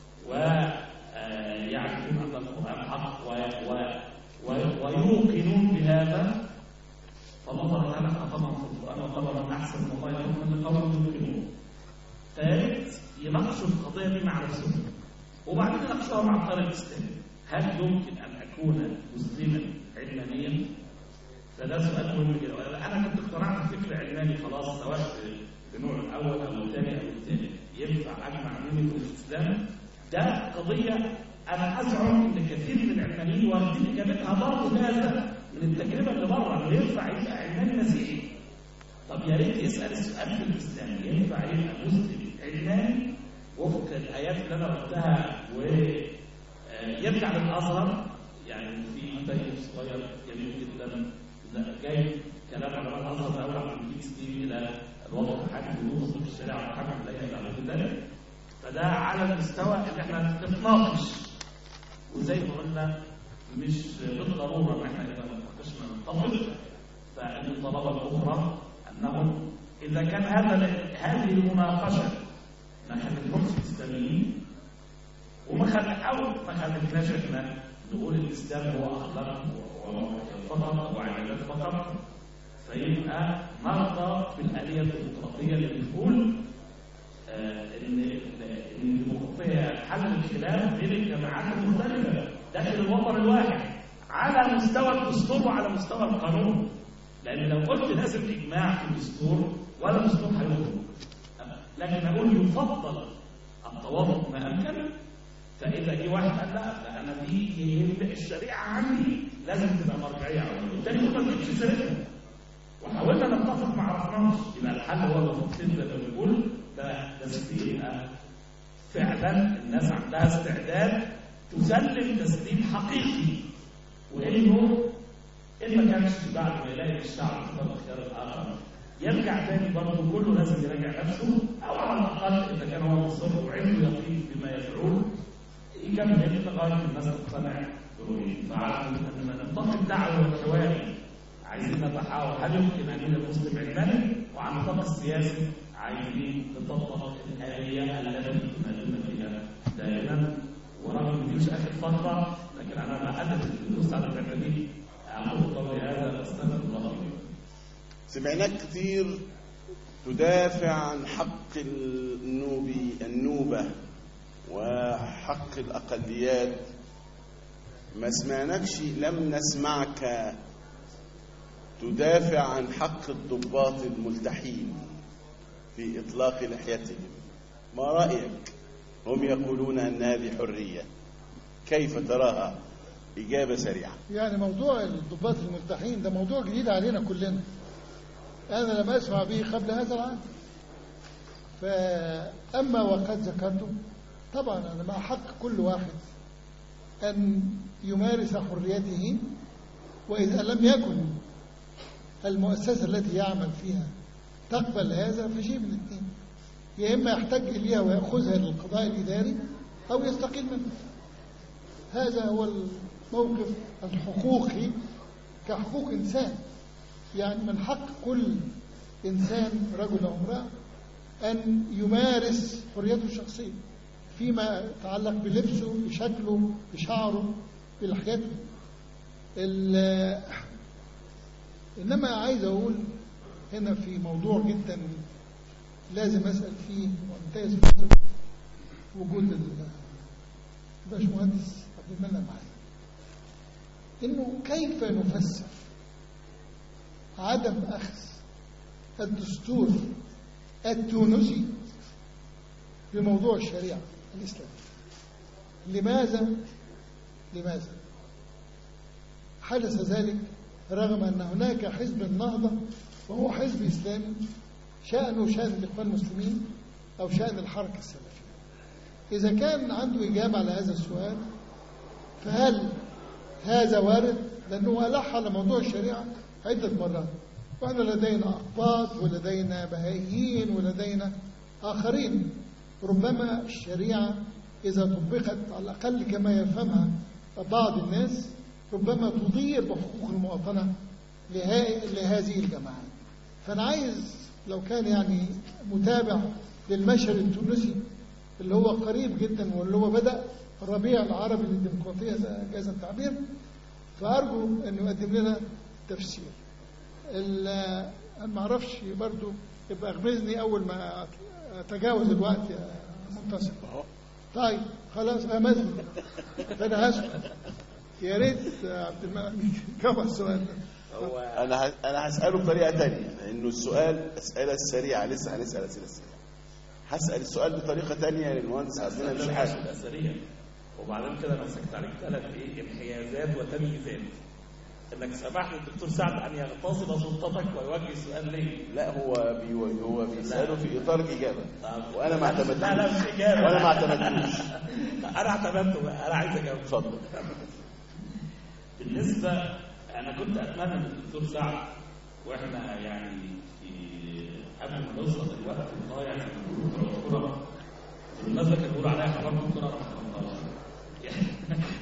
ويعرفون ان القران حق و- و- و- ويوقنون بهذا فالله تعالى خطبهم في القران وقال من احسن من الله يحكم من قوم يوقنون ثالث يناقشوا القضيه دي مع نفسهم وبعدين يناقشوها مع الطريق الاسلامي هل يمكن ان اكون مسلما علمانيا؟ فده سؤال مهم جدا انا كنت اقتنعت بفكر علماني خلاص سواء بنوع الاول او الثاني او الثالث ينفع اجمع بين الاسلام ده قضيه انا ازعم ان كثير من العلمانيين واخدين اجابتها برضه هذا من التجربه اللي بره انه ينفع يبقى علماني مسيحي طب يا ريت يسال السؤال في الاسلام ينفع يبقى مسلم علماني وفق الايات اللي انا قلتها ويرجع للازهر يعني في طيب صغير جميل جدا لا، جاي كلام علماء الازهر ده اول عن في سنين الى الوضع الحاكم ووصف الشريعه والحكم لا يجب على ذلك فده على المستوى اللي احنا نتناقش وزي ما قلنا مش بالضروره ان احنا اذا ما نتناقشنا نتفق فالطلبه الاخرى انهم اذا كان هذا هذه المناقشه ما خلتهمش اسلاميين وما خل او ما خلتناش احنا نقول الاسلام هو اخلاق فقط وعبادات فقط فيبقى نرضى بالآلية الديمقراطية اللي بتقول آه، ان ان الديمقراطية حل الخلاف بين الجماعات المختلفة داخل الوطن الواحد على مستوى الدستور وعلى مستوى القانون لأن لو قلت لازم إجماع في الدستور ولا دستور هيخرج لكن أقول يفضل التوافق ما أمكن فإذا جه واحد قال لا ده أنا دي الشريعة عندي لازم تبقى مرجعية على والتاني ما تجيبش سيرتها وحاولنا نتفق ما عرفناش يبقى الحل هو التفصيل زي ما بنقول ده ده يبقى فعلا الناس عندها استعداد تسلم تسليم حقيقي وانه ان ما كانش بعد ما يلاقي الشعب اختار الخيار الاخر يرجع تاني برضه كله لازم يراجع نفسه او على الاقل اذا كان هو مصر وعنده يقين بما يفعل يكمل لغايه الناس تقتنع برؤيته فعلى نطاق الدعوه والحواري عايزين نتحاور هل يمكن ان يكون المسلم علماني وعن النطاق السياسي عايزين نطبق الآلية التي تنادون فيها دائما ورغم ان دي مش اخر فتره لكن انا ما ادت الفلوس على الفكره دي اقول قولي هذا استغفر الله لي سمعناك كتير تدافع عن حق النوبي النوبة وحق الأقليات ما سمعناكش لم نسمعك تدافع عن حق الضباط الملتحين في إطلاق لحيتهم ما رأيك هم يقولون أن هذه حرية كيف تراها إجابة سريعة يعني موضوع الضباط الملتحين ده موضوع جديد علينا كلنا أنا لم أسمع به قبل هذا العام فأما وقد ذكرته طبعا أنا مع حق كل واحد أن يمارس حريته وإذا لم يكن المؤسسة التي يعمل فيها تقبل هذا فشيء من الاثنين يا إما يحتاج إليها ويأخذها للقضاء الإداري أو يستقيل منه هذا هو الموقف الحقوقي كحقوق إنسان يعني من حق كل إنسان رجل أو امرأة أن يمارس حريته الشخصية فيما يتعلق بلبسه بشكله بشعره بلحيته إنما عايز أقول هنا في موضوع جدا لازم أسأل فيه وانتهز وجود الباشمهندس عبد المنعم معايا إنه كيف نفسر عدم أخذ الدستور التونسي بموضوع الشريعة الإسلامية لماذا لماذا حدث ذلك رغم أن هناك حزب النهضة وهو حزب إسلامي شأنه شأن الإخوان المسلمين أو شأن الحركة السلفية إذا كان عنده إجابة على هذا السؤال فهل هذا وارد لأنه ألح على موضوع الشريعة عدة مرات وأنا لدينا أقباط ولدينا بهائيين ولدينا آخرين ربما الشريعة إذا طبقت على الأقل كما يفهمها بعض الناس ربما تضير بحقوق المواطنة لهذه الجماعات فأنا عايز لو كان يعني متابع للمشهد التونسي اللي هو قريب جدا واللي هو بدأ الربيع العربي للديمقراطية جاز التعبير فأرجو أن يقدم لنا تفسير أنا ما أعرفش برضو يبقى أغمزني أول ما أتجاوز الوقت يا منتصر طيب خلاص أمزني فأنا هسكت يا ريت عبد المنعم كم السؤال انا انا هساله بطريقه ثانيه لانه السؤال اسئله السريعه لسه هنسال اسئله سريعه هسال السؤال بطريقه ثانيه للمهندس عندنا مش حاجه سريع وبعدين كده انا مسكت عليك ثلاث ايه انحيازات وتمييزات انك سمحت للدكتور سعد ان يغتصب سلطتك ويوجه السؤال ليه لا هو بي هو بيساله في اطار الاجابه وانا ما اعتمدتوش لا لا مش اجابه وانا ما اعتمدتوش انا اعتمدته بقى انا عايز اجاوب اتفضل بالنسبه انا كنت اتمنى من الدكتور سعد واحنا يعني في قبل ما نوصل الوقت الضايع في الكوره بالمناسبه كانوا بيقولوا عليها حرام الكوره رقم 18 انا قعدت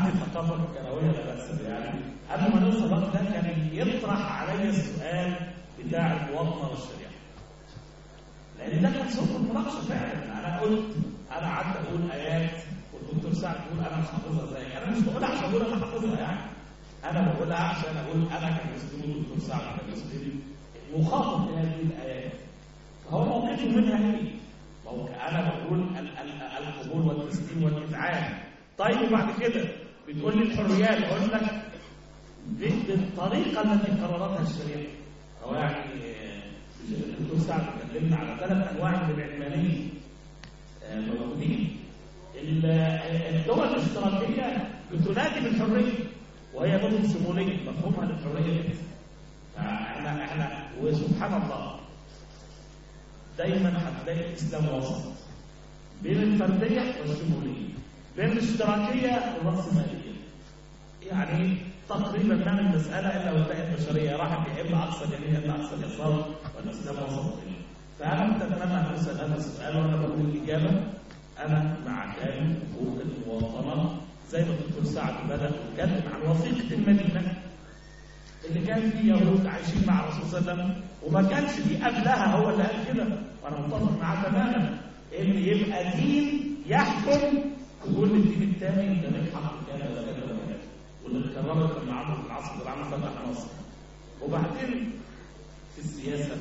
عندي ثقافه كرويه لا باس بها يعني قبل ما نوصل الوقت ده كان يطرح عليا السؤال بتاع المواطنه والشريعه لان ده كان صوت المناقشه فعلا انا قلت انا قعدت اقول ايات والدكتور سعد بيقول انا مش حافظها زيك انا مش بقولها عشان اقول انا حافظها يعني انا بقولها عشان اقول انا كمسلم والدكتور سعد كمسلم مخاطب بهذه الايات فهو موقفه منها ايه؟ موقف انا بقول ال- ال- القبول والتسليم والافعال طيب وبعد كده بتقول لي الحريات اقول لك ب- بالطريقه التي قررتها الشريعه هو يعني آه، الدكتور سعد اتكلمنا على ثلاث انواع من العلمانيه آه، موجودين ال- آه، الدول الاشتراكيه بتنادي بالحريه وهي مدن شموليه مفهومها للحريه كده فاحنا احنا وسبحان الله دايما هتلاقي الاسلام وسط بين الفرديه والشموليه بين الاشتراكيه والراسماليه يعني تقريبا ما من مساله الا وتلاقي البشريه راحت يا اما اقصى اليمين يا اما اقصى اليسار والاسلام وسط فانا كنت اتمنى ان اسال هذا السؤال وانا بقول الاجابه انا مع كامل حقوق المواطنه زي ما الدكتور سعد بدا يتكلم عن وثيقه المدينه اللي كان فيه يهود عايشين مع الرسول صلى الله عليه وسلم وما كانش فيه قبلها هو اللي قال كده وانا متفق معاه تماما ان يبقى دين يحكم تقول الدين الثاني ده لك حق كذا ولا كذا ولا كذا واللي اتكررت لما عمرو بن العاص رضي الله عنه فتح مصر وبعدين في السياسه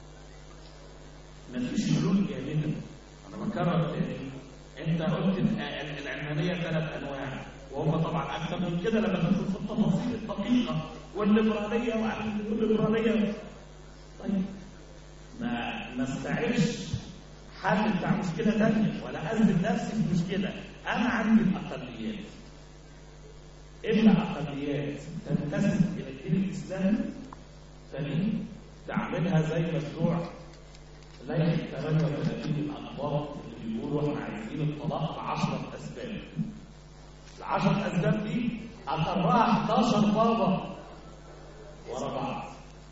مفيش حلول جامده انا بكرر تاني انت قلت ال- ال- العلمانيه ثلاث انواع وهم طبعا اكثر من كده لما تدخل في التفاصيل الدقيقه والليبراليه والليبراليه طيب ما ما استعيرش حل بتاع مشكله ثانيه ولا ازل نفسي في مشكله انا عندي الاقليات اما اقليات تنتسب الى الدين الاسلامي فدي تعملها زي مشروع لائحه 38 الاقباط اللي بيقولوا احنا عايزين الطلاق ب 10 اسباب العشر اسباب دي اقرها 11 بابا ورا بعض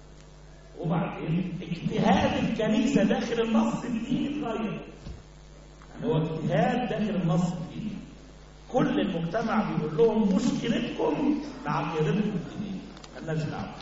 وبعدين اجتهاد الكنيسه داخل النص الديني اتغير يعني هو اجتهاد داخل النص الديني كل المجتمع بيقول لهم مشكلتكم مع قيادتكم الدينيه مالناش دعوه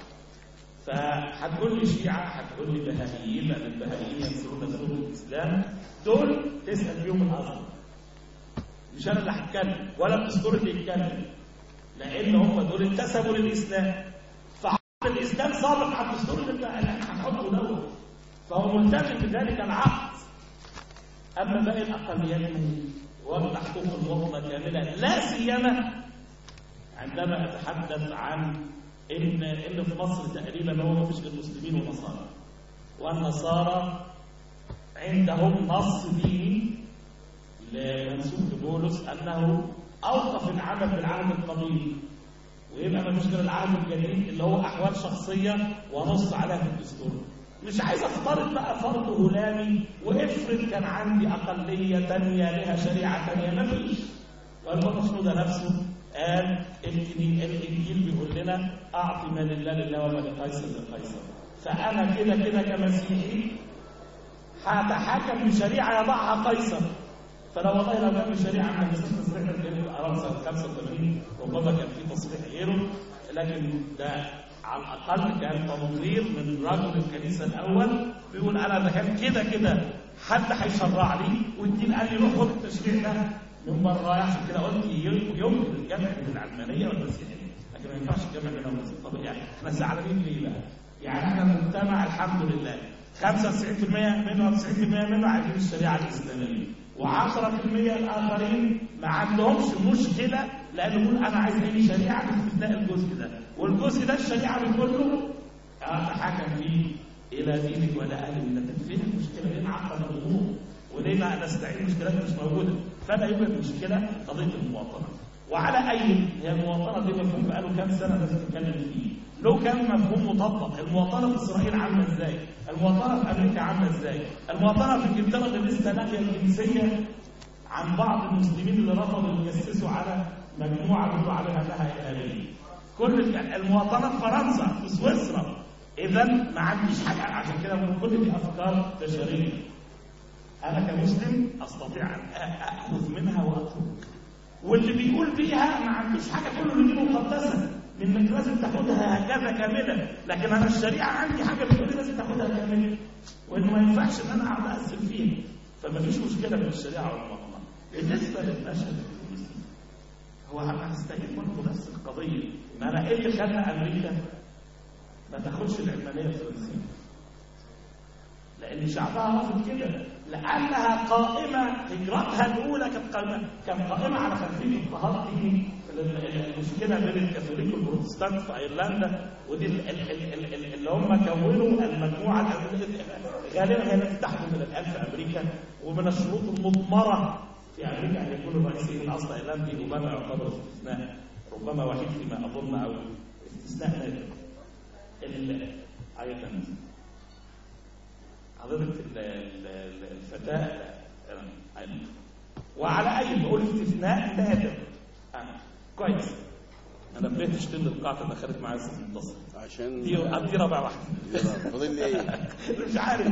فهتقول لي شيعه هتقول لي بهائيين لان البهائيين ينصرون نفسهم الاسلام دول تسال فيهم الازهر مش انا اللي هتكلم ولا الدستور اللي يتكلم لان هم دول انتسبوا للاسلام فعقد الاسلام سابق على الدستور اللي بتاع- اللي احنا هنحطه دوت فهو ملتزم بذلك العقد اما باقي الاقليات واخد حقوق المواطنه كامله لا سيما عندما اتحدث عن ان ان في مصر تقريبا هو ما فيش غير مسلمين ونصارى والنصارى عندهم نص ديني لمنسوب لبولس انه اوقف العمل بالعهد القديم ويبقى ما فيش غير العهد الجديد اللي هو احوال شخصيه ونص عليها في الدستور مش عايز افترض بقى فرض هلامي وافرض كان عندي اقليه تانية لها شريعه تانية ما فيش والبابا شنودة نفسه قال الإنجيل الانجيل بيقول لنا اعطي ما لله لله وما لقيصر لقيصر فانا كده كده كمسيحي هتحاكم بشريعه يضعها قيصر فلو والله لو كان الشريعه عندنا بس تصريح الجنوب العرب سنه 85 ربما كان في تصريح غيره لكن ده على الاقل كان تنظير من رجل الكنيسه الاول بيقول انا ده كان كده كده حد هيشرع لي والدين قال لي روح خد التشريع ده من بره عشان كده قلت يمكن الجمع بين العلمانيه والمسيحيه لكن ما ينفعش الجمع بينهم والمسيحيه طب يعني احنا زعلانين ليه بقى؟ يعني احنا مجتمع الحمد لله 95% منه 90% منه عايزين الشريعه الاسلاميه و10% الاخرين ما عندهمش مشكله لانه يقول انا عايز اي شريعه باستثناء الجزء ده والجزء ده الشريعه بتقول له اتحكم فيه الى دينك ولا اهل ملتك فين المشكله ليه نعقد الامور وليه ما نستعين مشكلات مش موجوده فلا يوجد مشكله قضيه المواطنه وعلى اي هي المواطنه دي مفهوم بقاله كام سنه لازم نتكلم فيه له كم مفهوم مطبق المواطنه في اسرائيل عامله ازاي المواطنه في امريكا عامله ازاي المواطنه في انجلترا اللي لسه لاقيه الجنسيه عن بعض المسلمين اللي رفضوا يجسسوا على مجموعه بيقولوا عليها انها ارهابيه كل المواطنه في فرنسا في سويسرا اذا ما عنديش حاجه عشان كده بقول كل دي افكار بشريه انا كمسلم استطيع ان اخذ منها واترك واللي بيقول بيها ما عندوش عنديش حاجه كل اللي دي مقدسه انك لازم تاخدها هكذا كامله لكن انا الشريعه عندي حاجه بتقول لي لازم تاخدها كامله وانه ما ينفعش ان انا اقعد اقسم فيها فما فيش مشكله في الشريعه والمقام بالنسبه للمشهد التونسي هو هنستهين برضه نفس القضيه ما انا ايه اللي خلى امريكا ما تاخدش العلمانيه الفرنسيه لان شعبها رافض كده لانها قائمه هجرتها الاولى كانت قائمه كانت قائمه على خلفيه اضطهاد ديني المشكله بين الكاثوليك والبروتستانت في ايرلندا ودي ال- ال- ال- ال- اللي هم كونوا المجموعه الأمريكية. غالبا هي التي تحكم من الان في امريكا ومن الشروط المضمره في امريكا ان يكون الرئيس من اصل ايرلندي ربما يعتبر استثناء ربما وحيد فيما اظن او استثناء نادر ال- آية تانية. حضرتك ال- ال- ال- الفتاة لا، أنا- وعلى أي بقول استثناء نادر آه، كويس أنا بديت أشتم القاعدة اللي خدت معايا الست متصل عشان دي دي رابع واحدة فاضل لي ايه؟ مش عارف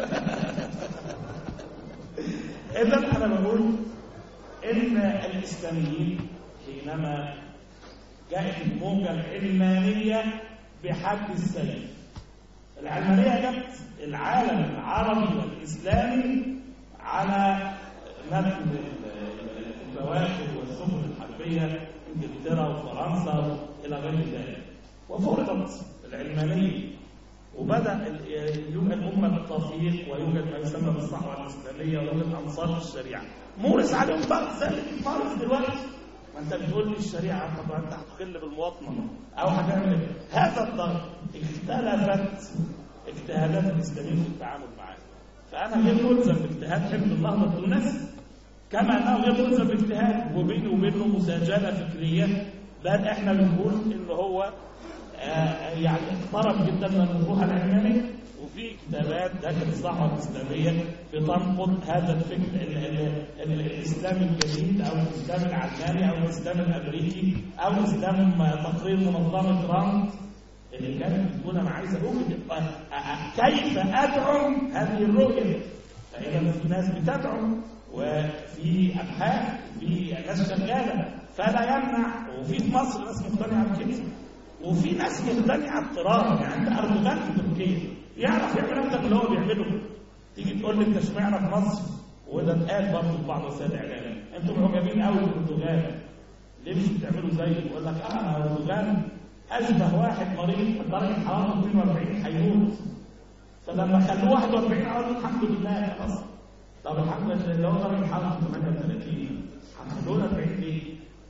إذا أنا بقول إن الإسلاميين حينما جاءت الموجة العلمانية بحد السيف العلمانية جت العالم العربي والإسلامي على متن البواخر والسفن الحربية إنجلترا وفرنسا إلى غير ذلك وفرضت العلمانية وبدأ ال- يوجد أمة التوفيق ويوجد ما يسمى بالصحوة الإسلامية ويوجد أنصار الشريعة مورس عليهم ضغط زي اللي بيمارس دلوقتي ما انت بتقول لي الشريعه طب انت هتخل بالمواطنه او هتعمل ايه؟ هذا الضغط اختلفت اجتهادات الاسلاميين في التعامل معاه فانا غير ملزم باجتهاد حزب النهضه التونسي كما انه غير ملزم باجتهاد وبيني وبينه مساجله فكريه بل احنا بنقول ان هو آه، يعني اقترب جدا من الروح العلماني وفي كتابات داخل الصحوه الاسلاميه بتنقد هذا الفكر ال- ال- ال- الاسلام الجديد او الاسلام العلماني او الاسلام الامريكي او اسلام تقرير منظمه ترامب اللي كانت بتقول انا عايز اوجد أ- أ- كيف ادعم هذه الرؤيه فاذا في ناس بتدعم وفي ابحاث في ناس شغاله فلا يمنع وفي في مصر ناس مقتنعه بكده وفي ناس مقتنعه اضطرارا يعني انت اردوغان في تركيا يعرف يعمل اكتر من اللي هو بيعمله تيجي تقول لي انت اشمعنى في مصر وده اتقال برضه في بعض وسائل الاعلام انتم معجبين قوي باردوغان ليه مش بتعملوا زيه؟ يقول لك اه انا اردوغان اشبه واحد مريض درجه حرارته 42 هيموت فلما خلوه 41 قالوا الحمد لله خلاص طب الحمد لله اللي هو درجه حرارته 38 هتخلوه 40 ليه؟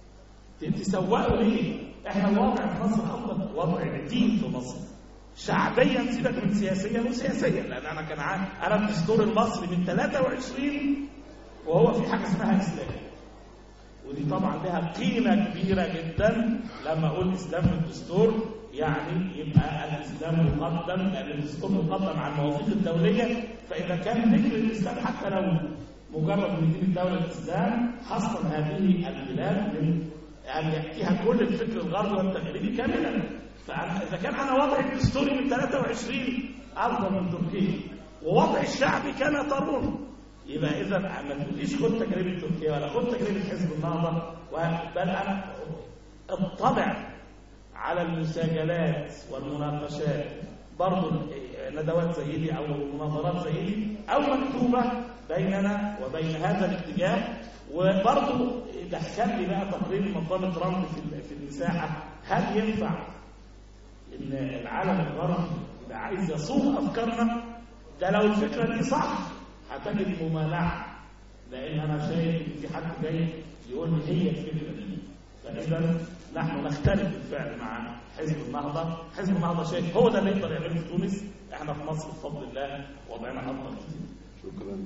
تسوقوا ليه؟ احنا الوضع في مصر افضل وضع الدين في مصر شعبيا سيبك من سياسيا وسياسيا لان انا كان عا- انا الدستور المصري من 23 وهو في حاجه اسمها اسلام ودي طبعا لها قيمه كبيره جدا لما اقول اسلام في الدستور يعني يبقى الاسلام مقدم لان الدستور مقدم على المواثيق الدوليه فاذا كان ذكر الاسلام حتى لو مجرد من دين الدوله الاسلام حصل هذه البلاد من ان ياتيها كل الفكر الغربي والتغريبي كاملا فانا اذا كان انا وضعي الدستوري من 23 افضل من تركيا ووضع الشعبي كان ترون يبقى اذا ما تقوليش خد تجربه تركيا ولا خد تجربه حزب النهضه و- بل انا اطلع على المساجلات والمناقشات برضو ندوات زي دي او مناظرات زي دي او مكتوبه بيننا وبين هذا الاتجاه وبرضو دخل لي بقى تقرير منظمه ترامب في في المساحه هل ينفع ان العالم الغربي يبقى عايز يصوغ افكارنا ده لو الفكره دي صح هتجد ممانعه لان انا شايف ان في حد جاي يقول لي هي الفكره دي فاذا نحن نختلف بالفعل مع حزب النهضه، حزب النهضه شايف هو ده اللي يقدر يعمله في تونس، احنا في مصر بفضل الله وضعنا افضل كتير. شكرا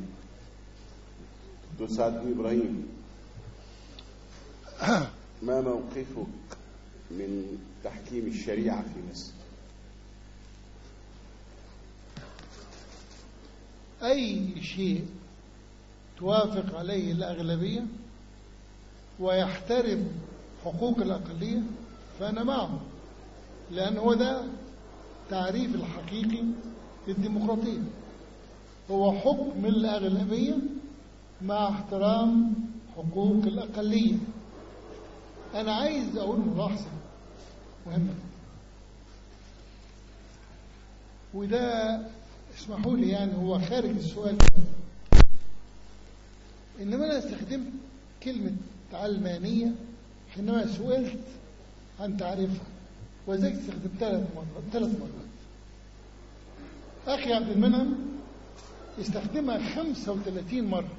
دكتور سعد بن ابراهيم ما موقفك من تحكيم الشريعه في مصر أي شيء توافق عليه الأغلبية ويحترم حقوق الأقلية فأنا معه لأن هو ده تعريف الحقيقي للديمقراطية هو حكم الأغلبية مع احترام حقوق الأقلية أنا عايز أقول ملاحظة مهمة وده اسمحوا لي يعني هو خارج السؤال إنما أنا استخدمت كلمة علمانية حينما سئلت عن تعريفها وذلك استخدمتها ثلاث مرات ثلاث مرات أخي عبد المنعم استخدمها 35 مرة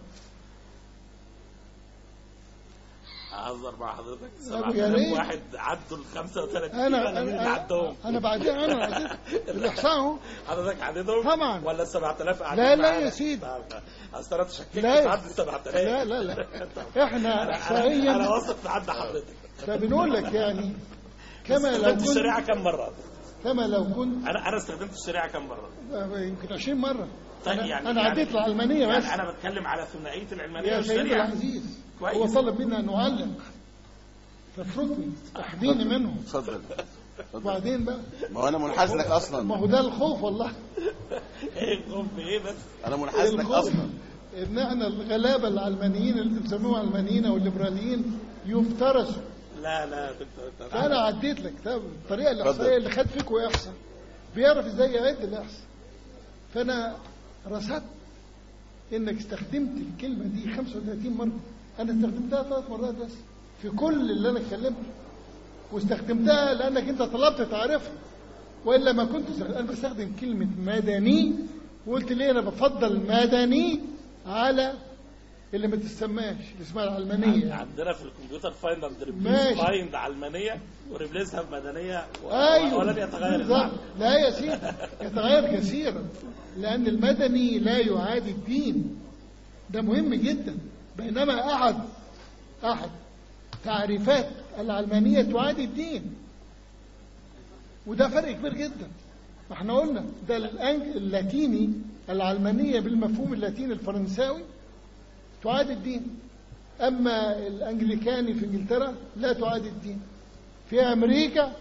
اهزر مع حضرتك أبو يا 7000 ريت. واحد عدوا ال 35 أنا انا مين اللي أنا عدهم أنا بعدين أنا عديت الإحصاء أهو حضرتك عددهم طبعا. ولا ال 7000 قاعدين لا، لا معانا؟ يا سيدي. طب، اصل انا تشككت لا. في عد ال 7000 لا لا لا طب. إحنا انا انا إحصائيا واثق في عد حضرتك فبنقول لك يعني كما لو استخدمت كنت الشريعه كم مره؟ كما لو كنت انا انا استخدمت الشريعه كم مره؟ يمكن 20 مرة طيب أنا, يعني أنا يعني- عديت العلمانية بس يعني انا بتكلم على ثنائيه العلمانيه يا سيدي والشريعه العزيز كويس. هو طلب منا أن نعلم فاتركني احميني منه اتفضل وبعدين بقى ما هو انا منحاز لك ما اصلا هو ده الخوف والله ايه الخوف بايه بس؟ انا منحاز لك الخوف اصلا ان احنا الغلابه العلمانيين اللي بيسموهم علمانيين او الليبراليين يفترسوا لا لا يا دكتور انت فانا عديت لك ده الطريقه الاحصائيه اللي خد فيكم يحصى بيعرف ازاي يعد الاحصاء فانا رصدت انك استخدمت الكلمه دي 35 مره انا استخدمتها ثلاث مرات بس في كل اللي انا اتكلمته واستخدمتها لانك انت طلبت تعرفها والا ما كنت استخدم. انا بستخدم كلمه مدني وقلت ليه انا بفضل مدني على اللي ما تسماش اللي اسمها العلمانيه عندنا في الكمبيوتر فايند اند ريبليس ماشي. فايند علمانيه وريبليسها بمدنيه و- ايوه ولن يتغير بالظبط. المعنى لا يا سيدي يتغير كثيرا لان المدني لا يعادي الدين ده مهم جدا بينما احد احد تعريفات العلمانيه تعادي الدين وده فرق كبير جدا ما احنا قلنا ده الأنج- اللاتيني العلمانيه بالمفهوم اللاتيني الفرنساوي تعادي الدين اما الانجليكاني في انجلترا لا تعادي الدين في امريكا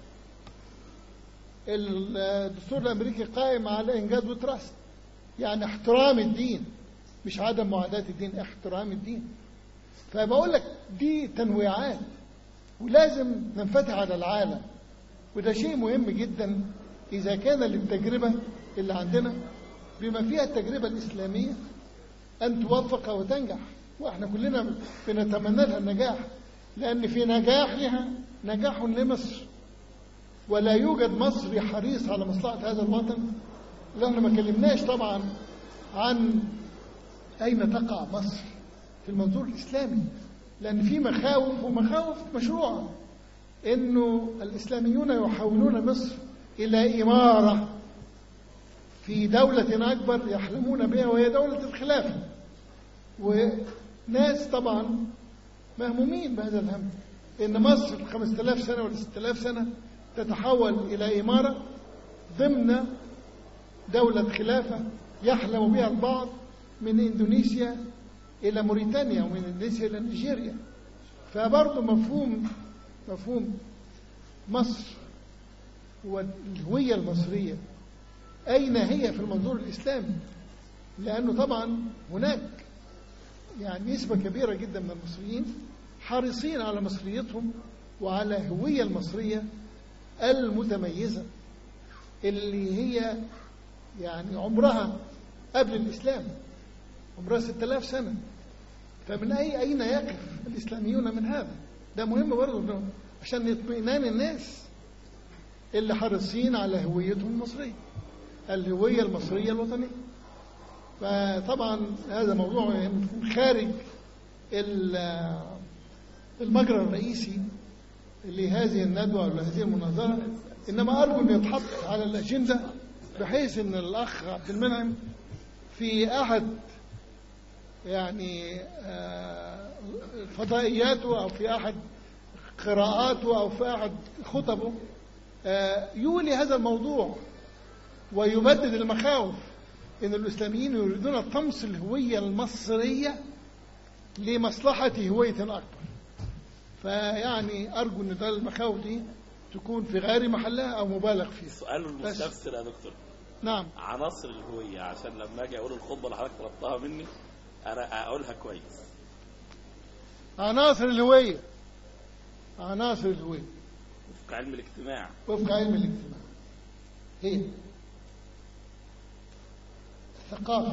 الدستور الامريكي قائم على انجاز وتراست يعني احترام الدين مش عدم معاداة الدين احترام الدين فبقول لك دي تنويعات ولازم ننفتح على العالم وده شيء مهم جدا إذا كان للتجربة اللي عندنا بما فيها التجربة الإسلامية أن توفق وتنجح وإحنا كلنا بنتمنى لها النجاح لأن في نجاحها نجاح لمصر ولا يوجد مصري حريص على مصلحة هذا الوطن لأن ما كلمناش طبعا عن أين تقع مصر في المنظور الإسلامي لأن في مخاوف ومخاوف مشروعة إنه الإسلاميون يحولون مصر إلى إمارة في دولة أكبر يحلمون بها وهي دولة الخلافة وناس طبعا مهمومين بهذا الهم إن مصر 5000 سنة ولا 6000 سنة تتحول إلى إمارة ضمن دولة خلافة يحلم بها البعض من إندونيسيا إلى موريتانيا ومن إندونيسيا إلى نيجيريا فبرضه مفهوم مفهوم مصر والهوية المصرية أين هي في المنظور الإسلامي لأنه طبعا هناك يعني نسبة كبيرة جدا من المصريين حريصين على مصريتهم وعلى الهوية المصرية المتميزة اللي هي يعني عمرها قبل الإسلام عمرها 6000 سنة فمن أي أين يقف الإسلاميون من هذا ده مهم برضه عشان اطمئنان الناس اللي حريصين على هويتهم المصرية الهوية المصرية الوطنية فطبعا هذا موضوع يكون خارج المجرى الرئيسي لهذه الندوة ولهذه المناظرة إنما أرجو أن يتحط على الأجندة بحيث أن الأخ عبد المنعم في أحد يعني فضائياته أو في أحد قراءاته أو في أحد خطبه يولي هذا الموضوع ويبدد المخاوف ان الاسلاميين يريدون طمس الهويه المصريه لمصلحه هويه اكبر فيعني ارجو ان ده المخاوف دي تكون في غير محلها او مبالغ فيها سؤال المستفسر يا دكتور نعم عناصر الهويه عشان لما اجي اقول الخطبه اللي حضرتك طلبتها مني انا اقولها كويس عناصر الهويه عناصر الهوية في علم الاجتماع وفق علم الاجتماع هي الثقافة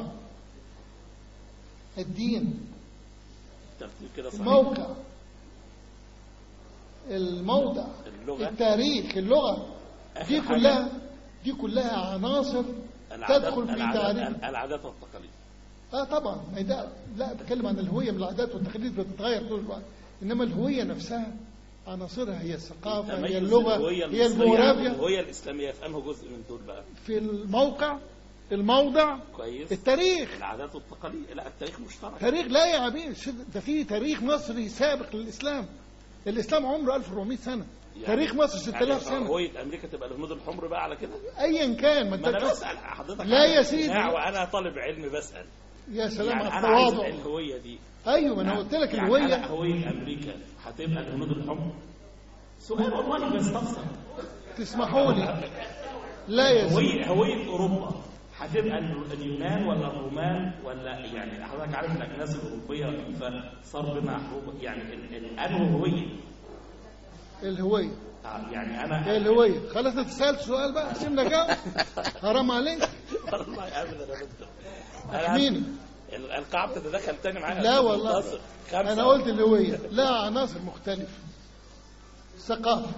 الدين ترتيب كده صحيح الموقع الموضع اللغة. التاريخ اللغة دي آخر حاجة. كلها دي كلها عناصر العادات تدخل في العادات تعريف العادات والتقاليد اه طبعا ما ده لا بتكلم عن الهويه من العادات والتقاليد بتتغير طول الوقت انما الهويه نفسها عناصرها هي الثقافه تميز هي اللغه الهوية هي المصرية الجغرافيا الهوية الإسلامية في أنه جزء من دول بقى في الموقع الموضع كويس التاريخ العادات والتقاليد لا التاريخ مشترك تاريخ لا يا عبيد ده في تاريخ مصري سابق للاسلام الاسلام عمره 1400 سنه يعني- تاريخ مصر 6000 يعني سنه هوية أمريكا تبقى الهنود الحمر بقى على كده ايا كان ما ما أنا انت بسأل حضرتك لا عن يا سيدي. الاجتماع وأنا طالب علم بسأل يا سلام يعني على أنا عايز التواضع الهوية دي ايوه ما انا قلت لك يعني الهويه أنا هوية أمريكا هتبقى الهنود الحمر سؤال والله بستفسر تسمحوا لي لا يا سيدي هوية هوية أوروبا هتبقى ال- اليونان ولا الرومان ولا يعني حضرتك عارف الأجناس الأوروبية كيف صار بينها حروب يعني ال- ال- أنه هوية الهويه آه، يعني أنا هي الهويه خلاص انت سالت سؤال بقى سيبنا جاوب حرام عليك والله أبدا يا دكتور احميني ال- القاعة بتتدخل تاني معايا لا والله منتصر. خمسة. انا قلت الهويه لا عناصر مختلفه الثقافه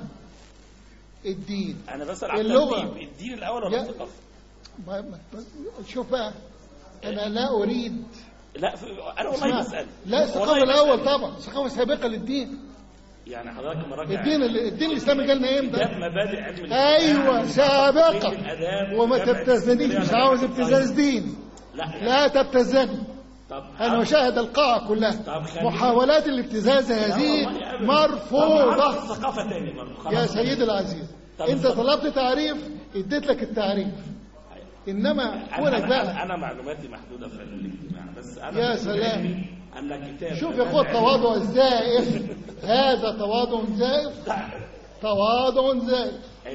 الدين أنا بسأل على اللغة. الترتيب الدين الأول ولا يا- الثقافة؟ ما- ما- شوف بقى انا لا اريد لا في- أنا والله اسمع. بسأل لا الثقافه والله الاول بسأل. طبعا الثقافه سابقه للدين يعني حضرتك مراجع الدين الدين الاسلامي جالنا امتى كتاب مبادئ علم الاجتماع. ايوه سابقه كتاب الآداب وما جامعة تبتزنيش مش اسكندرية. عاوز ابتزاز دين لا لا لا تبتزني طب انا مشاهد القاعه كلها طب خلينا- محاولات الابتزاز هذه والله أبداً. طب مرفوضه عرف الثقافة تاني برضه خلاص. يا سيدي العزيز طب انت اتفضل. طلبت تعريف اديت لك التعريف انما أنا, كونك أنا, بقى أنا معلوماتي محدودة في علم الاجتماع بس أنا يا بقول سلام. علمي أن كتاب شوف يا اخوة التواضع الزائف هذا تواضع زائف تواضع زائف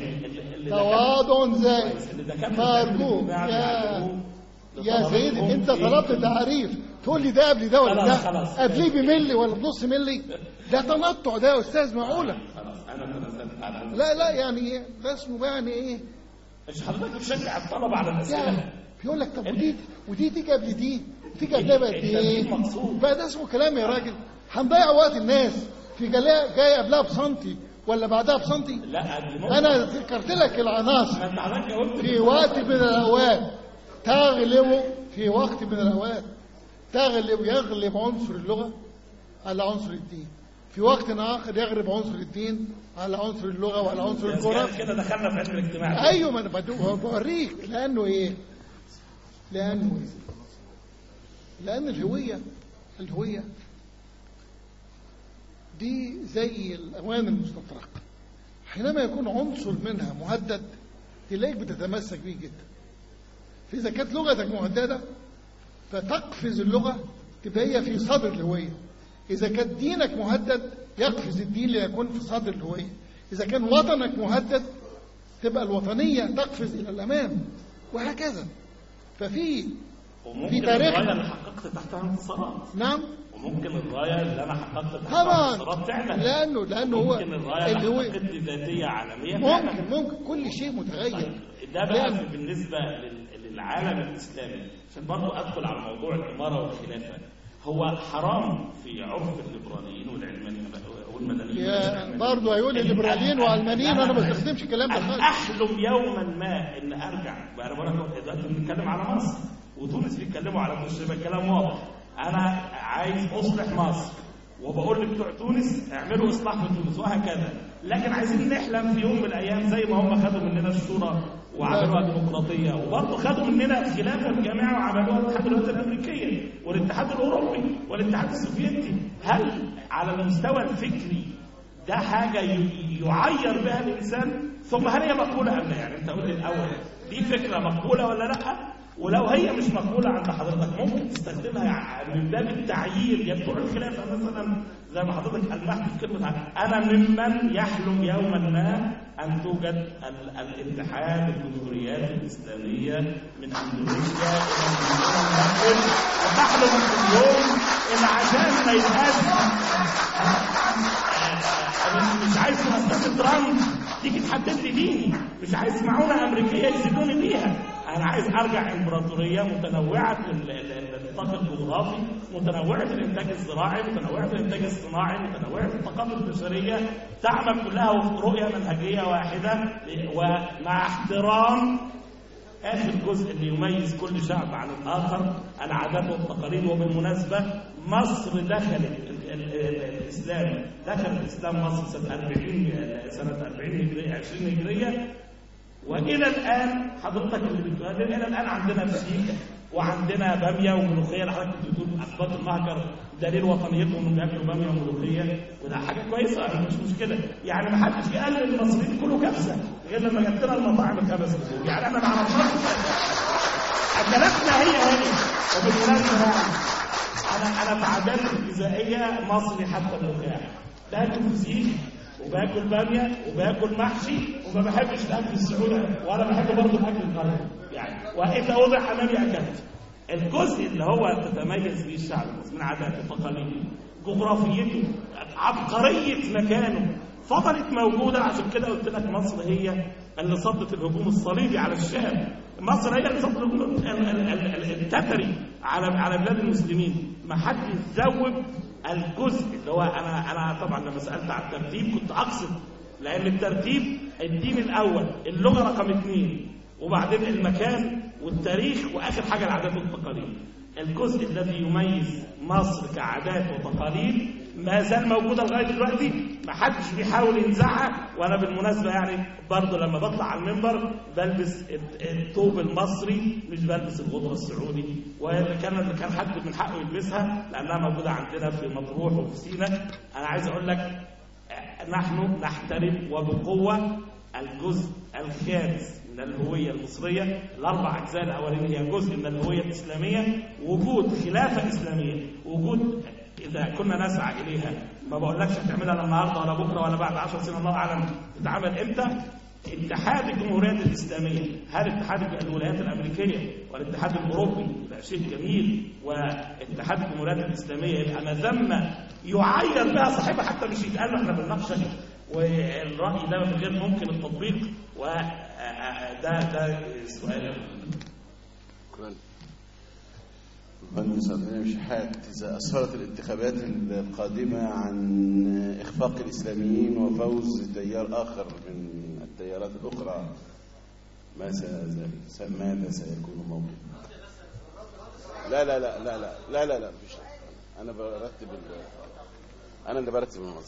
تواضع زائف فارجوك يا يا سيدي انت طلبت تعريف تقول لي ده قبل ده ولا خلاص، ده خلاص. قبليه بملي ولا بنص ملي ده تنطع ده يا استاذ معقوله خلاص أنا تنزلت على لا لا يعني ده اسمه بقى يعني ايه مش حضرتك بتشجع الطلبة على الأسئلة يعني بيقول لك طب ودي ودي تيجي قبل دي تيجي قبلها بقد ايه الترتيب مقصود. بقى ده اسمه كلام يا راجل هنضيع وقت الناس في جلاء جاي قبلها بسنتي ولا بعدها بسنتي لا دي نقطة. انا ذكرت لك العناصر ما أنت حضرتك قلت في وقت من الاوقات تغلب في وقت من الاوقات تغلب يغلب عنصر اللغه على عنصر الدين في وقت اخر يغلب عنصر الدين على عنصر اللغه وعلى عنصر بس الجغرافيا كده دخلنا في علم الاجتماع ايوه ما انا بدو- بوريك لانه ايه لانه ايه لان الهويه الهويه دي زي الاواني المستطرقه حينما يكون عنصر منها مهدد تلاقيك بتتمسك بيه جدا فاذا كانت لغتك مهدده فتقفز اللغه تبقى هي في صدر الهويه اذا كان دينك مهدد يقفز الدين ليكون في صدر الهويه اذا كان وطنك مهدد تبقى الوطنية تقفز إلى الأمام وهكذا ففي وممكن في تاريخ- الراية اللي حققت تحتها انتصارات نعم وممكن الراية اللي أنا حققت تحتها طبعا انتصارات تعمل لأنه لأنه هو ممكن الراية اللي اللي هو حققت لي ذاتية عالمية ممكن تعمل. ممكن كل شيء متغير ده بقى لأن- في- بالنسبة لل- للعالم الإسلامي عشان برضه أدخل على موضوع الإمارة والخلافة هو حرام في عرف الليبراليين والعلمانيين والمدنيين يا برضه هيقول الليبراليين وعلمانيين وانا ما بستخدمش الكلام ده أن خالص احلم يوما ما ان ارجع انا بقول لك دلوقتي بنتكلم على مصر وتونس بيتكلموا على تونس يبقى الكلام واضح انا عايز اصلح مصر وبقول لبتوع تونس اعملوا اصلاح في تونس وهكذا لكن عايزين نحلم في يوم من الايام زي ما هم خدوا مننا الشورى وعملوها ديمقراطيه وبرضه خدوا مننا الخلافه الجامعه وعملوها الاتحاد الولايات الامريكيه والاتحاد الاوروبي والاتحاد السوفيتي هل على المستوى الفكري ده حاجة ي- يعير بها الإنسان ثم هل هي مقبولة أم لا يعني أنت قول لي الأول دي فكرة مقبولة ولا لأ ولو هي مش مقبولة عند حضرتك ممكن تستخدمها يعني من باب التعيير يا بتوع الخلافة مثلا زي ما حضرتك ألمحت في كلمة عن- أنا ممن يحلم يوما ما أن توجد ال- الاتحاد الجمهوريات الإسلامية من أندونيسيا إلى الجزائر وتحلم في اليوم إن عشان ما يبقاش مش, مش عايز مؤسسة ترامب تيجي تحدد لي ديني مش عايز معونة أمريكية يزيدوني بيها أنا عايز أرجع إمبراطورية متنوعة ال- ال- ال- النطاق الجغرافي متنوعة الإنتاج الزراعي متنوعة الإنتاج الصناعي متنوعة الثقافة البشرية تعمل كلها وفق رؤية منهجية واحدة ومع احترام آخر جزء اللي يميز كل شعب عن الآخر العادات والتقاليد وبالمناسبة مصر دخلت ال- ال- ال- الإسلام دخل الإسلام مصر سنة 40 سنة 40 هجرية 20 هجرية والى الان حضرتك اللي بتقول الى الان عندنا فسيخ وعندنا باميه وملوخيه اللي حضرتك كنت بتقول اثبات المهجر دليل وطنيتهم انهم بياكلوا باميه وملوخيه وده حاجه كويسه مش مشكله يعني ما حدش يقلل المصريين كله كبسه غير لما جبت لنا المطاعم الخمس دول يعني احنا ما عرفناش اكلاتنا هي هي وبالمناسبه يعني انا انا في عاداتي الغذائيه مصري حتى النخاع باكل فسيخ وباكل باميه وباكل محشي وما بحبش الاكل السعودي ولا بحب برضه الاكل الغربي يعني واذا وضع امامي اكلت الجزء اللي هو تتميز به الشعب المصري من عاداته تقاليده جغرافيته عبقريه مكانه فضلت موجوده عشان كده قلت لك مصر هي اللي صدت الهجوم الصليبي على الشام مصر هي اللي صدت الهجوم ال- ال- ال- ال- التتري على على بلاد المسلمين ما حد يزود الجزء اللي هو انا انا طبعا لما سالت على الترتيب كنت اقصد لان الترتيب الدين الاول اللغه رقم اثنين وبعدين المكان والتاريخ واخر حاجه العادات والتقاليد الجزء الذي يميز مصر كعادات وتقاليد ما زال موجوده لغايه دلوقتي ما حدش بيحاول ينزعها وانا بالمناسبه يعني برضه لما بطلع على المنبر بلبس الت- الثوب المصري مش بلبس الغطره السعودي واللي كان اللي كان حد من حقه يلبسها لانها موجوده عندنا في مطروح وفي سينا انا عايز اقول لك نحن نحترم وبقوة الجزء الخامس من الهوية المصرية الأربع أجزاء الأولين هي جزء من الهوية الإسلامية وجود خلافة إسلامية وجود إذا كنا نسعى إليها ما بقولكش هتعملها لا النهارده ولا بكرة ولا بعد 10 سنين الله أعلم تتعمل إمتى اتحاد الجمهوريات الإسلامية هل اتحاد الولايات الأمريكية والاتحاد الأوروبي ده شيء جميل واتحاد الجمهوريات الإسلامية يبقى مذمة يعير بها صاحبها حتى مش يتقال له احنا بنناقشك والرأي ده غير ممكن التطبيق وده ده السؤال شكرا مهندس عبد المنعم شحات إذا أسفرت الانتخابات القادمة عن إخفاق الإسلاميين وفوز تيار آخر من التيارات الأخرى ما سيزال ماذا سيكون موقفك؟ لا لا لا لا لا لا لا لا مفيش أنا برتب ال... أنا اللي برتب المنظر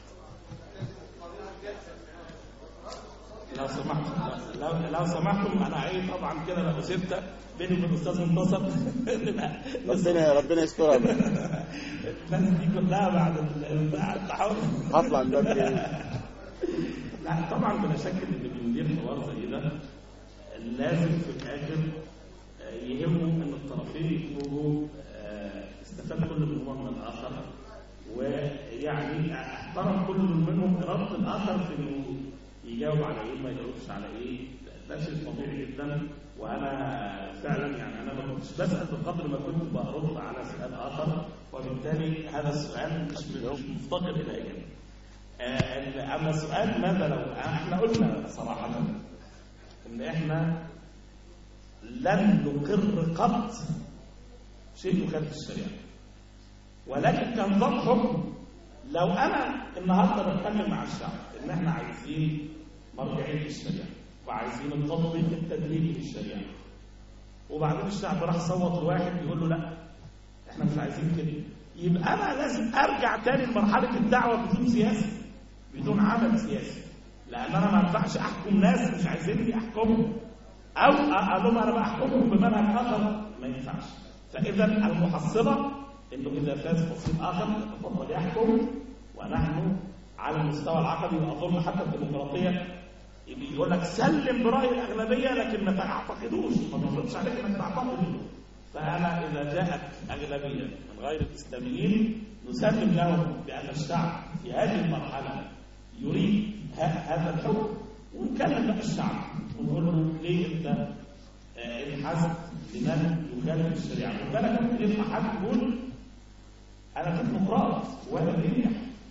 لو سمحت لو, لو سمحتم انا عايز طبعا كده لو سبت بيني وبين الاستاذ منتصر ربنا ربنا يسترها بقى. الناس دي كلها بعد ال- بعد التحول هطلع من باب جاي لا طبعا بلا شك ان اللي بيدير حوار زي ده لازم في الاخر آه، يهمه ان الطرفين يخرجوا آه، استفاد كل منهم من الاخر ويعني احترم كل منهم اراده الاخر في انه يجاوب على ايه ما يجاوبش على ايه ده شيء طبيعي جدا وانا فعلا يعني انا ما كنتش بسال بقدر ما كنت برد على سؤال اخر وبالتالي هذا السؤال مش مش مفتقر الى اجابه آه، اما السؤال ماذا لو احنا قلنا صراحه ان احنا لن نقر قط شيء يخالف الشريعه ولكن كان نظام حكم لو انا النهارده بتكلم مع الشعب ان احنا عايزين مرجعيه الشريعه وعايزين التطبيق التدريجي للشريعه وبعدين الشعب راح صوت لواحد يقول له لا احنا مش عايزين كده يبقى انا لازم ارجع تاني لمرحله الدعوه بدون سياسه بدون عمل سياسي لان انا ما ينفعش احكم ناس مش عايزيني احكمهم او اقول لهم انا بحكمهم بمنهج اخر ما ينفعش فاذا المحصله انه اذا فاز فصيل اخر يتفضل يحكم ونحن على المستوى العقدي واظن حتى الديمقراطيه يقول لك سلم براي الاغلبيه لكن ما تعتقدوش ما تفرضش عليك انك تعتقد فانا اذا جاءت اغلبيه من غير الاسلاميين نسلم لهم بان الشعب في هذه المرحله يريد ه- هذا الحكم ونكلم بقى الشعب ونقول له ليه انت آه، انحازت لمن يخالف الشريعه خد بالك ممكن يطلع حد يقول انا ديمقراط وانا بينجح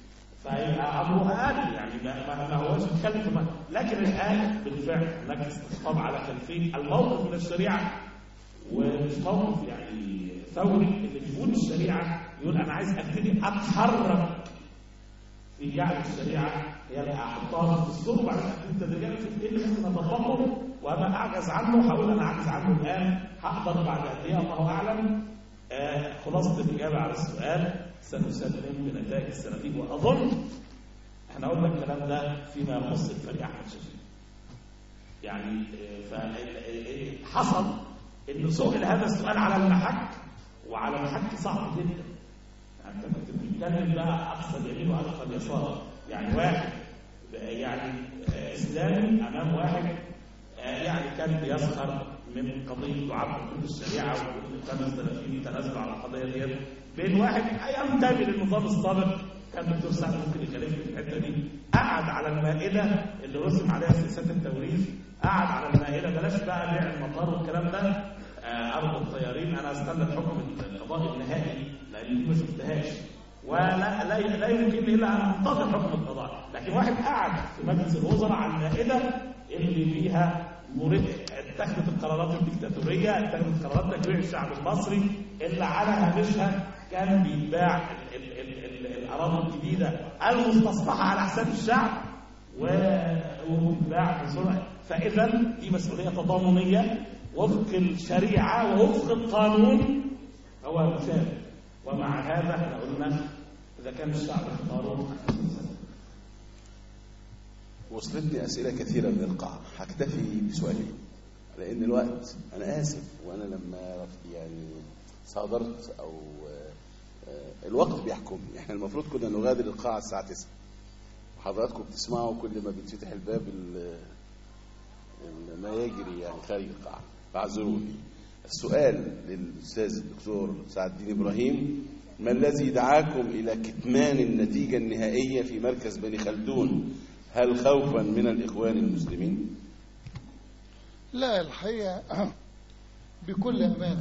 فيبقى امره اقل يعني ما, ما, ما هوش بيتكلم في ما- لكن الان بالفعل هناك استقطاب على خلفيه الموقف من الشريعه ومش موقف يعني ثوري اللي بيقول الشريعه يقول انا عايز ابتدي اتحرك في جعل الشريعه هي اللي احطها في الدستور وبعدين ابتدي تدريجيا في ايه اللي ممكن اطبقه وابقى اعجز عنه هقول انا اعجز عنه الان هقدر بعد قد ايه الله اعلم آه خلاصه الاجابه على السؤال سنسلم بنتائج الصناديق واظن احنا قلنا الكلام ده فيما يخص الفريق احمد شفيق يعني فحصل ان سئل هذا السؤال على المحك وعلى محك صعب جدا يعني انت كنت بتتكلم بقى اقصى اليمين واقصى اليسار يعني واحد يعني آه، اسلامي امام واحد آه، يعني كان بيسخر من قضيه دعاء حدود الشريعه وكل خمس ثلاثين تنازلوا على القضيه ديت بين واحد ينتمي للنظام السابق كان الدكتور سعد ممكن يكلمني في الحته دي قعد على المائده اللي رسم عليها سياسات التوريث قعد على المائده بلاش بقى بيع المطار والكلام ده آه، ارض الطيارين انا استنى الحكم القضاء النهائي لان دي ما شفتهاش ولا لا, لا يمكن لي الا ان انتظر حكم القضاء لكن واحد قعد في مجلس الوزراء على المائده اللي فيها مريد اتخذت القرارات الدكتاتوريه اتخذت قرارات تجويع الشعب المصري اللي على هامشها كان بيتباع ال- ال- ال- ال- الاراضي الجديده المستصلحه على حساب الشعب و- وبتتباع بسرعه فاذا دي مسؤوليه تضامنيه وفق الشريعه ووفق القانون هو مشارك ومع هذا احنا قلنا اذا كان الشعب اختاره وصلتني أسئلة كثيرة من القاعة هكتفي بسؤالين لأن الوقت أنا آسف وأنا لما يعني صادرت أو آه، آه، الوقت بيحكمني إحنا المفروض كنا نغادر القاعة الساعة 9 وحضراتكم بتسمعوا كل ما بيتفتح الباب ال- ال- ما يجري يعني خارج القاعة فاعذروني السؤال للأستاذ الدكتور سعد الدين إبراهيم ما الذي دعاكم إلى كتمان النتيجة النهائية في مركز بني خلدون هل خوفا من الإخوان المسلمين لا الحقيقة بكل أمانة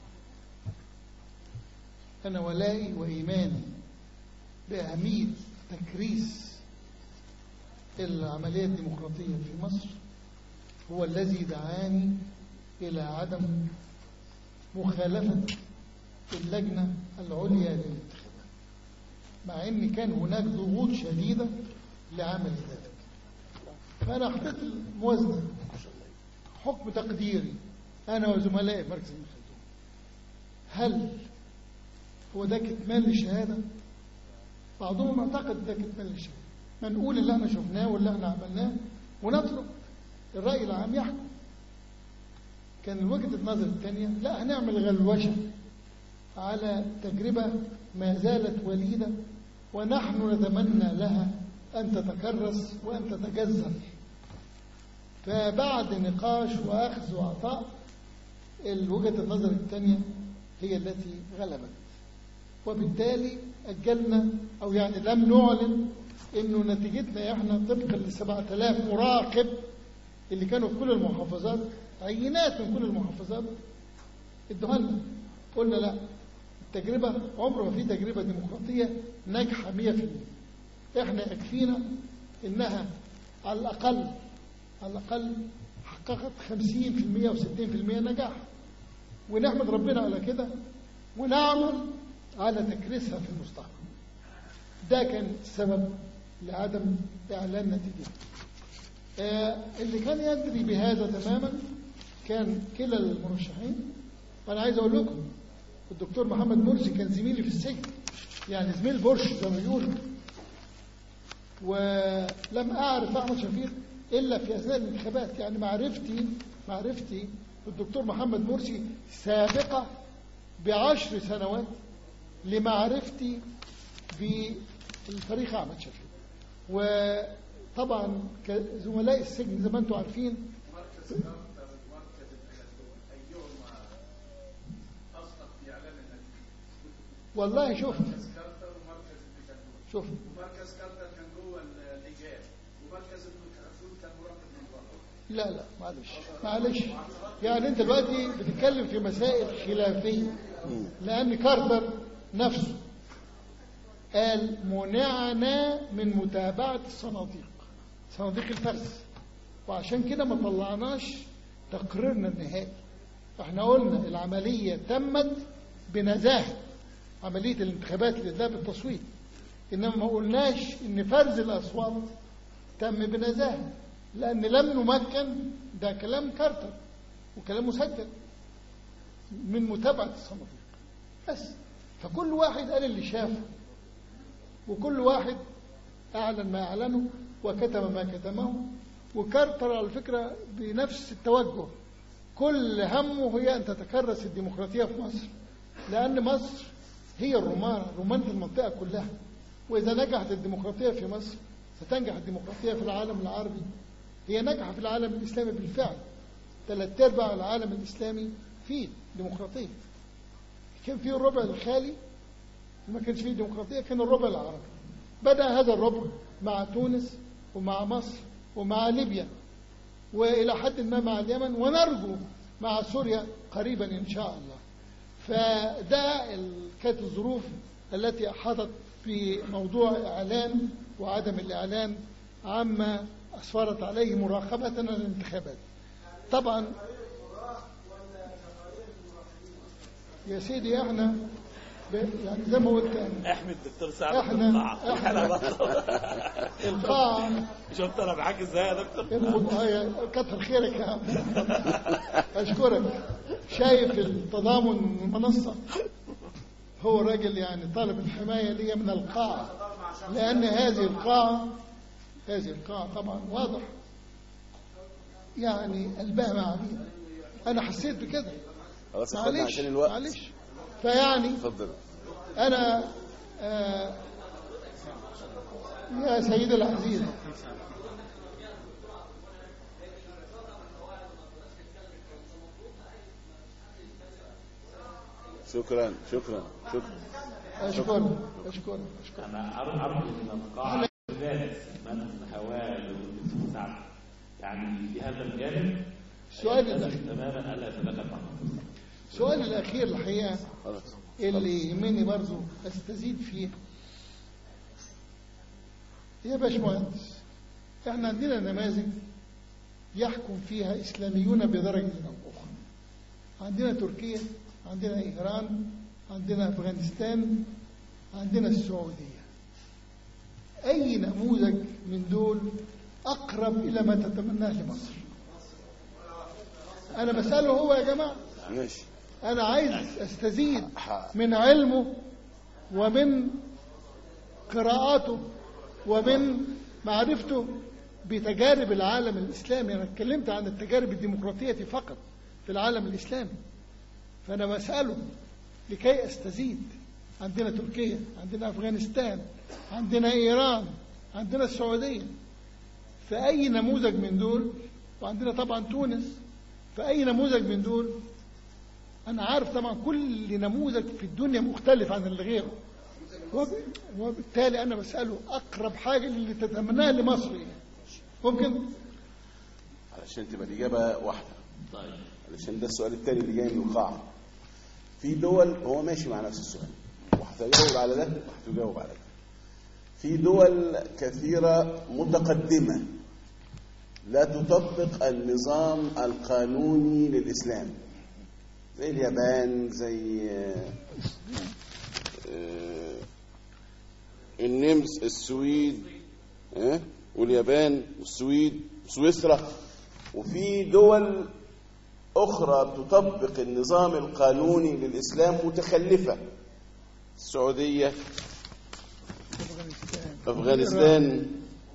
أنا ولائي وإيماني بأهمية تكريس العملية الديمقراطية في مصر هو الذي دعاني إلى عدم مخالفة اللجنة العليا للانتخابات مع أن كان هناك ضغوط شديدة لعمل ذلك فأنا حطيت الموازنة حكم تقديري أنا وزملائي في مركز المخدوم هل هو ده كتمان للشهادة؟ بعضهم اعتقد ده كتمان للشهادة ما نقول اللي احنا شفناه واللي احنا عملناه ونترك الرأي العام يحكم كان وجهة النظر الثانية لا هنعمل غلوشة على تجربة ما زالت وليدة ونحن نتمنى لها أن تتكرس وأن تتجذر فبعد نقاش وأخذ وعطاء وجهة النظر الثانية هي التي غلبت وبالتالي أجلنا أو يعني لم نعلن إنه نتيجتنا إحنا طبقا ل 7000 مراقب اللي كانوا في كل المحافظات عينات من كل المحافظات ادوها لنا قلنا لا التجربة عمر ما في تجربة ديمقراطية ناجحة 100% احنا يكفينا انها على الأقل على الأقل حققت 50% و60% نجاح ونحمد ربنا على كده ونعمل على تكريسها في المستقبل ده كان السبب لعدم إعلان نتيجة آه اللي كان يدري بهذا تماما كان كلا المرشحين وأنا عايز أقول لكم الدكتور محمد مرسي كان زميلي في السجن يعني زميل بورش زي ما بيقولوا ولم أعرف أحمد شفيق إلا في أثناء الانتخابات يعني معرفتي معرفتي بالدكتور محمد مرسي سابقة بعشر سنوات لمعرفتي بالفريق أحمد شفيق وطبعا كزملاء السجن زي ما انتم عارفين والله شفت شفت ومركز كارتر كان جوه اللجان ومركز ابن خلدون كان مراقب من بره لا لا معلش معلش يعني انت دلوقتي بتتكلم في مسائل خلافيه لان كارتر نفسه قال منعنا من متابعة الصناديق صناديق الفرز وعشان كده ما طلعناش تقريرنا النهائي احنا قلنا العملية تمت بنزاهة عملية الانتخابات لإدلاء بالتصويت إنما ما قلناش إن فرز الأصوات تم بنزاهة لأن لم نمكن ده كلام كارتر وكلام مسجل من متابعة الصناديق بس فكل واحد قال اللي شافه وكل واحد أعلن ما أعلنه وكتم ما كتمه وكارتر على فكرة بنفس التوجه كل همه هي أن تتكرس الديمقراطية في مصر لأن مصر هي الرمانة رمانة المنطقة كلها وإذا نجحت الديمقراطية في مصر ستنجح الديمقراطية في العالم العربي هي ناجحة في العالم الإسلامي بالفعل ثلاث أرباع العالم الإسلامي فيه ديمقراطية كان فيه الربع الخالي ما كانش فيه ديمقراطية كان الربع العربي بدأ هذا الربع مع تونس ومع مصر ومع ليبيا وإلى حد ما مع اليمن ونرجو مع سوريا قريبا إن شاء الله فده ال- كانت الظروف التي أحاطت بموضوع إعلان وعدم الإعلان عما أسفرت عليه مراقبتنا للانتخابات طبعا يا سيدي احنا ب- يعني زي ما قلت أنا احمد دكتور سعد إحنا- القاعة. إحنا- أنا بطل. القاعة شفت انا معاك ازاي يا دكتور المد- كتر خيرك يا عم أشكرك شايف التضامن المنصة هو راجل يعني طالب الحماية لي من القاعة لأن هذه القاعة هذه القاعة طبعا واضح يعني قلبها معبيد أنا حسيت بكده خلاص يا اخوانا معلش عشان الوقت معلش فيعني اتفضل أنا آه يا سيدي العزيز شكرا شكرا شكرا أشكرك أشكرك أشكرك انا أر- ارجو من القاعة ذات من حوالي والدكتور سعد يعني في هذا الجانب السؤال يلزم الأخير تماما الا يتدخل معه السؤال الأخير الحقيقة خلاص اللي يهمني برضو أستزيد فيه يا باشمهندس احنا عندنا نماذج يحكم فيها إسلاميون بدرجة أو أخرى عندنا تركيا عندنا إيران عندنا أفغانستان عندنا السعودية أي نموذج من دول أقرب إلى ما تتمناه لمصر أنا بسأله هو يا جماعة ماشي أنا عايز أستزيد من علمه ومن قراءاته ومن معرفته بتجارب العالم الإسلامي أنا اتكلمت عن التجارب الديمقراطية فقط في العالم الإسلامي فأنا بسأله لكي أستزيد عندنا تركيا عندنا أفغانستان عندنا إيران عندنا السعودية فأي نموذج من دول وعندنا طبعا تونس فأي نموذج من دول أنا عارف طبعا كل نموذج في الدنيا مختلف عن اللي غيره وب- وبالتالي أنا بسأله أقرب حاجة اللي تتمناها لمصر إيه؟ ممكن علشان تبقى الإجابة واحدة طيب علشان ده السؤال التاني اللي جاي من القاعة في دول هو ماشي مع نفس السؤال وهتجاوب على ده وهتجاوب على ده في دول كثيرة متقدمة لا تطبق النظام القانوني للإسلام زي اليابان زي آه، آه، النمس السويد آه، واليابان والسويد وسويسرا وفي دول أخرى تطبق النظام القانوني للإسلام متخلفة السعودية أفغانستان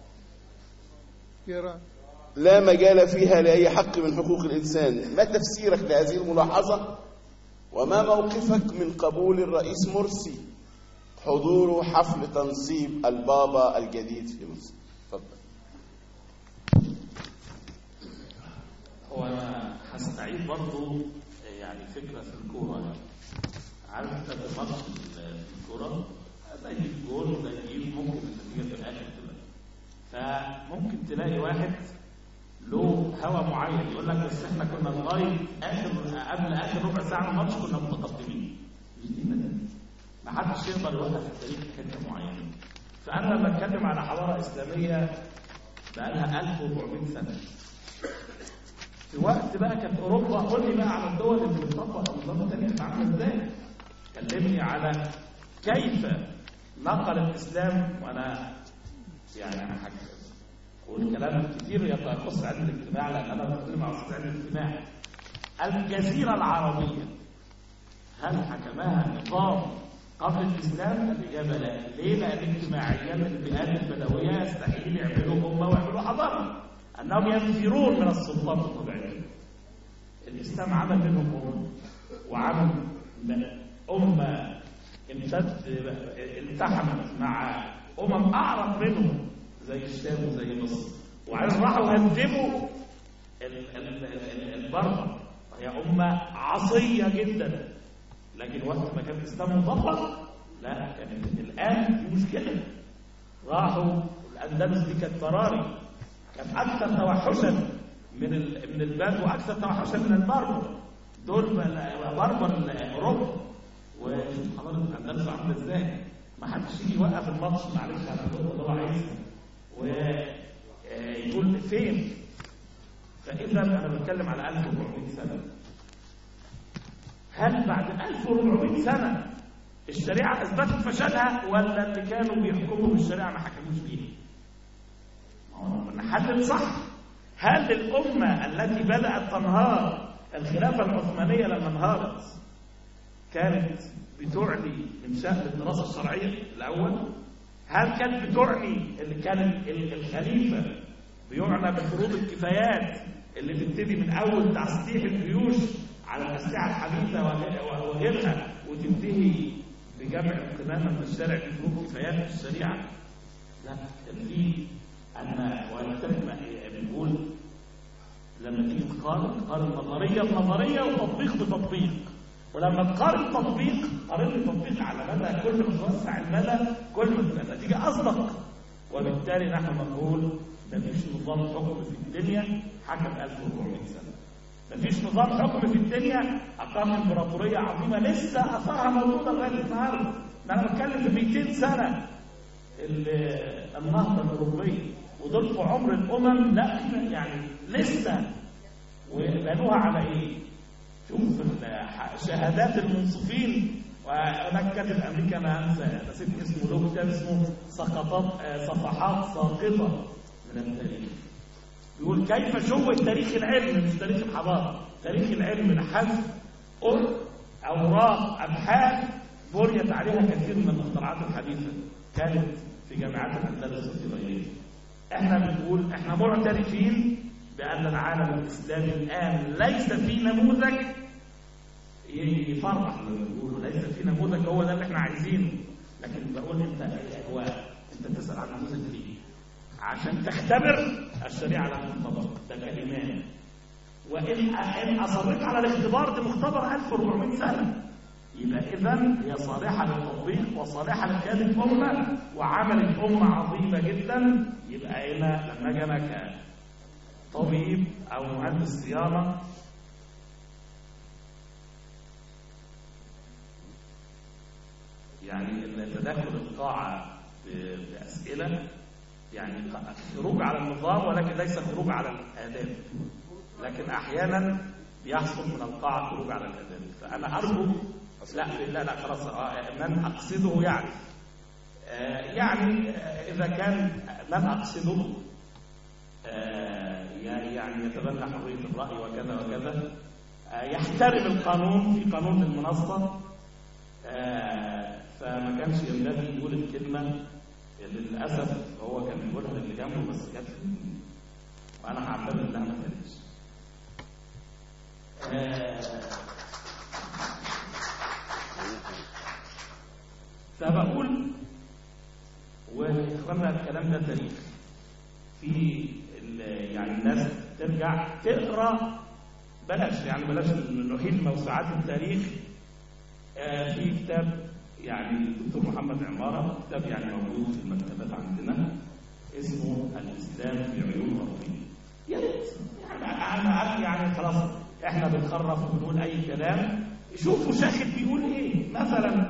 إيران لا مجال فيها لأي حق من حقوق الإنسان ما تفسيرك لهذه الملاحظة وما موقفك من قبول الرئيس مرسي حضور حفل تنصيب البابا الجديد في مصر تفضل هو انا هستعيد برضو يعني فكره في الكوره يعني عارف انت في ماتش الكوره ده يجيب جول وده يجيب ممكن النتيجه في الاخر تبقى فممكن تلاقي واحد له هوى معين يقول لك بس احنا كنا لغايه اخر قبل اخر ربع ساعه من الماتش كنا متقدمين مش دي النتيجة. ما حدش يقدر يوقف التاريخ في حته معينه فانا لما اتكلم على حضاره اسلاميه بقى لها 1400 سنه في وقت بقى كانت اوروبا قول لي بقى على الدول اللي بتطبق النظام التاني كانت عامله ازاي كلمني على كيف نقل الاسلام وانا يعني انا حاجة والكلام كتير يخص علم الاجتماع لان انا بتكلم عن علم الاجتماع الجزيره العربيه هل حكمها نظام قبل الاسلام؟ الاجابه لا، ليه؟ لان اجتماعيا البيئات البدويه يستحيل يعملوا امه ويعملوا حضاره، انهم ينفرون من السلطات الطبيعيه. الاسلام عمل منهم امه وعمل امه امتد التحمت مع امم اعرف منهم زي الشام وزي مصر وعايز راحوا هدموا ال- ال- ال- البربر وهي امه عصيه جدا لكن وقت ما كان الاسلام مطبق لا كانت الان في مشكله راحوا الاندلس دي كانت فراري كانت اكثر توحشا من ال- من البدو واكثر توحشا من البربر دول بل- بربر اوروبا وشوف حضاره الاندلس عامله ازاي ما حدش يجي يوقف الماتش معلش على النقطه اللي هو عايزها ويقول فين فاذا انا بتكلم على 1400 سنه هل بعد 1400 سنة الشريعة أثبتت فشلها ولا اللي كانوا بيحكموا بالشريعة ما حكموش بيها؟ ما هو نحدد صح هل الأمة التي بدأت تنهار الخلافة العثمانية لما انهارت كانت بتعني من شأن الدراسة الشرعية الأول؟ هل كانت بتعني اللي كان ال- الخليفة بيعنى بفروض الكفايات اللي تبتدي من أول تسليح الجيوش على الأسلحة الحديثة وغ- وغيرها وتنتهي بجمع القمامة من الشارع بفروض كفايات في الشريعة لا كان في أن ولذلك ما بنقول لما تيجي تقارن تقارن نظرية بنظرية وتطبيق بتطبيق ولما تقارن تطبيق قارن تطبيق على مدى كل ما توسع المدى كل ما تبقى النتيجة أصدق وبالتالي نحن نقول مفيش نظام حكم في الدنيا حكم 1400 سنة مفيش نظام حكم في الدنيا أقام إمبراطورية عظيمة لسه أثرها موجودة لغاية النهاردة أنا بتكلم في 200 سنة ال- النهضة الأوروبية ودول في عمر الأمم لا يعني لسه وبنوها على إيه؟ شوف ال- شهادات المنصفين وهناك كاتب امريكا انا انسى نسيت اسمه له كتاب اسمه سقطات آه، صفحات ساقطه من التاريخ بيقول كيف شوه تاريخ العلم مش تاريخ الحضاره تاريخ العلم لحذف أر- اوراق ابحاث بنيت عليها كثير من الاختراعات الحديثه كانت في جامعات الاندلس وفي غيرها احنا بنقول احنا معترفين بان العالم الاسلامي الان ليس في نموذج ي- يفرح لما بيقولوا ليس في نموذج هو ده اللي احنا عايزينه لكن بقول انت هو انت تسال عن نموذج ليه عشان تختبر الشريعه لا تنطبق ده كلمات وان ان اصريت على الاختبار ده مختبر 1400 سنه يبقى اذا هي صالحه للتطبيق وصالحه لقياده امه وعملت امه عظيمه جدا يبقى هنا لما اجي انا كطبيب او مهندس صيانه يعني ان تدخل القاعه ب- باسئله يعني خروج على النظام ولكن ليس خروج على الاداب لكن احيانا بيحصل من القاعه خروج على الاداب فانا ارجو لا لا لا خلاص آه، من اقصده يعرف آه، يعني آه، اذا كان من اقصده آه، يعني يتبنى حريه الراي وكذا وكذا آه، يحترم القانون في قانون المنصه آه، فما كانش ينبغي يقول الكلمه اللي للاسف هو كان بيقولها للي جنبه بس جت مني. وانا هعتبر انها ما كانتش آه، فبقول واخوانا الكلام ده تاريخ في ال- يعني الناس ترجع تقرا بلاش يعني بلاش نحيل موسوعات التاريخ آه، في كتاب يعني الدكتور محمد عمارة كتاب يعني موجود في المكتبات عندنا اسمه الإسلام في عيون غربية يا ريت يعني أنا عارف يعني خلاص إحنا بنخرف وبنقول أي كلام شوفوا شاخد بيقول إيه مثلا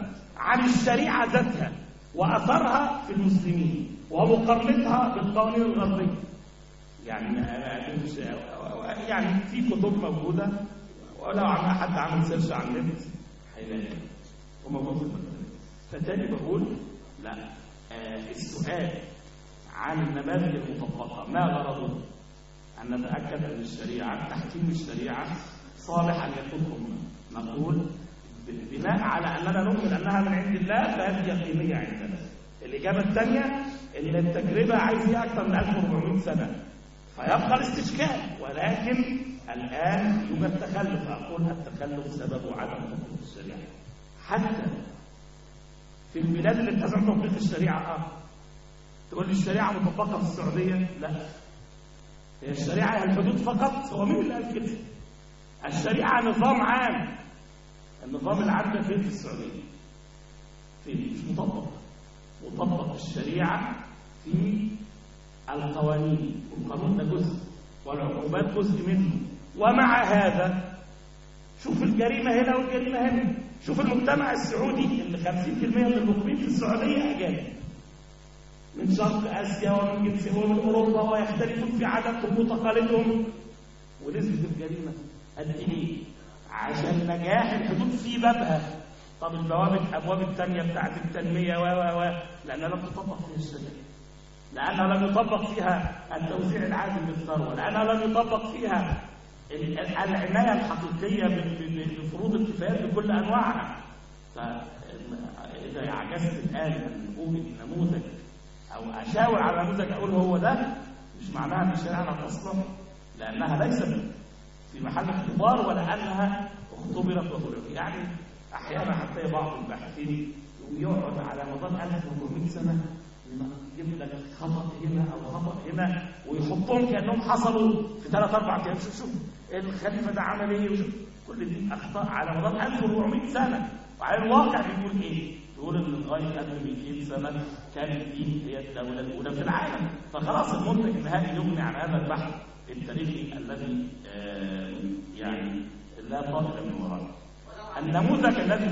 عن الشريعة ذاتها وأثرها في المسلمين ومقارنتها بالقوانين الغربية يعني مش يعني في كتب موجودة ولو عم حد عامل سيرش على النت هيلاقي وموجود في المكتبة فتاني بقول لا آه السؤال عن النماذج المطبقة ما غرضه أن نتأكد أن الشريعة تحكيم الشريعة صالح أن يكون نقول بناء على أننا نؤمن أنها من عند الله فهذه يقينية عندنا الإجابة الثانية أن التجربة عايزة أكثر من 1400 سنة فيبقى الاستشكال ولكن الآن يوجد تخلف أقول التخلف سببه عدم تطبيق الشريعة حتى في البلاد اللي التزم تطبيق الشريعة آه تقول لي الشريعة مطبقة في السعودية لا هي الشريعة هي الحدود فقط هو مين اللي قال كده الشريعة نظام عام النظام العام ده فين في السعودية فين مش مطبق مطبق الشريعة في القوانين والقانون ده جزء والعقوبات جزء منه ومع هذا شوف الجريمة هنا والجريمة هنا شوف المجتمع السعودي اللي 50% من المقيمين في السعودية أجانب من شرق آسيا ومن جنسهم ومن أوروبا ويختلفون في عاداتهم وتقاليدهم ونسبة الجريمة قد إيه؟ عشان نجاح الحدود في بابها طب البوابة أبواب الثانية بتاعت التنمية و و و لأنها لم تطبق فيها الشريعة لأنه لم يطبق فيها التوزيع العادل للثروة لأنه لم يطبق فيها العناية الحقيقية بفروض الكفايات بكل أنواعها فإذا عجزت الآن أن أوجد نموذج أو أشاور على نموذج أقول هو ده مش معناها أن الشريعة لا تصلح لأنها ليست في محل اختبار ولا أنها اختبرت وطلعت يعني أحيانا حتى بعض الباحثين يقعد على مدار 1400 سنة يجيب لك خطأ هنا أو خطأ هنا ويحطهم كأنهم حصلوا في ثلاث أربع أيام شوف شوف الخليفة ده عمل إيه وشوف كل دي أخطاء على مدار 1400 سنة وعلى الواقع بيقول إيه؟ بيقول إن لغاية 1200 سنة كانت دي هي الدولة الأولى في العالم فخلاص المنتج النهائي يغني عن هذا البحث التاريخي الذي آه يعني لا باطل من ورائه النموذج الذي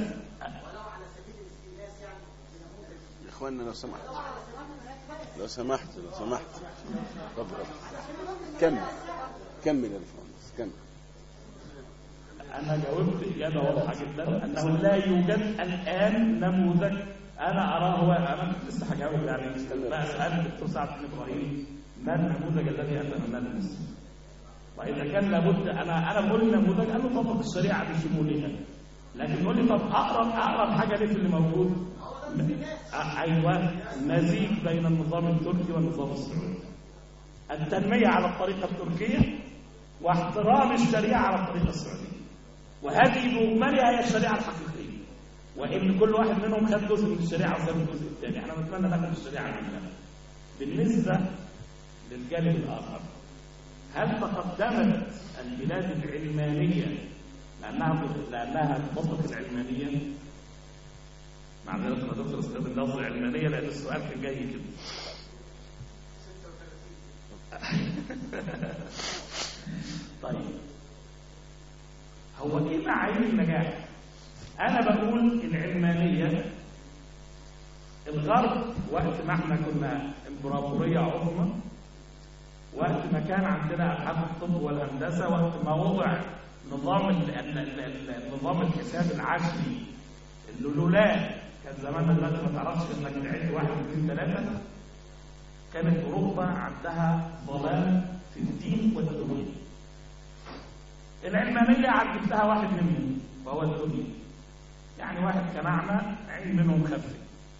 يا اخوانا لو سمحت لو سمحت لو سمحت اتفضل كمل كمل يا باشمهندس كمل أنا جاوبت إجابة واضحة جدا أنه لا يوجد الآن نموذج أنا أراه هو أنا كنت لسه هجاوب يعني بقى سؤال الدكتور سعد بن إبراهيم ما النموذج الذي أتمناه لمصر؟ وإذا كان لابد أنا أنا بقول نموذج أنا طبق الشريعة بشمولها لكن نقول لي طب أقرب أقرب حاجة ليه في اللي موجود؟ أيوه مزيج بين النظام التركي والنظام السعودي التنمية على الطريقة التركية واحترام الشريعة على الطريقة السعودية وهذه بمجملها هي الشريعة الحقيقية وإن كل واحد منهم خد جزء من الشريعة وساب الجزء الثاني احنا نتمنى ناخد الشريعة كلها بالنسبة للجانب الآخر هل تقدمت البلاد العلمانية لأنها لأنها تطبق العلمانية معذرة يا دكتور استاذ اللفظ العلمانية لأن السؤال كان جاي كده طيب هو ايه معايير النجاح انا بقول العلمانيه الغرب وقت ما احنا كنا امبراطوريه عظمى وقت ما كان عندنا ابحاث الطب والهندسه وقت ما وضع نظام ال ال ال النظام الحساب العشري اللي لولاه كان زماننا دلوقتي ما تعرفش انك تعد واحد اثنين ثلاثه كانت اوروبا عندها ضلال في الدين والدنيا العلمانية عجبتها واحد منهم وهو الدنيا يعني واحد كان أعمى عين منهم خفي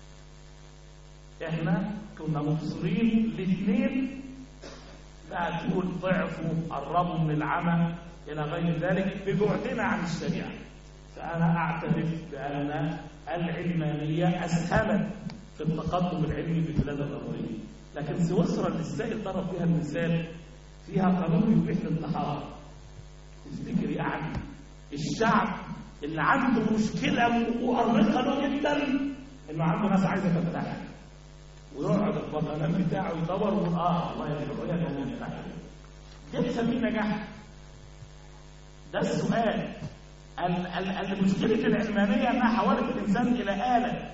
احنا كنا مبصرين الاثنين لا تقول ضعفوا قربوا من العمى إلى غير ذلك ببعدنا عن الشريعة فأنا أعترف بأن العلمانية أسهمت في التقدم العلمي في البلاد الغربية لكن سويسرا اللي السائل ضرب فيها المثال فيها قانون يبيح الانتحار تفتكر يعني الشعب اللي عنده مشكلة مؤرقة له جدا انه عنده ناس عايزة تنتحر ويقعد البرلمان بتاعه يدور ويقول اه والله يا الرؤية انهم ينتحروا ده تسميه نجاح ده السؤال ال- ال- ال- مشكلة العلمانية انها حولت الانسان الى آلة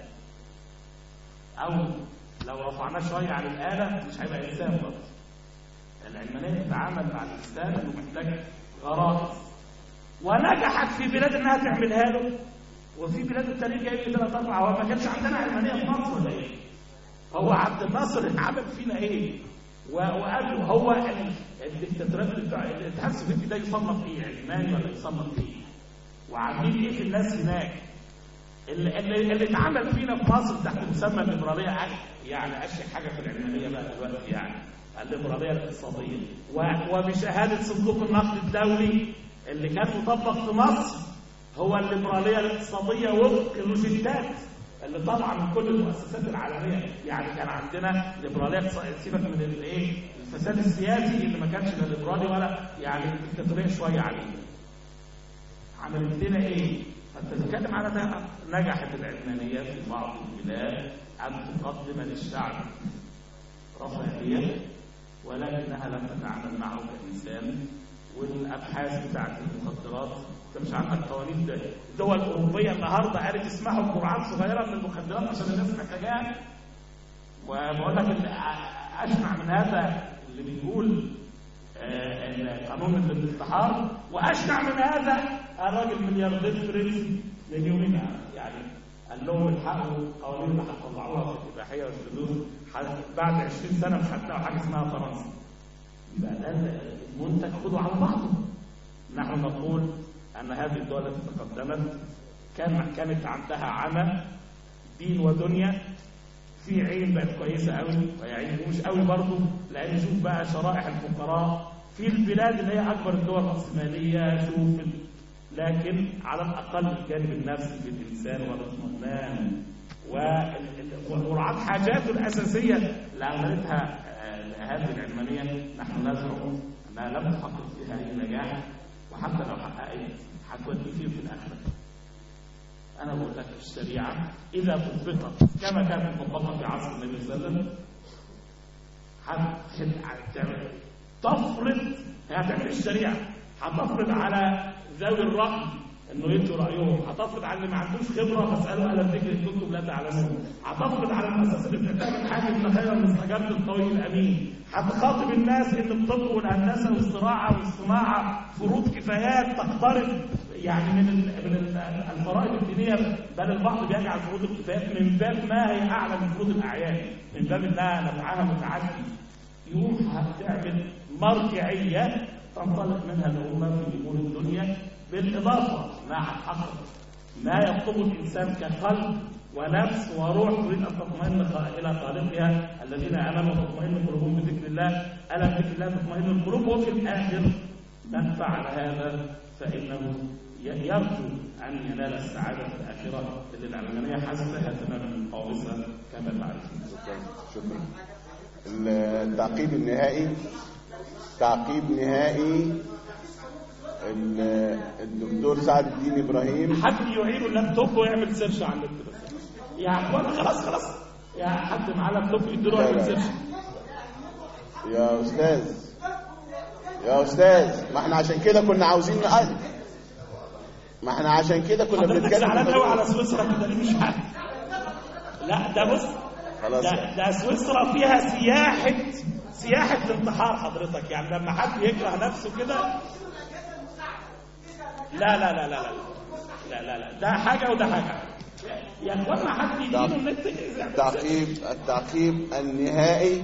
او لو رفعناه شوية عن الآلة مش هيبقى انسان برضه العلمانية تتعامل مع الانسان انه محتاج غرائز ونجحت في بلاد انها تعملها له وفي بلاد التانية جاي لي ثلاث اربع هو ما كانش عندنا علمانية في مصر ولا ايه؟ هو عبد الناصر عمل فينا ايه؟ و- وقال له هو ال- الدكتاتورات اللي بتاع الاتحاد السوفيتي ده يصنف ايه؟ علماني ولا يصنف ايه؟ وعاملين ايه في الناس هناك؟ اللي, اللي, اللي اتعمل فينا في مصر تحت مسمى الليبراليه أش- يعني اشهر حاجه في العلمانيه بقى دلوقتي يعني الليبراليه الاقتصاديه و- وبشهاده صندوق النقد الدولي اللي كان مطبق في مصر هو الليبراليه الاقتصاديه وفق الروجيتات اللي طالعه من كل المؤسسات العالميه يعني كان عندنا ليبراليه اقتصاديه سيبك من الايه الفساد السياسي اللي ما كانش لا ليبرالي ولا يعني ديكتاتوريه شويه عليه عملت لنا ايه؟ فانت تتكلم على ده نجحت العلمانيه في بعض البلاد ان تقدم للشعب رفاهيه ولكنها لم تتعامل معه كانسان والابحاث بتاعت المخدرات انت مش عندك قوانين ده دول اوروبيه النهارده قالت اسمحوا بجرعات صغيره من المخدرات عشان الناس محتاجاها وبقول لك اللي اشنع من هذا اللي بيقول آه، إن قانون الانتحار واشنع من هذا الراجل ملياردير فرنسي من يومين يعني قال لهم الحقوا قوانين اللي هتطلعوها في الاباحيه والحدود ح- بعد 20 سنه مش هتلاقوا حاجه اسمها فرنسا يبقى ده المنتج خده على بعضه نحن نقول ان هذه الدول التي تقدمت كان كانت عندها عمى دين ودنيا في عين بقت كويسه قوي وهي عين ومش قوي برضه لان شوف بقى شرائح الفقراء في البلاد اللي هي اكبر الدول الراسماليه شوف ال- لكن على الاقل الجانب النفسي في الانسان والاطمئنان وال- ومراعاه حاجاته الاساسيه اللي عملتها آه، هذه العلمانيه نحن نزعم انها لم تحقق فيها اي نجاح وحتى لو حققت هتودي فيه في الاخره أنا بقول لك الشريعة إذا طبقت كما كانت مطبقة في عصر النبي صلى الله عليه وسلم هت- هتعمل تفرض هي هتعمل الشريعة هتفرض على ذوي الرأي انه يدوا رايهم هتفرض على اللي ما عندوش خبره فاسالوا اهل الذكر ان كنتم لا تعلمون هتفرض على المؤسسه اللي بتحتاج الحاكم خيرا من استجابه القوي الامين هتخاطب الناس ان الطب والهندسه والزراعه والصناعه فروض كفايات تقترب يعني من ال- من ال- الفرائض الدينيه بل البعض بيجعل فروض الكفايات من باب ما هي اعلى من فروض الاعيان من باب انها نفعها متعدي يوم هتعمل مرجعيه تنطلق منها الامه في امور الدنيا بالاضافه ما هتحقق ما يطلبه الانسان كقلب ونفس وروح تريد ان تطمئن خ- الى خالقها الذين امنوا وتطمئن قلوبهم بذكر الله الا بذكر الله تطمئن القلوب وفي الاخر من فعل هذا فانه ي- يرجو ان ينال السعاده في الاخره اللي العلمانيه حسبها تماما قاصه كما تعرفون شكرا شكرا التعقيب النهائي تعقيب نهائي ال- الدكتور سعد الدين ابراهيم حد يعيد اللابتوب ويعمل سيرش على النت بس يا اخوانا خلاص خلاص يا حد معاه لابتوب يديله لا، يعمل لا. سيرش يا استاذ يا استاذ ما احنا عشان كده كنا عاوزين نقل ما احنا عشان كده كنا حضرتك بنتكلم زعلان في قوي الموضوع. على سويسرا كده ليه مش عارف لا ده بص خلاص ده, يعني. ده سويسرا فيها سياحة سياحة الانتحار حضرتك يعني لما حد يكره نفسه كده لا لا لا لا لا لا لا لا ده حاجة وده حاجة يا اخوانا حد يجيله النت يعمل سيرش. التعقيب التعقيب النهائي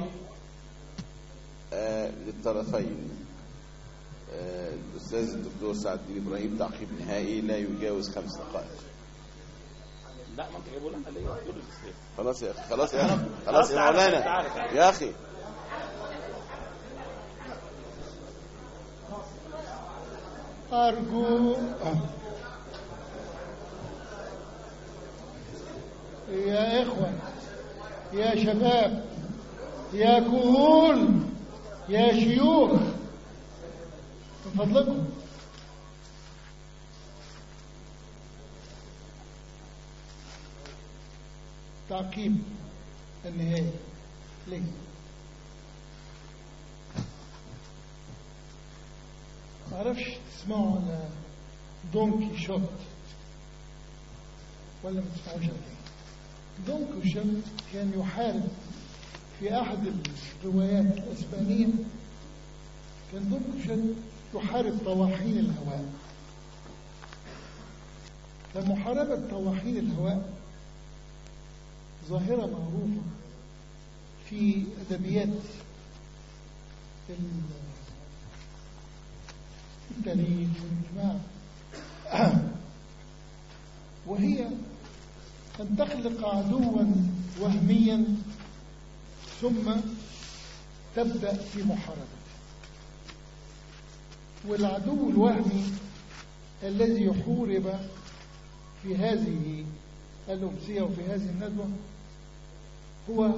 آه للطرفين آه الاستاذ الدكتور سعد الدين ابراهيم تعقيب نهائي لا يجاوز خمس دقائق لا ما انت جايبه لنا ليه؟ قول لي. خلاص يا اخي خلاص يا اخي خلاص يا تعال، مولانا تعال، تعال. يا اخي أرجو يا إخوة يا شباب يا كهول يا شيوخ من فضلكم تعقيب النهائي ليه معرفش تسمعوا ولا دون كيشوت ولا ما تسمعوش عليه دون كيشوت كان يحارب في أحد الروايات الإسبانية كان دون كيشوت يحارب طواحين الهواء فمحاربة طواحين الهواء ظاهرة معروفة في أدبيات ال- التاريخ والإجماع وهي أن تخلق عدوا وهميا ثم تبدأ في محاربته والعدو الوهمي الذي حورب في هذه الأمسية وفي هذه الندوة هو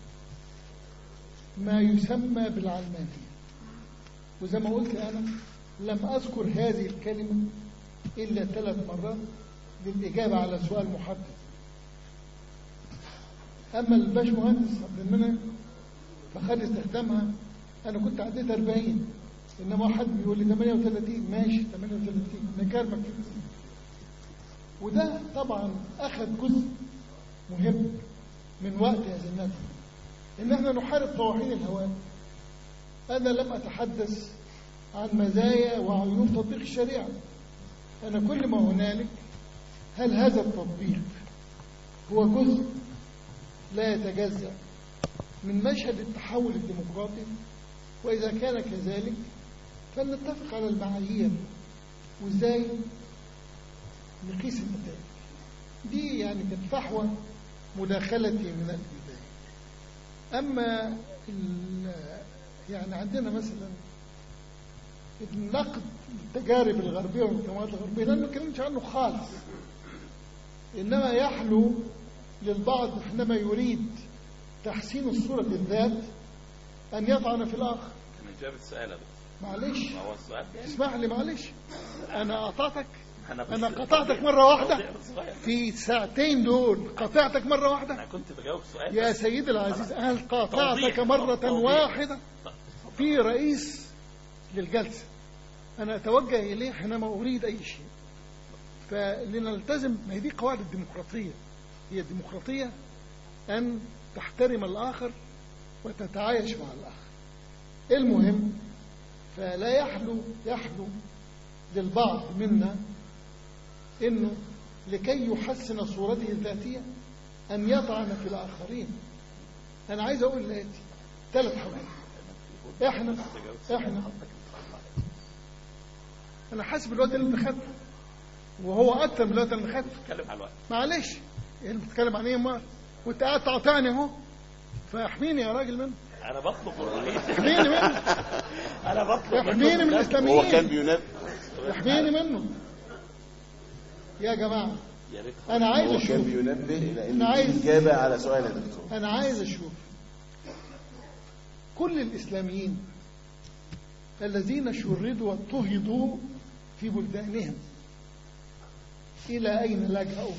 ما يسمى بالعلمانية وزي ما قلت أنا لم أذكر هذه الكلمة إلا ثلاث مرات للإجابة على سؤال محدد أما الباشمهندس عبد المنعم فخد استخدامها أنا كنت عديت 40 إنما واحد بيقول لي 38 ماشي 38 نكرمك وده طبعا أخذ جزء مهم من وقت هذه الندوة إن احنا نحارب طواحين الهواء أنا لم أتحدث عن مزايا وعيوب تطبيق الشريعة أنا كل ما هنالك هل هذا التطبيق هو جزء لا يتجزأ من مشهد التحول الديمقراطي وإذا كان كذلك فلنتفق على المعايير وإزاي نقيس النتائج دي يعني كانت فحوى مداخلتي من البداية أما ال- يعني عندنا مثلا النقد التجارب الغربية والمجتمعات الغربية لا نتكلمش عنه خالص إنما يحلو للبعض حينما يريد تحسين الصورة بالذات أن يطعن في الآخر كان إجابة السؤال ده معلش ما هو السؤال يعني اسمح لي معلش أنا قطعتك أنا بس- أنا قطعتك مرة واحدة توضيح صغير. في ساعتين دول قطعتك مرة واحدة أنا كنت بجاوب سؤال يا بس. سيدي العزيز هل قاطعتك توضيح. مرة توضيح. واحدة في رئيس للجلسة أنا أتوجه إليه حينما أريد أي شيء فلنلتزم ما هي دي قواعد الديمقراطية هي الديمقراطية أن تحترم الآخر وتتعايش مع الآخر المهم فلا يحلو يحلو للبعض منا انه لكي يحسن صورته الذاتيه ان يطعن في الاخرين انا عايز اقول الاتي ثلاث حاجات احنا احنا انا حاسب الوقت اللي انت خدته وهو اكتر من الوقت اللي خدته اتكلم على الوقت معلش ايه اللي بتتكلم عن ايه ما وانت قاعد تقاطعني اهو فاحميني يا راجل منه انا بطلب من الرئيس احميني منه انا بطلب منه احميني من هو الاسلاميين كان بينبه احميني منه يا جماعه يا ريت انا عايز هو كان اشوف بينبه الى ان أنا عايز- دي اجابه على سؤال يا دكتور انا عايز اشوف كل الاسلاميين الذين شردوا واضطهدوا في بلدانهم الى اين لجأوا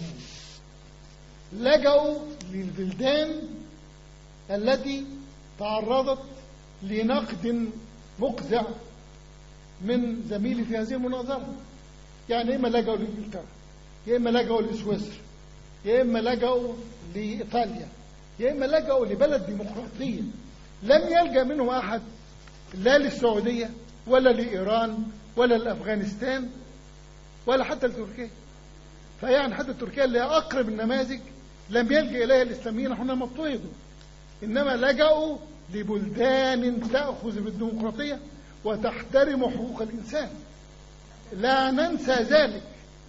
لجأوا للبلدان التي تعرضت لنقد مقزع من زميلي في هذه المناظرة يعني إما لجأوا لإنجلترا يا إما لجأوا لسويسرا يا إما لجأوا لإيطاليا يا إما لجأوا لبلد ديمقراطية لم يلجأ منهم أحد لا للسعودية ولا لإيران ولا لأفغانستان ولا حتى لتركيا فيعني حتى تركيا اللي هي أقرب النماذج لم يلجأ إليها الإسلاميين حينما اضطهدوا إنما لجأوا لبلدان تأخذ بالديمقراطية وتحترم حقوق الإنسان لا ننسى ذلك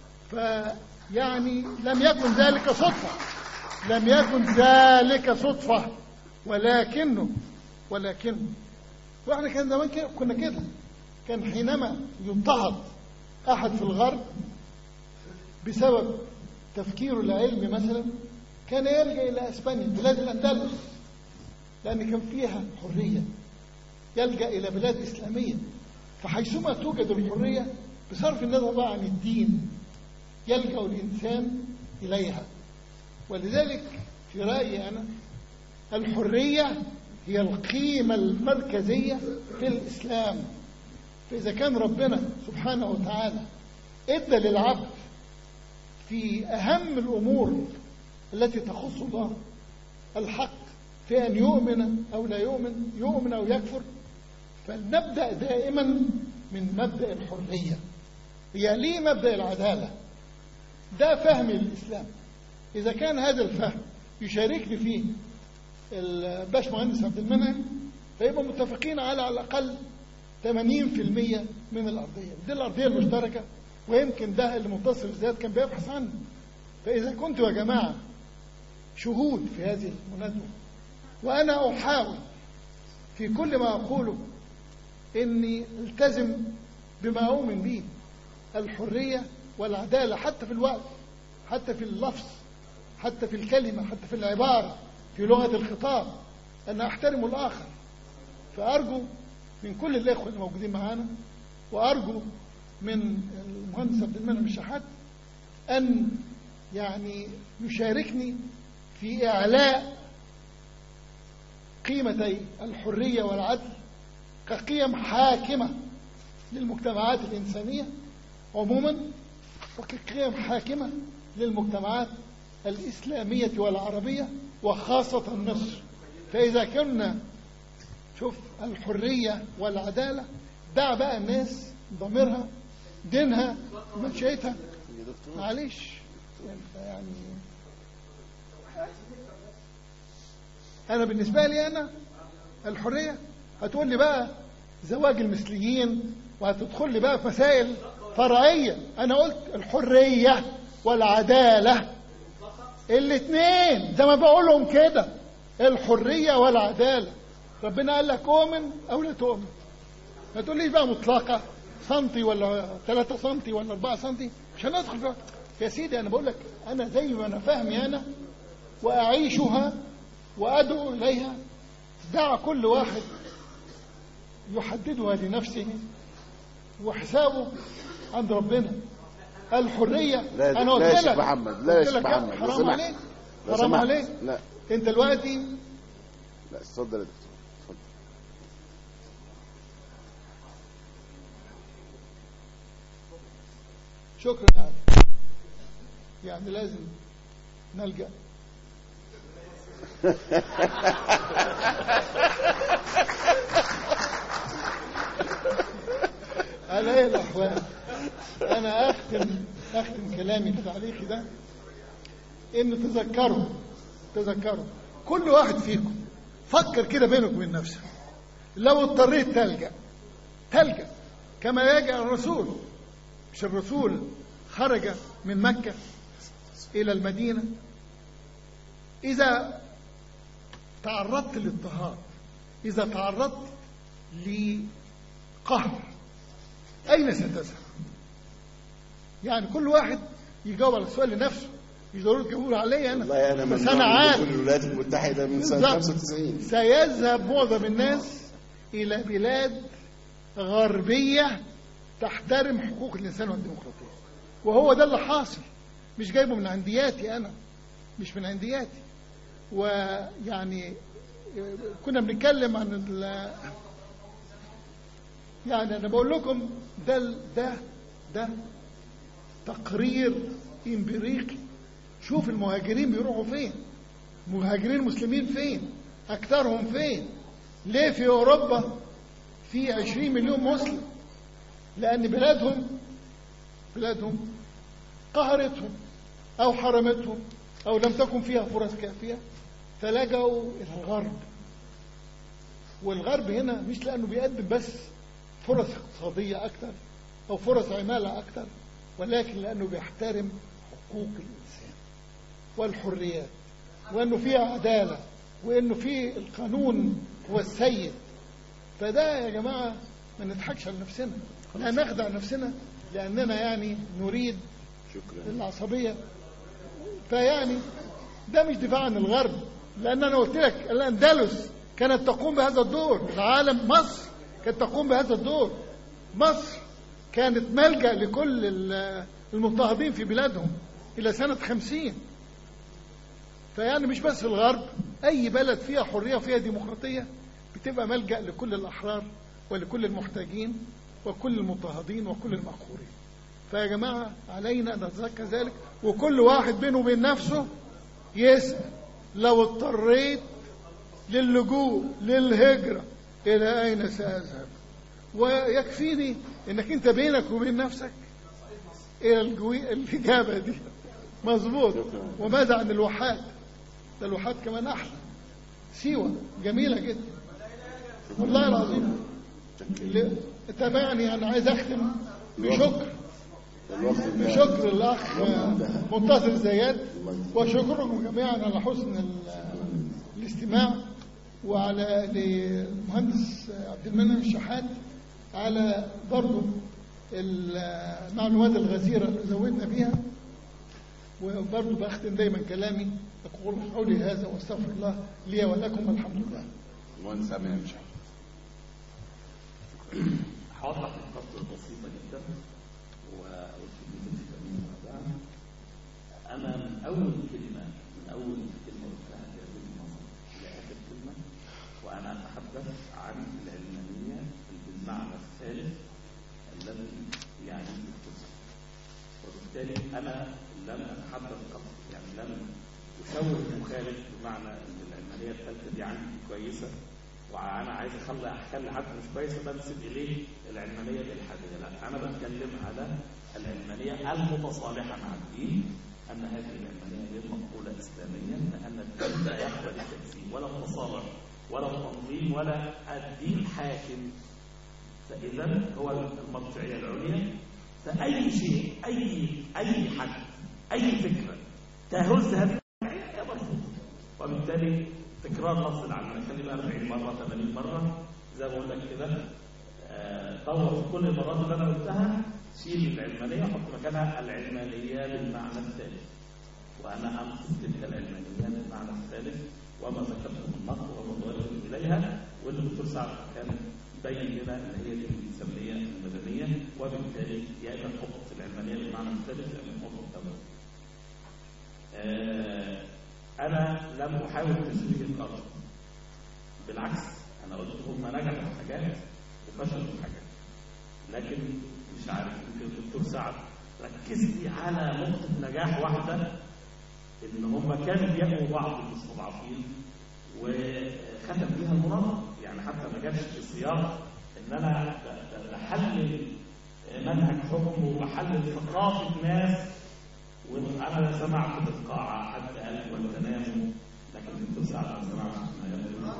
فيعني لم يكن ذلك صدفة لم يكن ذلك صدفة ولكنه ولكنه واحنا كان زمان كده كنا كده كان حينما يضطهد أحد في الغرب بسبب تفكيره العلمي مثلا كان يلجأ إلى أسبانيا بلاد الأندلس لأن كان فيها حرية يلجأ إلى بلاد إسلامية فحيثما توجد الحرية بصرف النظر بقى عن الدين يلجأ الإنسان إليها ولذلك في رأيي أنا الحرية هي القيمة المركزية في الإسلام فإذا كان ربنا سبحانه وتعالى ادى للعبد في اهم الامور التي تخص الله الحق في ان يؤمن او لا يؤمن يؤمن او يكفر فلنبدا دائما من مبدا الحريه هي ليه مبدا العداله ده فهم الاسلام اذا كان هذا الفهم يشاركني فيه الباشمهندس عبد المنعم فيبقى متفقين على على الاقل 80% من الارضيه دي الارضيه المشتركه ويمكن ده اللي منتصر زياد كان بيبحث عنه فاذا كنتوا يا جماعه شهود في هذه المناسبه وانا احاول في كل ما اقوله اني التزم بما اؤمن به الحريه والعداله حتى في الوقت حتى في اللفظ حتى في الكلمه حتى في العباره في لغه الخطاب ان احترم الاخر فارجو من كل الاخوه اللي موجودين معانا وارجو من المهندس عبد المنعم الشحات ان يعني يشاركني في اعلاء قيمتي الحريه والعدل كقيم حاكمه للمجتمعات الانسانيه عموما وكقيم حاكمه للمجتمعات الاسلاميه والعربيه وخاصه مصر فاذا كنا شوف الحريه والعداله دع بقى الناس ضميرها دينها منشئتها معلش يعني انا بالنسبه لي انا الحريه هتقول لي بقى زواج المثليين وهتدخل لي بقى في مسائل فرعيه انا قلت الحريه والعداله الاثنين زي ما بقولهم كده الحريه والعداله ربنا قال لك اؤمن او لا تؤمن ما تقوليش بقى مطلقه سنتي ولا 3 سنتي ولا 4 سنتي مش هندخل فيها يا سيدي انا بقول لك انا زي ما انا فاهمي انا واعيشها وادعو اليها دع كل واحد يحددها لنفسه وحسابه عند ربنا الحريه لا انا قلت لا يا لك شيخ محمد لا يا قلت شيخ لك محمد لو حرام سمحت. عليك لو حرام سمحت. عليك لا انت دلوقتي لا اتفضل يا دكتور اتفضل شكرا يا علي يعني لازم نلجأ على ايه الاحوال انا اختم اختم كلامي التعليقي ده ان تذكروا تذكروا كل واحد فيكم فكر كده بينك وبين نفسك لو اضطريت تلجأ تلجأ كما يلجأ الرسول مش الرسول خرج من مكة إلى المدينة إذا تعرضت للاضطهاد إذا تعرضت لقهر أين ستذهب؟ يعني كل واحد يجاوب على السؤال لنفسه مش ضروري تجاوب عليا أنا والله انا بس من أنا عارف كل الولايات المتحده من سنه بالظبط. 95 سيذهب معظم الناس إلى بلاد غربية تحترم حقوق الإنسان والديمقراطية وهو ده اللي حاصل مش جايبه من عندياتي أنا مش من عندياتي ويعني كنا بنتكلم عن ال يعني أنا بقول لكم ده ده ده تقرير إمبريقي شوف المهاجرين بيروحوا فين مهاجرين المسلمين فين أكثرهم فين ليه في أوروبا في عشرين مليون مسلم لأن بلادهم بلادهم قهرتهم أو حرمتهم أو لم تكن فيها فرص كافية فلجأوا إلى الغرب والغرب هنا مش لأنه بيقدم بس فرص اقتصادية أكثر أو فرص عمالة أكثر ولكن لأنه بيحترم حقوق الإنسان والحريات وأنه فيه عدالة وأنه فيه القانون هو السيد فده يا جماعة ما نضحكش على نفسنا لا نخدع نفسنا لأننا يعني نريد شكرا العصبية فيعني ده مش دفاع عن الغرب لأن أنا قلت لك الأندلس كانت تقوم بهذا الدور العالم مصر كانت تقوم بهذا الدور مصر كانت ملجأ لكل ال- المضطهدين في بلادهم إلى سنة خمسين فيعني مش بس الغرب أي بلد فيها حرية وفيها ديمقراطية بتبقى ملجأ لكل الأحرار ولكل المحتاجين وكل المضطهدين وكل المقهورين فيا جماعة علينا أن نتذكر ذلك وكل واحد بينه وبين نفسه يسأل لو اضطريت للجوء للهجرة إلى أين سأذهب ويكفيني أنك أنت بينك وبين نفسك إلى الجوي... الإجابة دي مظبوط وماذا عن الواحات ده الواحات كمان أحلى سيوة جميلة جدا والله العظيم اللي- تابعني أنا عايز أختم بشكر الوقت ده بشكر الأخ منتصر زياد وشكركم جميعا على حسن ال- الاستماع وعلى للمهندس عبد المنعم الشحات على برضه المعلومات الغزيرة اللي زودنا بيها وبرضه بختم دايما كلامي أقول قولي هذا واستغفر الله لي ولكم والحمد لله المهندس امين مش هوضح الخطوة بسيطة جدا والكلمتين في تأمين بعدها أنا من أول كلمة من أول كلمة قلتها في هذه المنظر إلى آخر كلمة وأنا أتحدث عن العلمانية بالمعنى الثالث الذي يعني القدس وبالتالي أنا لم أتحدث قط يعني لم أشوه المخالف بمعنى أن العلمانية الثالثة دي عندي كويسة وانا عايز اخلي اخلي حد مش كويس بنسب اليه العلمانيه الالحاديه لا انا بتكلم على العلمانيه المتصالحه مع الدين ان هذه العلمانيه هي مقوله اسلاميه ان الدين لا يقبل التكفير ولا التصالح ولا التنظيم ولا الدين حاكم فاذا هو المرجعيه العليا فاي شيء اي اي حد اي فكره تهز هذه المرجعيه هي مرفوضه وبالتالي تكرار لفظ العلمانية خلي بقى 40 مرة 80 مرة زي ما بقول لك كده آه، طور في كل المرات اللي انا قلتها شيل العلمانية وحط مكانها العلمانية بالمعنى الثالث وانا امسك تلك العلمانية بالمعنى الثالث وما ذكرته من النص وما ضربت اليها واللي الدكتور سعد كان بين لنا ان هي دي بنسميها المدنية وبالتالي يا اما تحط العلمانية بالمعنى الثالث يا اما تحط الدولة آه، أنا لم أحاول تشويه القرن بالعكس أنا قلت هم نجحوا في حاجات وفشلوا في حاجات لكن مش عارف يمكن الدكتور سعد ركز لي على نقطة نجاح واحدة إن هم كانوا بيأموا بعض المستضعفين وختم بيها المناظرة يعني حتى ما جابش في سياق إن أنا ب- ب- بحلل منهج حكم وبحلل ثقافة ناس وانا سمعت في القاعه حد قال والتنام لكن الدكتور سعد ما سمعش ما يقول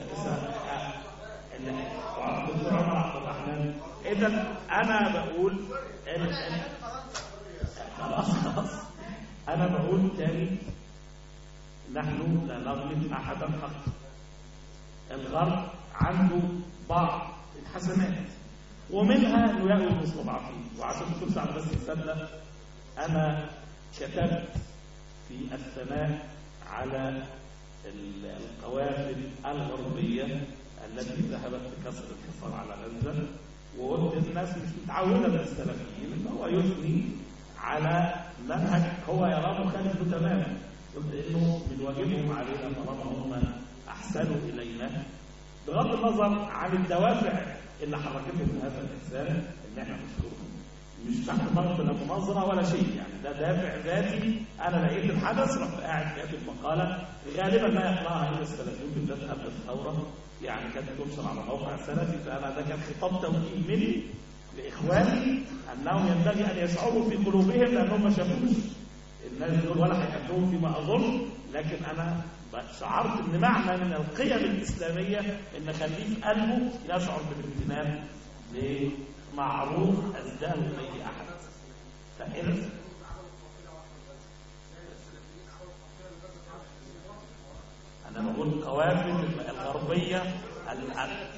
الدكتور عمر عبد الرحمن اذا انا بقول إن إن- خلاص خلاص انا بقول تاني نحن لا نظلم احدا حقا الغرب عنده بعض الحسنات ومنها انه يأوي المستضعفين وعشان الدكتور سعد بس يصدق أنا كتبت في الثناء على ال- القوافل الغربية التي ذهبت بكسر الحصار على غزة وقلت الناس مش متعودة من السلفيين إن هو يثني على منهج هو يراه مخالف تماما قلت إنه من واجبهم علينا طالما هم أحسنوا إلينا بغض النظر عن الدوافع اللي حركتهم هذا الإنسان إن احنا نشكرهم مش تحت ضغط لا مناظره ولا شيء يعني ده دافع ذاتي انا لقيت الحدث رحت قاعد كاتب مقاله غالبا ما يقراها الا السلفيون بالذات قبل الثوره يعني كانت تنشر على موقع سلفي فانا ده كان خطاب توجيه مني لاخواني انهم ينبغي ان يشعروا في قلوبهم لانهم ما شافوش الناس دول ولا هيقابلوهم فيما اظن لكن انا شعرت ان معنى من القيم الاسلاميه ان خليه في قلبه يشعر بالامتنان لمعروف ازداه اليه احد فإذا انا بقول قوافل الغربيه ال- ال-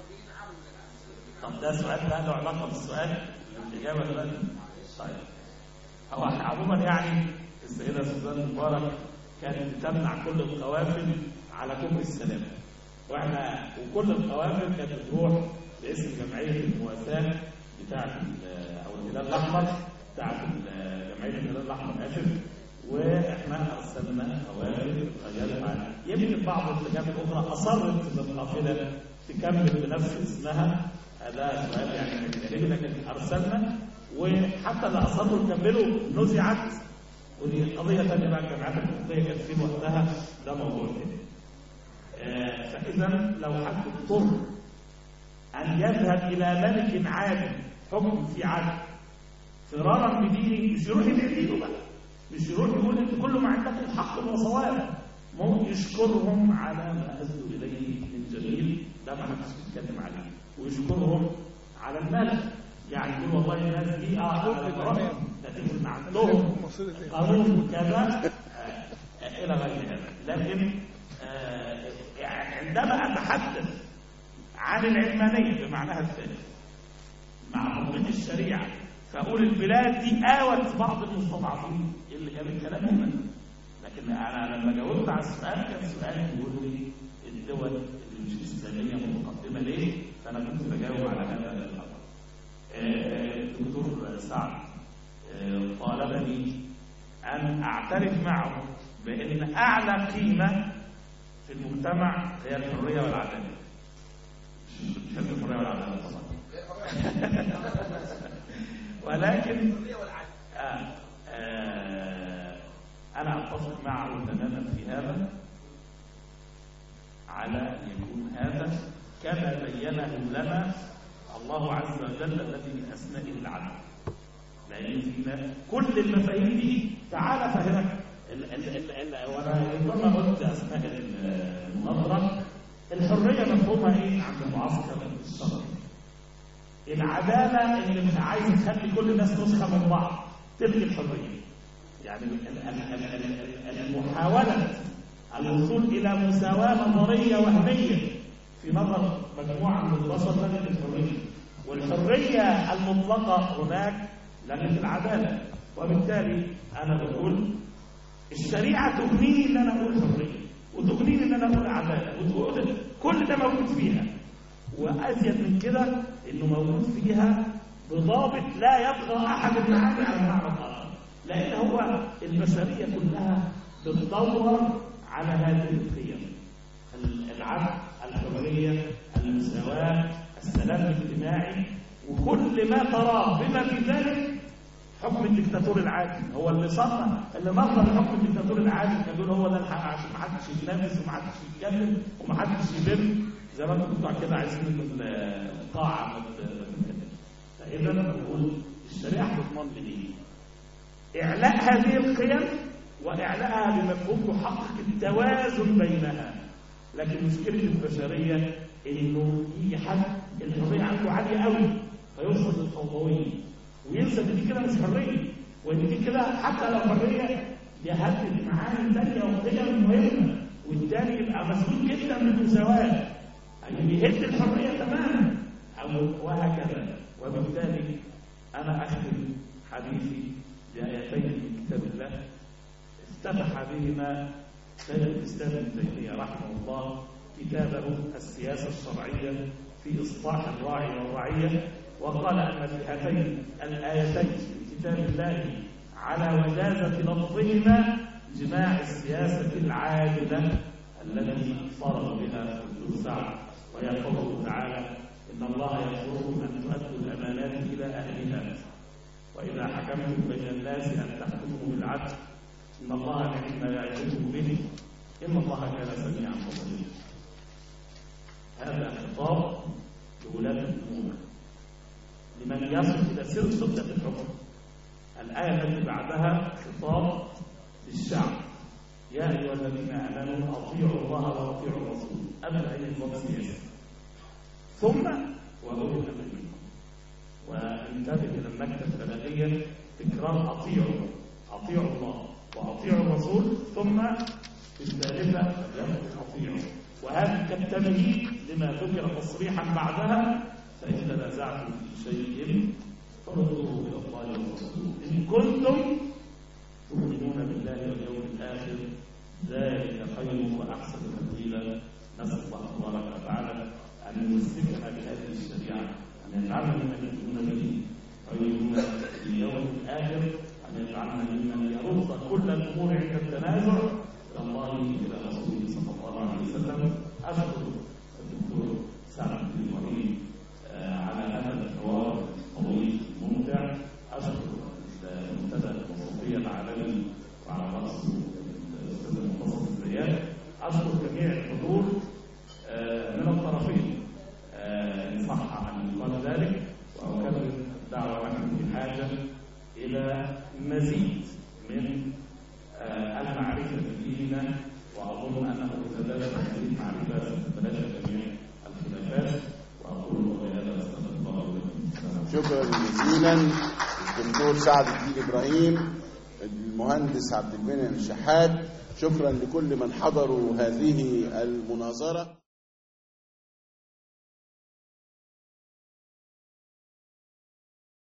طب ده سؤال بقى له علاقه بالسؤال الاجابه دلوقتي طيب هو عموما يعني السيده سوزان مبارك كانت بتمنع كل القوافل على كفر السلام واحنا وكل القوافل كانت بتروح باسم جمعيه المواساه بتاعه ال- او الهلال الاحمر بتاعه ال- جمعيه الهلال الاحمر اسف واحنا ارسلنا قوافل غيرت عنها يمكن بعض اللجان الاخرى اصرت ان القافله تكمل بنفس اسمها هذا سؤال يعني جانبي لكن ارسلنا وحتى اللي اصروا يكملوا نزعت ودي قضيه ثانيه بقى الجامعات الفقهيه كانت في وقتها ده موضوع تاني. آه، فاذا لو حد اضطر ان يذهب الى ملك عادل حكم في عدل فرارا بدينه مش يروح يبيع دينه بقى مش يروح يقول انت كل ما عندكم حق وصواب مو يشكرهم على ما ادوا اليه من جميل ده ما حدش بيتكلم عليه ويشكرهم على المال يعني يقول والله الناس دي اه على برأي لكن عندهم قانون كذا آه، الى غير هذا لكن آه، يعني عندما اتحدث عن العلمانيه بمعناها الثاني مع تطبيق الشريعه فاقول البلاد دي اوت بعض المستضعفين اللي كان الكلام هنا لكن انا لما جاوبت على السؤال كان سؤال بيقول لي الدول اللي مش اسلاميه متقدمه ليه؟ فانا كنت بجاوب على هذا الامر. آه، الدكتور سعد آه، طالبني ان اعترف معه بان اعلى قيمه في المجتمع هي الحريه والعداله. مش بحب الحريه والعداله طبعا. ولكن آه آه أنا أتفق معه تماما في هذا على أن يكون هذا كما بينه لنا الله عز وجل الذي من أسمائه العدل لأن فينا كل المفاهيم دي تعال فهمك ال- ال- ال- ال- وانا ربما قلت اسماء المنظره الحريه مفهومها ايه عند المعسكر الشرعي العدالة اللي مش عايز تخلي كل الناس نسخة من بعض تلغي الحرية يعني ال- ال- ال- ال- ال- المحاولة الوصول إلى مساواة نظرية وهمية في نظر مجموعة من البشر لغت الحرية والحرية المطلقة هناك لغت العدالة وبالتالي أنا بقول الشريعة تغنيني إن أنا أقول حرية وتغنيني إن أنا أقول عدالة وتقول كل ده موجود فيها وأزيد من كده إنه موجود فيها بضابط لا يطغى أحد المعاني على المعنى الآخر لأن هو البشرية كلها بتدور على هذه القيم العدل الحرية المساواة السلام الاجتماعي وكل ما تراه بما في ذلك حكم الدكتاتور العادل هو اللي صنع اللي نظر حكم الدكتاتور العادل كان بيقول هو ده الحق عشان ما حدش يتنافس وما حدش يتكلم وما حدش يبر زي ما انتم كنتوا كده عايزين إن القاعه ما تتكلمش فاذا انا بقول الشريعه بتضمن لي اعلاء هذه القيم واعلاءها بمفهوم يحقق التوازن بينها لكن مشكله البشريه انه يجي حد الحريه عنده عاليه قوي فيوصل للفوضويه وينسى ان دي كده مش حريه وان دي كده حتى لو حريه يهدد معاني ثانيه وقيم مهمه والتاني يبقى مسؤول جدا من المساواه يعني بيهد الحريه تماما او وهكذا وبالتالي انا اختم حديثي بايتين من كتاب الله افتتح بهما شيخ الاسلام ابن تيميه رحمه الله كتابه السياسه الشرعيه في اصلاح الراعي والرعيه وقال ان في هاتين الايتين في كتاب الله على وجازه لفظهما جماع السياسه العادله التي فرض بها الدكتور سعد ويقول تعالى ان الله يامركم ان تؤدوا الامانات الى اهلها واذا حكمتم بين الناس ان تحكموا بالعدل ان الله نعم ما يعظكم به ان الله كان سميعا بصيرا هذا خطاب لولاة الامور لمن يصل الى سر سده الحكم الايه التي بعدها خطاب للشعب يا ايها الذين امنوا اطيعوا الله واطيعوا الرسول قبل اي نظام سياسي ثم واولي الامر منكم وانتبه الى النكته البلاغيه تكرار اطيعوا اطيعوا الله واطيعوا الرسول ثم في الثالثه فليكن اطيعوا وهذه كالتمهيد لما ذكر تصريحا بعدها فان تنازعتم في شيء فردوه الى الله والرسول ان كنتم تؤمنون بالله واليوم الآخر ذلك خير وأحسن تأويلا نسأل الله تبارك وتعالى أن يمسكنا بهذه الشريعة أن يجعلنا ممن يؤمنون به ويؤمنون باليوم الآخر أن يجعلنا ممن يرد كل الأمور عند التنازع إلى الله إلى رسوله صلى الله عليه وسلم أشكر الدكتور سعد بن الوليد على هذا الحوار الطويل الممتع إلى مزيد من آه، المعرفة بديننا وأظن أنه إذا دلت هذه المعرفة ستتلاشى جميع الخلافات وأقول بهذا أستغفر الله ولكم السلام شكرا جزيلا الدكتور سعد الدين ابراهيم المهندس عبد المنعم الشحات شكرا لكل من حضروا هذه المناظره